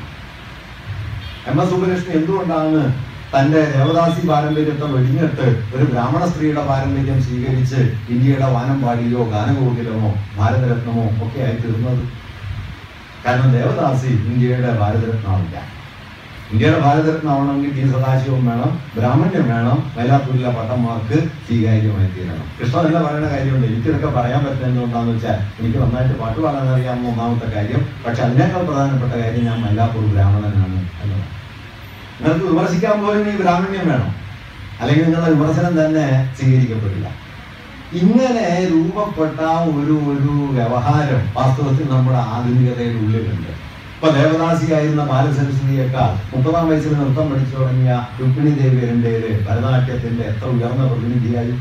എം എസ് സുബ്ബലക്ഷ്മി എന്തുകൊണ്ടാണ് തന്റെ ദേവദാസി പാരമ്പര്യത്തെ വെടിഞ്ഞിട്ട് ഒരു ബ്രാഹ്മണ സ്ത്രീയുടെ പാരമ്പര്യം സ്വീകരിച്ച് ഇന്ത്യയുടെ വാനമ്പാടിയോ ഗാനഗോകുലമോ ഭാരതരത്നമോ ഒക്കെ ആയി തീർന്നത് കാരണം ദേവദാസി ഇന്ത്യയുടെ ഭാരതരത്നമില്ല ഇന്ത്യയുടെ ഭാരതരത്നമാവണമെങ്കിൽ ടി സദാശിവം വേണം ബ്രാഹ്മണ്യം വേണം വൈലാത്തൂരിലെ പട്ടന്മാർക്ക് സ്വീകാര്യമായി തീരണം കൃഷ്ണ തന്നെ പറയുന്ന കാര്യമുണ്ട് എനിക്കിതൊക്കെ പറയാൻ പറ്റുന്നത് എന്താണെന്ന് വെച്ചാൽ എനിക്ക് നന്നായിട്ട് പാട്ട് പാടാൻ അറിയാവുന്ന ഒന്നാമത്തെ കാര്യം പക്ഷെ അതിനേക്കാൾ പ്രധാനപ്പെട്ട കാര്യം ഞാൻ മൈലാപ്പൂർ ബ്രാഹ്മണനാണ് എന്നതാണ് നിങ്ങൾക്ക് വിമർശിക്കാൻ പോലും ഈ ബ്രാഹ്മണ്യം വേണം അല്ലെങ്കിൽ നിങ്ങളുടെ വിമർശനം തന്നെ സ്വീകരിക്കപ്പെടില്ല ഇങ്ങനെ രൂപപ്പെട്ട ഒരു ഒരു വ്യവഹാരം വാസ്തവത്തിൽ നമ്മുടെ ആധുനികതയുടെ ഉള്ളിലുണ്ട് ഇപ്പൊ ദേവദാസിയായിരുന്ന ബാലസരസ്വതിയേക്കാൾ മുപ്പതാം വയസ്സിൽ നൃത്തം പഠിച്ചു തുടങ്ങിയ രുക്മിണി ദേവി എരണ്ടേല് ഭരതനാട്യത്തിന്റെ എത്ര ഉയർന്ന പ്രതിനിധിയായി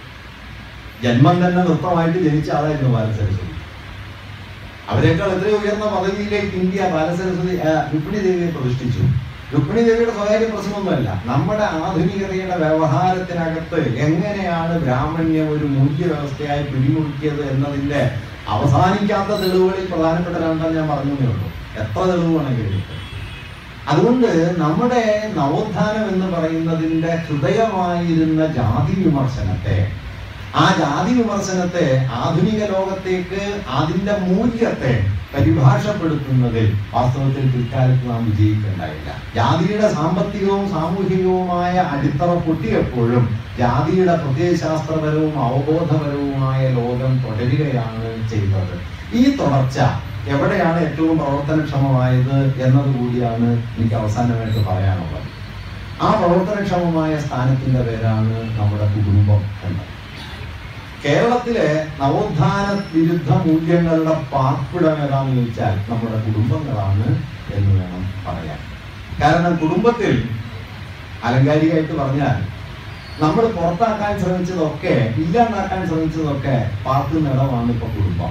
ജന്മം തന്നെ നൃത്തമായിട്ട് ജനിച്ച ആളായിരുന്നു ബാലസരസ്വതി അവരെക്കാൾ എത്രയോ ഉയർന്ന പദവിയിലേക്ക് ഇന്ത്യ ബാലസരസ്വതി ആ, രുക്മിണി ദേവിയെ പ്രതിഷ്ഠിച്ചു രുക്മിണി ദേവിയുടെ സ്വകാര്യ പ്രശ്നമൊന്നുമല്ല നമ്മുടെ ആധുനികതയുടെ വ്യവഹാരത്തിനകത്ത് എങ്ങനെയാണ് ബ്രാഹ്മണ്യം ഒരു മൂല്യ വ്യവസ്ഥയായി പിടിമുറുക്കിയത് എന്നതിന്റെ അവസാനിക്കാത്ത തെളിവുകളിൽ പ്രധാനപ്പെട്ട രണ്ടെണ്ണം ഞാൻ പറഞ്ഞു എന്നേ ഉള്ളൂ എത്ര തെളിവ് വേണമെങ്കിലും കിട്ടും. അതുകൊണ്ട് നമ്മുടെ നവോത്ഥാനം എന്ന് പറയുന്നതിന്റെ ഹൃദയമായിരുന്ന ജാതി വിമർശനത്തെ ആ ജാതി വിമർശനത്തെ ആധുനിക ലോകത്തേക്ക് അതിന്റെ മൂല്യത്തെ പരിഭാഷപ്പെടുത്തുന്നതിൽ വാസ്തവത്തിൽ പിൽക്കാലത്ത് നാം വിജയിക്കുന്നുണ്ടായില്ല ജാതിയുടെ സാമ്പത്തികവും സാമൂഹികവുമായ അടിത്തറ പൊട്ടിയപ്പോഴും ജാതിയുടെ പ്രത്യയശാസ്ത്രപരവും അവബോധപരവുമായ ലോകം തുടരുകയാണ് ചെയ്തത് ഈ തുടർച്ച എവിടെയാണ് ഏറ്റവും പ്രവർത്തനക്ഷമമായത് എന്നതുകൂടിയാണ് എനിക്ക് അവസാനമായിട്ട് പറയാനുള്ളത് ആ പ്രവർത്തനക്ഷമമായ സ്ഥാനത്തിന്റെ പേരാണ് നമ്മുടെ കുടുംബം എന്നത് കേരളത്തിലെ നവോത്ഥാന വിരുദ്ധ മൂല്യങ്ങളുടെ പാർപ്പിടം ഏതാണെന്ന് ചോദിച്ചാൽ നമ്മുടെ കുടുംബങ്ങളാണ് എന്ന് വേണം പറയാൻ കാരണം കുടുംബത്തിൽ അലങ്കാരികമായിട്ട് പറഞ്ഞാൽ നമ്മൾ പുറത്താക്കാൻ ശ്രമിച്ചതൊക്കെ ഇല്ലാണ്ടാക്കാൻ ശ്രമിച്ചതൊക്കെ പാർക്കുന്ന ഇടമാണ് ഇപ്പൊ കുടുംബം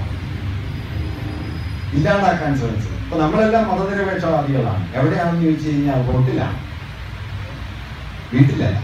ഇല്ലാണ്ടാക്കാൻ ശ്രമിച്ചത് ഇപ്പൊ നമ്മളെല്ലാം മതനിരപേക്ഷവാദികളാണ് എവിടെയാണെന്ന് ചോദിച്ചു കഴിഞ്ഞാൽ റോട്ടിലാണ് വീട്ടിലല്ല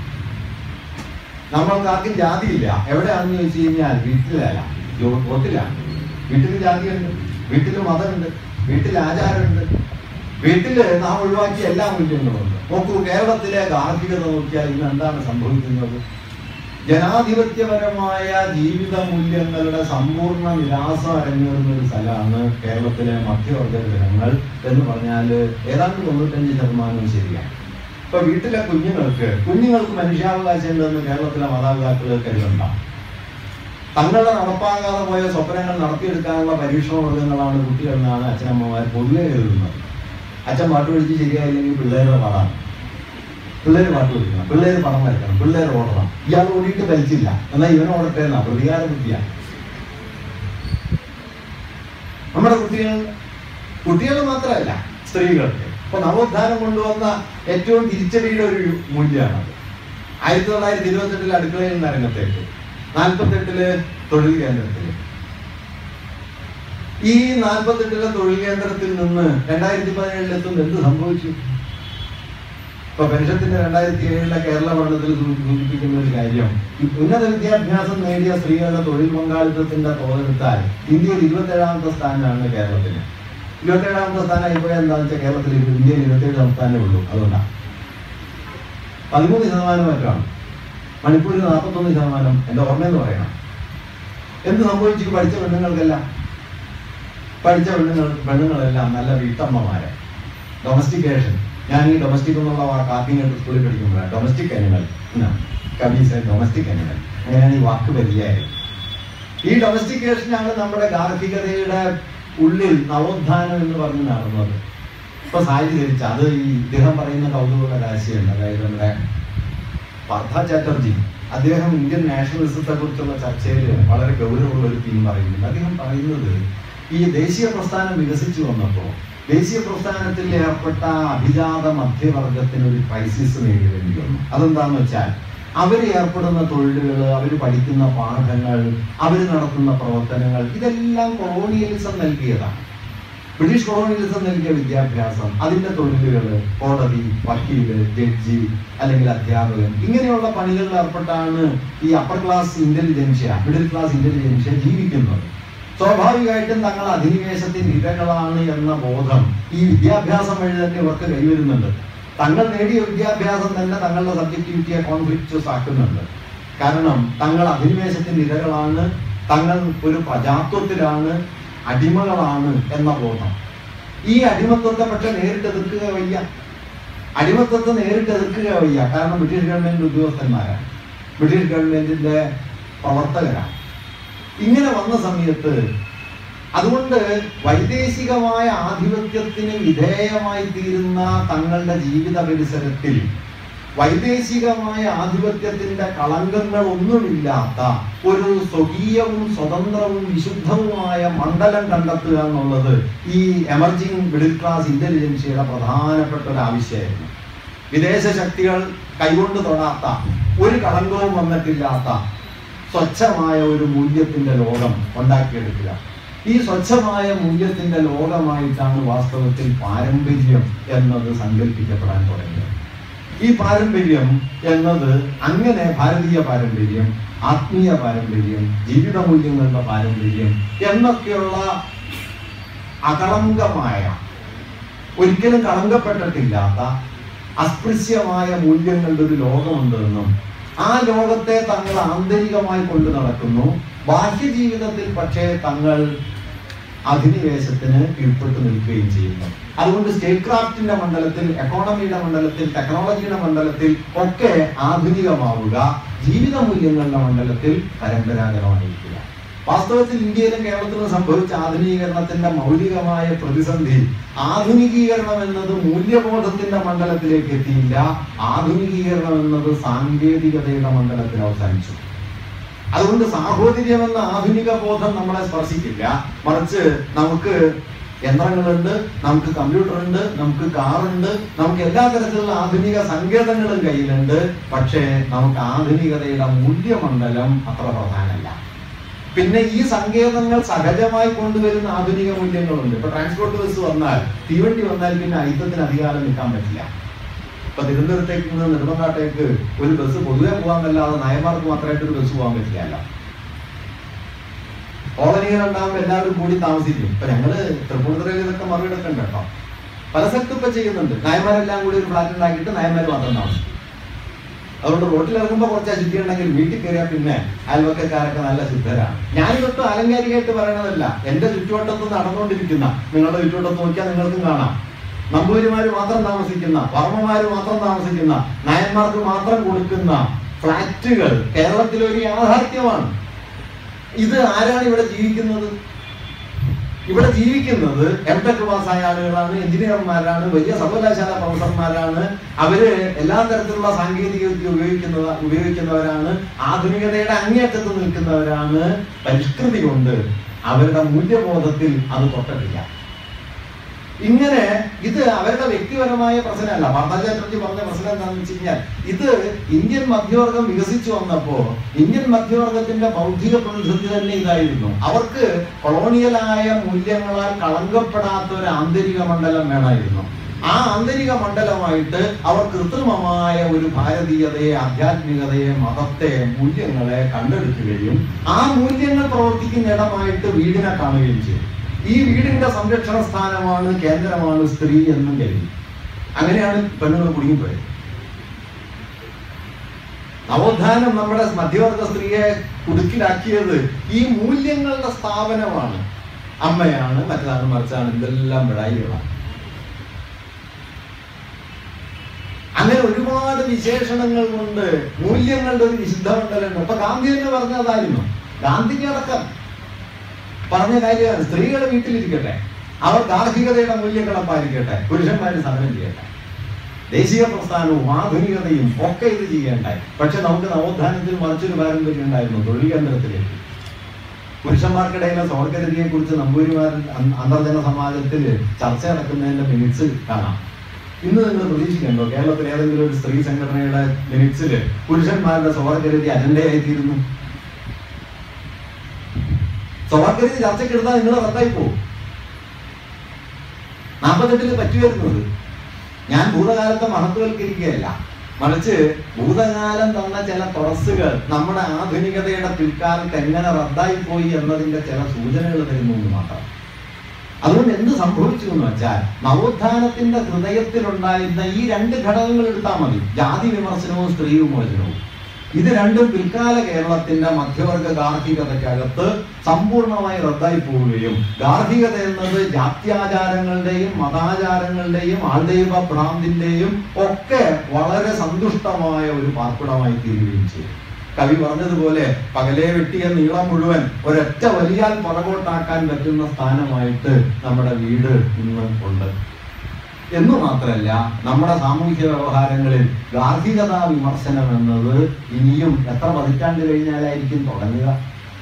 നമ്മൾക്ക് ആർക്കും ജാതിയില്ല എവിടെയാണെന്ന് ചോദിച്ചു കഴിഞ്ഞാൽ വീട്ടിലല്ല ജോ- റോട്ടിലാണ് വീട്ടിൽ ജാതിയുണ്ട് വീട്ടിൽ മതമുണ്ട് വീട്ടിൽ ആചാരമുണ്ട് വീട്ടില് നാം ഒഴിവാക്കിയ എല്ലാ മൂല്യങ്ങളുമുണ്ട് നോക്കൂ കേരളത്തിലെ ഗാർഹികത നോക്കിയാൽ ഇന്ന് എന്താണ് സംഭവിക്കുന്നത് ജനാധിപത്യപരമായ ജീവിത മൂല്യങ്ങളുടെ സമ്പൂർണ്ണ നിരാസം അരങ്ങേറുന്ന ഒരു സ്ഥലമാണ് കേരളത്തിലെ മധ്യവർഗ ജനങ്ങൾ എന്ന് പറഞ്ഞാൽ ഏതാണ്ട് തൊണ്ണൂറ്റഞ്ച് ശതമാനവും ശരിയാണ് ഇപ്പൊ വീട്ടിലെ കുഞ്ഞുങ്ങൾക്ക് കുഞ്ഞുങ്ങൾക്ക് മനുഷ്യാവകാശം ഉണ്ടെന്ന് കേരളത്തിലെ മാതാപിതാക്കൾ കരുതണ്ട തങ്ങളുടെ നടപ്പാകാതെ പോയ സ്വപ്നങ്ങൾ നടത്തിയെടുക്കാനുള്ള പരീക്ഷണ വർഗങ്ങളാണ് കുട്ടികളെന്നാണ് അച്ഛനമ്മമാർ പൊതുവെ കരുതുന്നത് അച്ഛൻ പാട്ട് പഠിച്ച് ശരിയായില്ലെങ്കിൽ പിള്ളേരുടെ പാടാണ് പിള്ളേര് പാട്ട് പഠിക്കണം പിള്ളേര് പണം വരയ്ക്കണം പിള്ളേര് ഓടണം ഇയാൾ ഓടിയിട്ട് വലിച്ചില്ല എന്നാൽ ഇവൻ ഓടട്ടെ എന്നാ പ്രതികാര ബുദ്ധിയാണ് നമ്മുടെ കുട്ടികൾ കുട്ടികൾ മാത്രമല്ല സ്ത്രീകൾക്ക് ഇപ്പൊ നവോത്ഥാനം കൊണ്ടുവന്ന ഏറ്റവും തിരിച്ചടിയുടെ ഒരു മൂല്യമാണത് ആയിരത്തി തൊള്ളായിരത്തി ഇരുപത്തെട്ടിൽ അടുക്കളയിൽ നിന്ന് രംഗത്തേക്ക് നാൽപ്പത്തെട്ടില് തൊഴിൽ കേന്ദ്രത്തില് ഈ നാൽപ്പത്തെട്ടിലെ തൊഴിൽ കേന്ദ്രത്തിൽ നിന്ന് രണ്ടായിരത്തി പതിനേഴിലെത്തുമ്പോൾ എന്ത് സംഭവിച്ചു ഇപ്പൊ പെൻഷത്തിന്റെ രണ്ടായിരത്തി ഏഴിലെ കേരള പഠനത്തിൽ സൂ- സൂചിപ്പിക്കുന്ന ഒരു കാര്യം ഈ ഉന്നത വിദ്യാഭ്യാസം നേടിയ സ്ത്രീകളുടെ തൊഴിൽ പങ്കാളിത്തത്തിന്റെ തോതെടുത്താൽ ഇന്ത്യയിൽ ഇരുപത്തേഴാമത്തെ സ്ഥാനമാണ് കേരളത്തിന് ഇരുപത്തേഴാമത്തെ സ്ഥാനം ഇപ്പോൾ എന്താണെന്ന് വെച്ചാൽ കേരളത്തിൽ ഇപ്പൊ ഇന്ത്യയിൽ ഇരുപത്തേഴ് സംസ്ഥാനമേ ഉള്ളൂ അതുകൊണ്ടാണ് പതിമൂന്ന് ശതമാനം മറ്റാണ് മണിപ്പൂരിൽ നാൽപ്പത്തൊന്ന് ശതമാനം എന്റെ ഓർമ്മയെന്ന് പറയണം എന്ത് സംഭവിച്ചു പഠിച്ച പെണ്ണുങ്ങൾക്കെല്ലാം പഠിച്ച പെണ്ണുങ്ങൾ പെണ്ണുങ്ങളെല്ലാം നല്ല വീട്ടമ്മമാരെ ഡൊമസ്റ്റിക്കേഷൻ ഞാൻ ഈ ഡൊമസ്റ്റിക് എന്നുള്ള വാക്ക് ആദ്യം കേട്ട് സ്കൂളിൽ പഠിക്കുമ്പോഴാണ് ഡൊമസ്റ്റിക് അനിമൽ കബീസ് ഡൊമസ്റ്റിക് അനിമൽ അങ്ങനെയാണ് ഈ വാക്ക് പരിചയമായത് ഈ ഡൊമസ്റ്റിക്കേഷനാണ് നമ്മുടെ ഗാർഹികതയുടെ ഉള്ളിൽ നവോത്ഥാനം എന്ന് പറഞ്ഞ് നടന്നത് ഇപ്പൊ സാരി ധരിച്ച അത് ഈ ഇദ്ദേഹം പറയുന്ന കൗതുക രാശിയുണ്ട് അതായത് നമ്മുടെ പാർത്ഥ ചാറ്റർജി അദ്ദേഹം ഇന്ത്യൻ നാഷണലിസത്തെ കുറിച്ചുള്ള ചർച്ചയിൽ വളരെ ഗൗരവമുള്ള ഒരു തീം പറയുന്നുണ്ട് അദ്ദേഹം പറയുന്നത് ഈ ദേശീയ പ്രസ്ഥാനം വികസിച്ചു വന്നപ്പോൾ ദേശീയ പ്രസ്ഥാനത്തിൽ ഏർപ്പെട്ട അഭിജാത മധ്യവർഗത്തിന് ഒരു ക്രൈസിസ് നേരിടേണ്ടി വന്നു അതെന്താന്ന് വെച്ചാൽ അവർ ഏർപ്പെടുന്ന തൊഴിലുകൾ അവർ പഠിക്കുന്ന പാഠങ്ങൾ അവർ നടത്തുന്ന പ്രവർത്തനങ്ങൾ ഇതെല്ലാം കൊളോണിയലിസം നൽകിയതാണ് ബ്രിട്ടീഷ് കൊളോണിയലിസം നൽകിയ വിദ്യാഭ്യാസം അതിന്റെ തൊഴിലുകൾ കോടതി വക്കീല് ജഡ്ജി അല്ലെങ്കിൽ അധ്യാപകൻ ഇങ്ങനെയുള്ള പണികളിൽ ഏർപ്പെട്ടാണ് ഈ upper class intelligentsia middle class intelligentsia ജീവിക്കുന്നത് സ്വാഭാവികമായിട്ടും തങ്ങൾ അധിനിവേശത്തിന്റെ ഇരകളാണ് എന്ന ബോധം ഈ വിദ്യാഭ്യാസം വഴി തന്നെ ഇവർക്ക് കൈവരുന്നുണ്ട് തങ്ങൾ നേടിയ വിദ്യാഭ്യാസം തന്നെ തങ്ങളുടെ സബ്ജക്ടിവിറ്റിയെ കോൺഫ്ലിക്റ്റസ് ആക്കുന്നുണ്ട് കാരണം തങ്ങൾ അധിനിവേശത്തിന്റെ ഇരകളാണ് തങ്ങൾ ഒരു പ്രജാത്വത്തിലാണ് അടിമകളാണ് എന്ന ബോധം ഈ അടിമത്വത്തെ പക്ഷെ നേരിട്ട് എതിർക്കുക വയ്യ അടിമത്വത്തെ നേരിട്ട് എതിർക്കുക വയ്യ കാരണം ബ്രിട്ടീഷ് ഗവൺമെന്റ് ഉദ്യോഗസ്ഥന്മാരാണ് ബ്രിട്ടീഷ് ഗവൺമെന്റിന്റെ പ്രവർത്തകരാണ് ഇങ്ങനെ വന്ന സമയത്ത് അതുകൊണ്ട് വൈദേശികമായ ആധിപത്യത്തിന് വിധേയമായി തീരുന്ന തങ്ങളുടെ ജീവിത പരിസരത്തിൽ വൈദേശികമായ ആധിപത്യത്തിന്റെ കളങ്കങ്ങൾ ഒന്നുമില്ലാത്ത ഒരു സ്വകീയവും സ്വതന്ത്രവും വിശുദ്ധവുമായ മണ്ഡലം കണ്ടെത്തുക എന്നുള്ളത് ഈ എമർജിംഗ് മിഡിൽ ക്ലാസ് ഇന്റലിജൻസിയുടെ പ്രധാനപ്പെട്ട ഒരു ആവശ്യമായിരുന്നു വിദേശ ശക്തികൾ കൈകൊണ്ട് തൊടാത്ത ഒരു കളങ്കവും വന്നിട്ടില്ലാത്ത സ്വച്ഛമായ ഒരു മൂല്യത്തിന്റെ ലോകം ഉണ്ടാക്കിയെടുക്കുക ഈ സ്വച്ഛമായ മൂല്യത്തിന്റെ ലോകമായിട്ടാണ് വാസ്തവത്തിൽ പാരമ്പര്യം എന്നത് സങ്കല്പിക്കപ്പെടാൻ തുടങ്ങിയത് ഈ പാരമ്പര്യം എന്നത് അങ്ങനെ ഭാരതീയ പാരമ്പര്യം ആത്മീയ പാരമ്പര്യം ജീവിത മൂല്യങ്ങളുടെ പാരമ്പര്യം എന്നൊക്കെയുള്ള അകളങ്കമായ ഒരിക്കലും കളങ്കപ്പെട്ടിട്ടില്ലാത്ത അസ്പൃശ്യമായ മൂല്യങ്ങളുടെ ഒരു ലോകമുണ്ടെന്നും ആ ലോകത്തെ തങ്ങൾ ആന്തരികമായി കൊണ്ടു നടക്കുന്നു ബാഹ്യ ജീവിതത്തിൽ പക്ഷേ തങ്ങൾ അധിനിവേശത്തിന് കീഴ്പ്പെട്ടു നിൽക്കുകയും ചെയ്യുന്നു അതുകൊണ്ട് സ്റ്റേറ്റ് ക്രാഫ്റ്റിന്റെ മണ്ഡലത്തിൽ എക്കോണമിയുടെ മണ്ഡലത്തിൽ ടെക്നോളജിയുടെ മണ്ഡലത്തിൽ ഒക്കെ ആധുനികമാവുക ജീവിത മൂല്യങ്ങളുടെ മണ്ഡലത്തിൽ പരമ്പരാഗതമായിരിക്കുക വാസ്തവത്തിൽ ഇന്ത്യയിലും കേരളത്തിലും സംഭവിച്ച ആധുനീകരണത്തിന്റെ മൗലികമായ പ്രതിസന്ധി ആധുനികീകരണം എന്നത് മൂല്യബോധത്തിന്റെ മണ്ഡലത്തിലേക്ക് എത്തിയില്ല ആധുനികീകരണം എന്നത് സാങ്കേതികതയുടെ മണ്ഡലത്തിൽ അവസാനിച്ചു അതുകൊണ്ട് സാഹോദര്യം എന്ന ആധുനിക ബോധം നമ്മളെ സ്പർശിക്കില്ല മറിച്ച് നമുക്ക് യന്ത്രങ്ങളുണ്ട് നമുക്ക് കമ്പ്യൂട്ടർ ഉണ്ട് നമുക്ക് കാറുണ്ട് നമുക്ക് എല്ലാ തരത്തിലുള്ള ആധുനിക സങ്കേതങ്ങളും കയ്യിലുണ്ട് പക്ഷേ നമുക്ക് ആധുനികതയുടെ മൂല്യമണ്ഡലം അത്ര പ്രധാനമല്ല പിന്നെ ഈ സങ്കേതങ്ങൾ സഹജമായി കൊണ്ടുവരുന്ന ആധുനിക മൂല്യങ്ങളുണ്ട് ഇപ്പൊ ട്രാൻസ്പോർട്ട് ബസ് വന്നാൽ തീവണ്ടി വന്നാൽ പിന്നെ ഐത്തത്തിന് അധികാരം നിൽക്കാൻ പറ്റില്ല ഇപ്പൊ തിരുവനന്തപുരത്തേക്ക് നിന്ന് നെടുമങ്ങാട്ടേക്ക് ഒരു ബസ് പൊതുവെ പോകാന്നല്ലാതെ നയമാർക്ക് മാത്രമായിട്ട് ഒരു ബസ് പോകാൻ പറ്റില്ല കോളനികൾ ഉണ്ടാകുമ്പോൾ എല്ലാവരും കൂടി താമസിക്കും ഇപ്പൊ ഞങ്ങള് തൃപ്പൂണിത്തുറയിൽ ഇതൊക്കെ മറികടക്കണ്ട കേട്ടോ പല സ്ഥലത്തും ഇപ്പൊ ചെയ്യുന്നുണ്ട് നായന്മാരെല്ലാം കൂടി ഒരു ഫ്ലാറ്റ് ഉണ്ടാക്കിയിട്ട് നായന്മാർ മാത്രം താമസിക്കും അതുകൊണ്ട് റോട്ടിൽ ഇറങ്ങുമ്പോൾ കുറച്ച് അശുദ്ധി ഉണ്ടെങ്കിൽ വീട്ടിൽ കയറിയാൽ പിന്നെ അയൽവക്കക്കാരൊക്കെ നല്ല ശുദ്ധരാണ് ഞാനിതൊട്ടും ആലങ്കാരികമായിട്ട് പറയണതല്ല എന്റെ ചുറ്റുവട്ടത്ത് നടന്നുകൊണ്ടിരിക്കുന്ന നിങ്ങളുടെ ചുറ്റുവട്ടത്ത് നോക്കിയാൽ നിങ്ങൾക്കും കാണാം നമ്പൂരിമാര് മാത്രം താമസിക്കുന്ന വർമ്മമാര് മാത്രം താമസിക്കുന്ന നായന്മാർക്ക് മാത്രം കൊടുക്കുന്ന ഫ്ലാറ്റുകൾ കേരളത്തിലെ ഒരു യാഥാർത്ഥ്യമാണ് ഇത് ആരാണ് ഇവിടെ ജീവിക്കുന്നത് ഇവിടെ ജീവിക്കുന്നത് എം ടെക് പാസ്സായ ആളുകളാണ് എഞ്ചിനീയർമാരാണ് വലിയ സർവകലാശാല പ്രൊഫസർമാരാണ് അവര് എല്ലാ തരത്തിലുള്ള സാങ്കേതിക വിദ്യ ഉപയോഗിക്കുന്ന ഉപയോഗിക്കുന്നവരാണ് ആധുനികതയുടെ അങ്ങേയറ്റത്ത് നിൽക്കുന്നവരാണ് പരിഷ്കൃതി കൊണ്ട് അവരുടെ മൂല്യബോധത്തിൽ അത് തൊട്ടിട്ടില്ല ഇങ്ങനെ ഇത് അവരുടെ വ്യക്തിപരമായ പ്രശ്നമല്ല വാർത്താ ചാറ്റർജി പറഞ്ഞ പ്രശ്നം എന്താണെന്ന് വെച്ച് കഴിഞ്ഞാൽ ഇത് ഇന്ത്യൻ മധ്യവർഗം വികസിച്ചു വന്നപ്പോ ഇന്ത്യൻ മധ്യവർഗത്തിന്റെ ബൗദ്ധിക പ്രതിസന്ധി തന്നെ ഇതായിരുന്നു അവർക്ക് കൊളോണിയലായ മൂല്യങ്ങളാൽ കളങ്കപ്പെടാത്ത ഒരു ആന്തരിക മണ്ഡലം വേണമായിരുന്നു ആ ആന്തരിക മണ്ഡലമായിട്ട് അവർ കൃത്രിമമായ ഒരു ഭാരതീയതയെ ആധ്യാത്മികതയെ മതത്തെ മൂല്യങ്ങളെ കണ്ടെടുക്കുകയും ആ മൂല്യങ്ങൾ പ്രവർത്തിക്കുന്ന ഇടമായിട്ട് വീടിനെ കാണുകയും ചെയ്യും ഈ വീടിന്റെ സംരക്ഷണ സ്ഥാനമാണ് കേന്ദ്രമാണ് സ്ത്രീ എന്നും കരുതി അങ്ങനെയാണ് പെണ്ണുങ്ങൾ കുടുങ്ങിപ്പോയത് നവോത്ഥാനം നമ്മുടെ മധ്യവർഗ സ്ത്രീയെ കുടുക്കിലാക്കിയത് ഈ മൂല്യങ്ങളുടെ സ്ഥാപനമാണ് അമ്മയാണ് മറ്റതാണ് മറിച്ചാണ് എന്തെല്ലാം വിടായികളാണ് അങ്ങനെ ഒരുപാട് വിശേഷണങ്ങൾ കൊണ്ട് മൂല്യങ്ങളുടെ ഒരു വിശുദ്ധ മണ്ഡലമുണ്ട് അപ്പൊ ഗാന്ധി എന്ന് പറഞ്ഞതായിരുന്നു ഗാന്ധിക്ക് അടക്കം പറഞ്ഞ കാര്യമാണ് സ്ത്രീകൾ വീട്ടിലിരിക്കട്ടെ അവർ ഗാർഹികതയുടെ മൂല്യങ്ങളെ പാലിക്കട്ടെ പുരുഷന്മാര് സമരം ചെയ്യട്ടെ ദേശീയ പ്രസ്ഥാനവും ആധുനികതയും ഒക്കെ ഇത് ചെയ്യേണ്ടായി പക്ഷെ നമുക്ക് നവോത്ഥാനത്തിൽ മറിച്ചൊരു പാരമ്പര്യം ഉണ്ടായിരുന്നു തൊഴിൽ കേന്ദ്രത്തിലേക്ക് പുരുഷന്മാർക്കിടയിലെ സ്വർഗരതിയെ കുറിച്ച് നമ്പൂരിമാർ അ- അന്തർജന സമാജത്തിൽ ചർച്ച നടക്കുന്നതിന്റെ മിനിറ്റ്സ് കാണാം ഇന്ന് നിങ്ങൾ പ്രതീക്ഷിക്കണ്ടോ കേരളത്തിൽ ഏതെങ്കിലും ഒരു സ്ത്രീ സംഘടനയുടെ മിനിറ്റ്സിൽ പുരുഷന്മാരുടെ സ്വർഗരതി അജണ്ടയായിത്തീരുന്നു സ്വർഗരതി ചർച്ചയ്ക്കെടുത്താൽ നിങ്ങൾ റദ്ദായി പോകും നാൽപ്പത്തെട്ടില് പറ്റുവരുന്നത് ഞാൻ ഭൂതകാലത്തെ മഹത്വവൽക്കരിക്കുകയല്ല മറിച്ച് ഭൂതകാലം തന്ന ചില തുറസ്സുകൾ നമ്മുടെ ആധുനികതയുടെ പിൽക്കാലത്ത് എങ്ങനെ റദ്ദായി പോയി എന്നതിന്റെ ചില സൂചനകൾ തരുന്നു എന്ന് മാത്രം അതുകൊണ്ട് എന്ത് സംഭവിച്ചു എന്ന് വെച്ചാൽ നവോത്ഥാനത്തിന്റെ ഹൃദയത്തിലുണ്ടായിരുന്ന ഈ രണ്ട് ഘടകങ്ങൾ എടുത്താൽ മതി ജാതി വിമർശനവും സ്ത്രീ വിമോചനവും ഇത് രണ്ടും പിൽക്കാല കേരളത്തിന്റെ മധ്യവർഗ ഗാർഹികതയ്ക്കകത്ത് സമ്പൂർണമായി റദ്ദായി പോവുകയും ഗാർഹികത എന്നത് ജാത്യാചാരങ്ങളുടെയും മതാചാരങ്ങളുടെയും ആൾദൈവ ഭ്രാന്തിന്റെയും ഒക്കെ വളരെ സന്തുഷ്ടമായ ഒരു പാർപ്പിടമായി തീരുകയും ചെയ്യും കവി പറഞ്ഞതുപോലെ പകലെ വെട്ടിയ നീളം മുഴുവൻ ഒരൊറ്റ വലിയാൽ പുറകോട്ടാക്കാൻ പറ്റുന്ന സ്ഥാനമായിട്ട് നമ്മുടെ വീട് ഇന്ന് ഉണ്ട് എന്ന് മാത്രമല്ല നമ്മുടെ സാമൂഹ്യ വ്യവഹാരങ്ങളിൽ ഗാർഹികതാ വിമർശനം എന്നത് ഇനിയും എത്ര പതിറ്റാണ്ട് കഴിഞ്ഞാലായിരിക്കും തുടങ്ങുക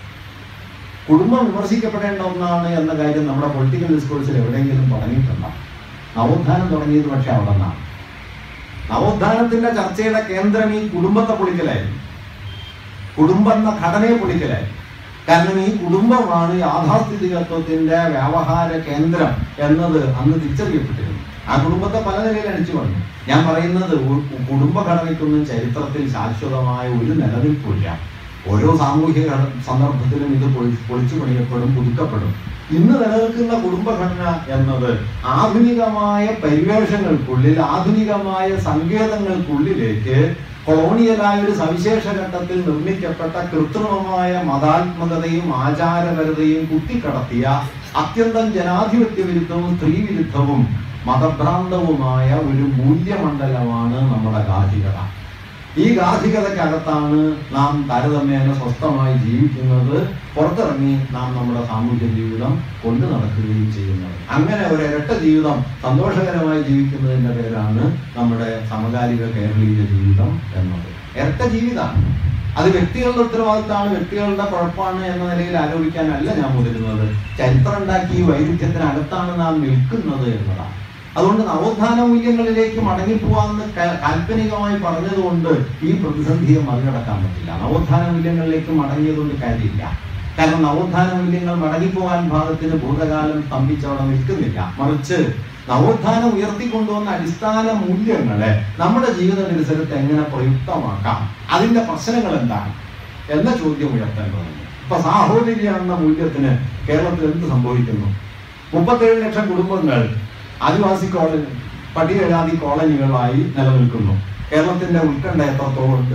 കുടുംബം വിമർശിക്കപ്പെടേണ്ട ഒന്നാണ് എന്ന കാര്യം നമ്മുടെ പൊളിറ്റിക്കൽ ഡിസ്കോഴ്സിൽ എവിടെയെങ്കിലും തുടങ്ങിയിട്ടുണ്ടോ നവോത്ഥാനം തുടങ്ങിയത് പക്ഷെ അവിടെ നിന്നാണ് നവോത്ഥാനത്തിന്റെ ചർച്ചയുടെ കേന്ദ്രം ഈ കുടുംബത്തെ പൊളിക്കലായിരുന്നു കുടുംബം എന്ന ഘടനയെ പൊളിക്കലായിരുന്നു കാരണം ഈ കുടുംബമാണ് യാഥാസ്ഥിതികത്വത്തിന്റെ വ്യാവഹാര കേന്ദ്രം എന്നത് അന്ന് തിരിച്ചറിയപ്പെട്ടിരുന്നു ആ കുടുംബത്തെ പല നിലയിൽ അടിച്ചു പറഞ്ഞു ഞാൻ പറയുന്നത് ഒരു കുടുംബഘടനയ്ക്കൊന്നും ചരിത്രത്തിൽ ശാശ്വതമായ ഒരു നിലനിൽപ്പില്ല ഓരോ സാമൂഹിക ഘട- സന്ദർഭത്തിലും ഇത് പൊളി- പൊളിച്ചു പണിയപ്പെടും പുതുക്കപ്പെടും ഇന്ന് നിലനിൽക്കുന്ന കുടുംബഘടന എന്നത് ആധുനികമായ പരിവേഷങ്ങൾക്കുള്ളിൽ ആധുനികമായ സങ്കേതങ്ങൾക്കുള്ളിലേക്ക് കൊളോണിയലായ ഒരു സവിശേഷ ഘട്ടത്തിൽ നിർമ്മിക്കപ്പെട്ട കൃത്രിമമായ മതാത്മകതയും ആചാരപരതയും കുത്തിക്കടത്തിയ അത്യന്തം ജനാധിപത്യ വിരുദ്ധവും സ്ത്രീ വിരുദ്ധവും മതഭ്രാന്തവുമായ ഒരു മൂല്യമണ്ഡലമാണ് നമ്മുടെ ഗാർഹികത ഈ ഗാർഹികതയ്ക്കകത്താണ് നാം താരതമ്യേന സ്വസ്ഥമായി ജീവിക്കുന്നത് പുറത്തിറങ്ങി നാം നമ്മുടെ സാമൂഹ്യ ജീവിതം കൊണ്ടു നടക്കുകയും ചെയ്യുന്നത് അങ്ങനെ ഒരു ഇരട്ട ജീവിതം സന്തോഷകരമായി ജീവിക്കുന്നതിന്റെ പേരാണ് നമ്മുടെ സമകാലിക കേരളീയ ജീവിതം എന്നത് ഇരട്ട ജീവിതമാണ് അത് വ്യക്തികളുടെ ഉത്തരവാദിത്തമാണ് വ്യക്തികളുടെ കുഴപ്പമാണ് എന്ന നിലയിൽ ആരോപിക്കാനല്ല ഞാൻ മുതിരുന്നത് ചരിത്രം ഉണ്ടാക്കി ഈ വൈരുദ്ധ്യത്തിനകത്താണ് നാം നിൽക്കുന്നത് എന്നതാണ് അതുകൊണ്ട് നവോത്ഥാന മൂല്യങ്ങളിലേക്ക് മടങ്ങിപ്പോവാന്ന് ക- കാൽപ്പനികമായി പറഞ്ഞതുകൊണ്ട് ഈ പ്രതിസന്ധിയെ മറികടക്കാൻ പറ്റില്ല നവോത്ഥാന മൂല്യങ്ങളിലേക്ക് മടങ്ങിയതുകൊണ്ട് കാര്യമില്ല കാരണം നവോത്ഥാന മൂല്യങ്ങൾ മടങ്ങിപ്പോകാൻ ഭാഗത്തിന് ഭൂതകാലം സ്തംഭിച്ചവിടെ നിൽക്കുന്നില്ല മറിച്ച് നവോത്ഥാനം ഉയർത്തിക്കൊണ്ടുവന്ന അടിസ്ഥാന മൂല്യങ്ങളെ നമ്മുടെ ജീവിത പരിസരത്ത് എങ്ങനെ പ്രയുക്തമാക്കാം അതിന്റെ പ്രശ്നങ്ങൾ എന്താണ് എന്ന ചോദ്യം ഉയർത്തേണ്ടതുണ്ട് ഇപ്പൊ സാഹോദര്യ എന്ന മൂല്യത്തിന് കേരളത്തിൽ എന്ത് സംഭവിക്കുന്നു മുപ്പത്തേഴ് ലക്ഷം കുടുംബങ്ങൾ ആദിവാസി കോളനി പട്ടികജാതി കോളനികളായി നിലനിൽക്കുന്നു കേരളത്തിന്റെ ഉത്കണ്ഠ എത്രത്തോളം ഉണ്ട്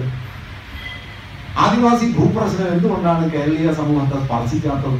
ആദിവാസി ഭൂപ്രശ്നം എന്തുകൊണ്ടാണ് കേരളീയ സമൂഹത്തെ സ്പർശിക്കാത്തത്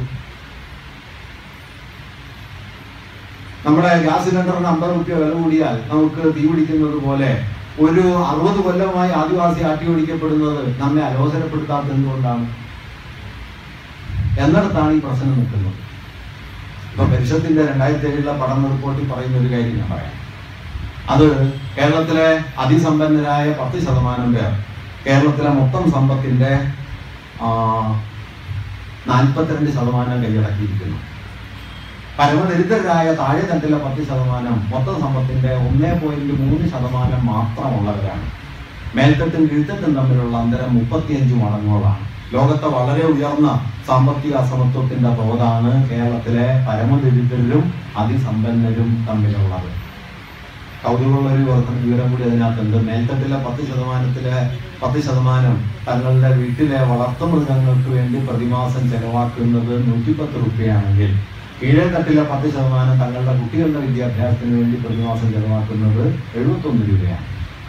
നമ്മുടെ ഗ്യാസ് സിലിണ്ടറിന് അമ്പത് റുപ്യ വില കൂടിയാൽ നമുക്ക് തീ പിടിക്കുന്നത് പോലെ ഒരു അറുപത് കൊല്ലമായി ആദിവാസി ആട്ടി ഓടിക്കപ്പെടുന്നത് നമ്മെ അലോസരപ്പെടുത്താത്തത് എന്തുകൊണ്ടാണ് എന്നിടത്താണ് ഈ പ്രശ്നം നിൽക്കുന്നത് ഇപ്പൊ പരിഷത്തിന്റെ രണ്ടായിരത്തി ഏഴിലെ പഠന റിപ്പോർട്ടിൽ പറയുന്ന ഒരു കാര്യം ഞാൻ പറയാം അത് കേരളത്തിലെ അതിസമ്പന്നരായ പത്ത് ശതമാനം പേർ കേരളത്തിലെ മൊത്തം സമ്പത്തിന്റെ ആ, നാൽപ്പത്തിരണ്ട് ശതമാനം കൈയടക്കിയിരിക്കുന്നു പരമദരിദ്രരായ താഴെ തട്ടിലെ പത്ത് ശതമാനം മൊത്തം സമ്പത്തിന്റെ ഒന്നേ പോയിന്റ് മൂന്ന് ശതമാനം മാത്രമുള്ളവരാണ് മേൽത്തട്ടും കീഴ്ത്തട്ടും തമ്മിലുള്ള അന്തരം മുപ്പത്തിയഞ്ച് മടങ്ങോളാണ് ലോകത്തെ വളരെ ഉയർന്ന സാമ്പത്തിക അസമത്വത്തിന്റെ തോതാണ് കേരളത്തിലെ പരമദരിദ്രരും അതിസമ്പന്നരും തമ്മിലുള്ളത് കൗതുകമുള്ള ഒരു വർദ്ധന വിവരം കൂടി അതിനകത്തുണ്ട് മേൽത്തട്ടിലെ പത്ത് ശതമാനത്തിലെ പത്ത് ശതമാനം തങ്ങളുടെ വീട്ടിലെ വളർത്തുമൃഗങ്ങൾക്ക് വേണ്ടി പ്രതിമാസം ചെലവാക്കുന്നത് നൂറ്റിപ്പത്ത് റുപ്യയാണെങ്കിൽ കീഴേ തട്ടിലെ പത്ത് ശതമാനം തങ്ങളുടെ കുട്ടികളുടെ വിദ്യാഭ്യാസത്തിന് വേണ്ടി പ്രതിമാസം ചെലവാക്കുന്നത് എഴുപത്തൊന്ന് രൂപയാണ്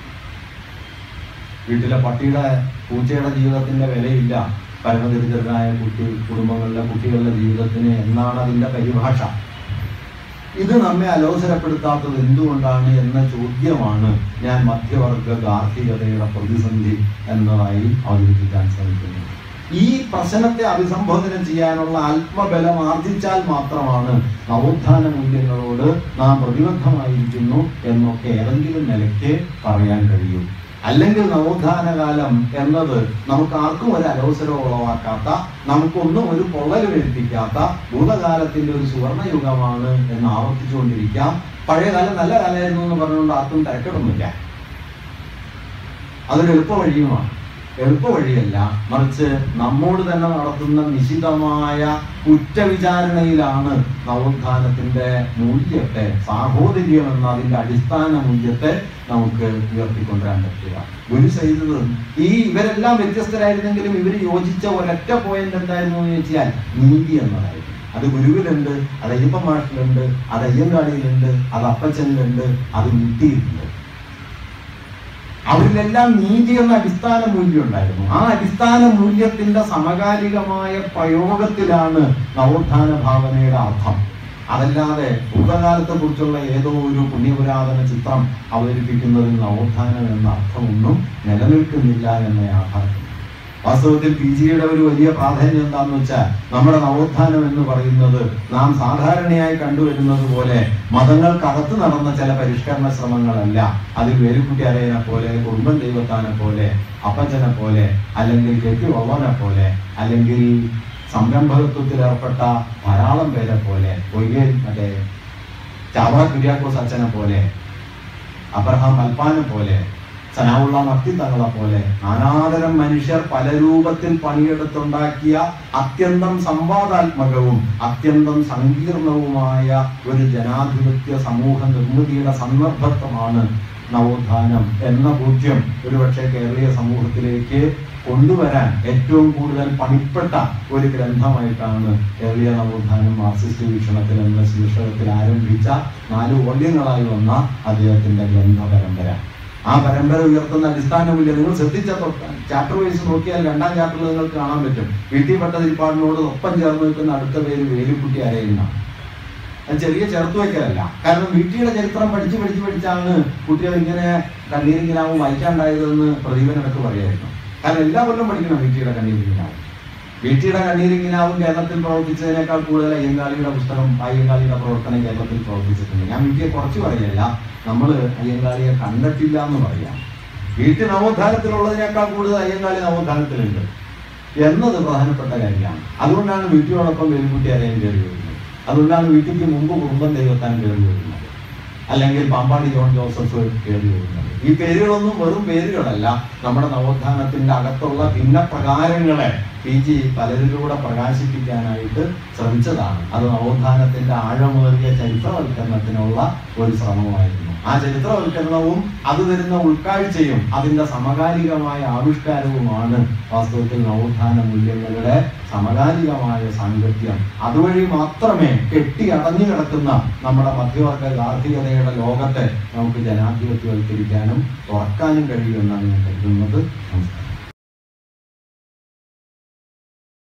വീട്ടിലെ പട്ടിയുടെ പൂച്ചയുടെ ജീവിതത്തിന്റെ വിലയില്ല പരമദരിദ്രരായ കുട്ടി കുടുംബങ്ങളിലെ കുട്ടികളുടെ ജീവിതത്തിന് എന്നാണ് അതിന്റെ പരിഭാഷ ഇത് നമ്മെ അലോസരപ്പെടുത്താത്തത് എന്തുകൊണ്ടാണ് എന്ന ചോദ്യമാണ് ഞാൻ മധ്യവർഗ ഗാർഹികതയുടെ പ്രതിസന്ധി എന്നതായി അവതരിപ്പിക്കാൻ ശ്രമിക്കുന്നത് ഈ പ്രശ്നത്തെ അഭിസംബോധന ചെയ്യാനുള്ള ആത്മബലം ആർജിച്ചാൽ മാത്രമാണ് നവോത്ഥാന മൂല്യങ്ങളോട് നാം പ്രതിബദ്ധമായിരിക്കുന്നു എന്നൊക്കെ ഏതെങ്കിലും നിലയ്ക്ക് പറയാൻ കഴിയും അല്ലെങ്കിൽ നവോത്ഥാന കാലം എന്നത് നമുക്ക് ആർക്കും ഒരു അലോസരം ഉളവാക്കാത്ത നമുക്കൊന്നും ഒരു പൊള്ളൽ വരുത്തിക്കാത്ത ഭൂതകാലത്തിന്റെ ഒരു സുവർണയുഗമാണ് എന്ന് ആവർത്തിച്ചുകൊണ്ടിരിക്കാം പഴയ കാലം നല്ല കാലമായിരുന്നു എന്ന് പറഞ്ഞുകൊണ്ട് ആർക്കും തിരക്കിടുന്നില്ല അതൊരു എളുപ്പ വഴിയുമാണ് എളുപ്പ വഴിയല്ല മറിച്ച് നമ്മോട് തന്നെ നടത്തുന്ന നിശിതമായ കുറ്റവിചാരണയിലാണ് നവോത്ഥാനത്തിന്റെ മൂല്യത്തെ സാഹോദര്യം എന്ന അതിന്റെ അടിസ്ഥാന മൂല്യത്തെ നമുക്ക് ഉയർത്തിക്കൊണ്ടുവരാൻ പറ്റുക ഗുരു ചെയ്തത് ഈ ഇവരെല്ലാം വ്യത്യസ്തരായിരുന്നെങ്കിലും ഇവർ യോജിച്ച ഒരൊറ്റ പോയിന്റ് എന്തായിരുന്നു എന്ന് ചോദിച്ചാൽ നീതി എന്നതായിരുന്നു അത് ഗുരുവിലുണ്ട് അത് അയ്യപ്പ മാഷിലുണ്ട് അത് അയ്യങ്കാളിയിലുണ്ട് അത് അപ്പച്ചനിലുണ്ട് അത് മുട്ടിയിലുണ്ട് അവരിലെല്ലാം നീതി എന്ന അടിസ്ഥാന മൂല്യം ഉണ്ടായിരുന്നു ആ അടിസ്ഥാന മൂല്യത്തിന്റെ സമകാലികമായ പ്രയോഗത്തിലാണ് നവോത്ഥാന ഭാവനയുടെ അർത്ഥം അതല്ലാതെ ഭൂതകാലത്തെ കുറിച്ചുള്ള ഏതോ ഒരു പുണ്യപുരാതന ചിത്രം അവതരിപ്പിക്കുന്നതിൽ നവോത്ഥാനം എന്ന അർത്ഥമൊന്നും നിലനിൽക്കുന്നില്ല എന്ന യാഥാർത്ഥ്യം വാസ്തവത്തിൽ പി ജിയുടെ ഒരു വലിയ പ്രാധാന്യം എന്താണെന്ന് വെച്ചാൽ നമ്മുടെ നവോത്ഥാനം എന്ന് പറയുന്നത് നാം സാധാരണയായി കണ്ടുവരുന്നത് പോലെ മതങ്ങൾക്കകത്ത് നടന്ന ചില പരിഷ്കരണ ശ്രമങ്ങളല്ല അതിൽ വേലുക്കുട്ടി അരയനെ പോലെ കുടുംബൻ ദൈവത്താനെ പോലെ അപ്പച്ചനെ പോലെ അല്ലെങ്കിൽ കെട്ടി വള്ളനെ പോലെ അല്ലെങ്കിൽ സംരംഭകത്വത്തിൽ ഏർപ്പെട്ട ധാരാളം പേരെ പോലെ ഒയ്യേ മറ്റേ ചാവറ കുര്യാക്കോസ് അച്ഛനെ പോലെ അബ്രഹാം അൽപ്പാനെ പോലെ സനാവുള്ള നത്തിത്തങ്ങളെ പോലെ നാനാതരം മനുഷ്യർ പല രൂപത്തിൽ പണിയെടുത്തുണ്ടാക്കിയ അത്യന്തം സംവാദാത്മകവും അത്യന്തം സങ്കീർണവുമായ ഒരു ജനാധിപത്യ സമൂഹ നിർമ്മിതിയുടെ സന്ദർഭത്വമാണ് നവോത്ഥാനം എന്ന ബോധ്യം ഒരുപക്ഷെ കേരളീയ സമൂഹത്തിലേക്ക് കൊണ്ടുവരാൻ ഏറ്റവും കൂടുതൽ പണിപ്പെട്ട ഒരു ഗ്രന്ഥമായിട്ടാണ് കേരളീയ നവോത്ഥാനം മാർക്സിസ്റ്റ് വീക്ഷണത്തിൽ എന്ന ശീർഷകത്തിൽ ആരംഭിച്ച നാല് വോള്യങ്ങളായി വന്ന അദ്ദേഹത്തിന്റെ ഗ്രന്ഥ പരമ്പര ആ പരമ്പര ഉയർത്തുന്ന അടിസ്ഥാന മൂല്യം നിങ്ങൾ ശ്രദ്ധിച്ച ചാപ്റ്റർ വൈസ് നോക്കിയാൽ രണ്ടാം ചാപ്റ്ററിൽ നിങ്ങൾക്ക് കാണാൻ പറ്റും വീട്ടിൽ ഭട്ടതിരിപ്പാടിനോട് ഒപ്പം ചേർന്ന് നിൽക്കുന്ന അടുത്ത പേര് വേലുക്കുട്ടി അരയുന്നതാണ് അത് ചെറിയ ചേർത്ത് വയ്ക്കലല്ല കാരണം വീട്ടിയുടെ ചരിത്രം പഠിച്ച് പഠിച്ച് പഠിച്ചാണ് കുട്ടികൾ ഇങ്ങനെ കണ്ണീരിങ്ങനാവും വായിക്കാണ്ടായതെന്ന് പ്രദീപനൊക്കെ പറയായിരുന്നു കാരണം എല്ലാ കൊല്ലം പഠിക്കണം വീട്ടിയുടെ കണ്ണീരിങ്ങനാവും വീട്ടിയുടെ കണ്ണീരിങ്ങനാവും കേരളത്തിൽ പ്രവർത്തിച്ചതിനേക്കാൾ കൂടുതൽ അയ്യങ്കാളിയുടെ പുസ്തകം അയ്യങ്കാളിയുടെ പ്രവർത്തനം കേരളത്തിൽ പ്രവർത്തിച്ചിട്ടുണ്ട് ഞാൻ വീട്ടിയെ കുറച്ച് പറയല്ല നമ്മൾ അയ്യങ്കാളിയെ കണ്ടിട്ടില്ല എന്ന് പറയാം വീട്ടിൽ നവോത്ഥാനത്തിലുള്ളതിനേക്കാൾ കൂടുതൽ അയ്യങ്കാളി നവോത്ഥാനത്തിലുണ്ട് എന്നത് പ്രധാനപ്പെട്ട കാര്യമാണ് അതുകൊണ്ടാണ് വീട്ടിയോടൊപ്പം വേലുക്കുട്ടി അറിയാൻ കയറി വരുന്നത് അതുകൊണ്ടാണ് വീട്ടിക്ക് മുമ്പ് കുടുംബം ദൈവത്താൻ കയറി വരുന്നത് അല്ലെങ്കിൽ പാമ്പാടി ജോൺ ജോസഫ് കയറി വരുന്നത് ഈ പേരുകളൊന്നും വെറും പേരുകളല്ല നമ്മുടെ നവോത്ഥാനത്തിന്റെ അകത്തുള്ള ഭിന്ന പ്രകാരങ്ങളെ പി ജി പലരിലൂടെ പ്രകാശിപ്പിക്കാനായിട്ട് ശ്രമിച്ചതാണ് അത് നവോത്ഥാനത്തിന്റെ ആഴമേറിയ ചരിത്രവൽക്കരണത്തിനുള്ള ഒരു ശ്രമമായിരുന്നു ആ ചരിത്രവൽക്കരണവും അത് തരുന്ന ഉൾക്കാഴ്ചയും അതിന്റെ സമകാലികമായ ആവിഷ്കാരവുമാണ് വാസ്തവത്തിൽ നവോത്ഥാന മൂല്യങ്ങളുടെ സമകാലികമായ സാങ്കത്യം അതുവഴി മാത്രമേ കെട്ടി അടഞ്ഞു കിടക്കുന്ന നമ്മുടെ മധ്യവർഗ ഗാർഹികതയുടെ ലോകത്തെ നമുക്ക് ജനാധിപത്യവൽക്കരിക്കാനും തുറക്കാനും കഴിയുമെന്നാണ് ഞാൻ കരുതുന്നത് നമസ്കാരം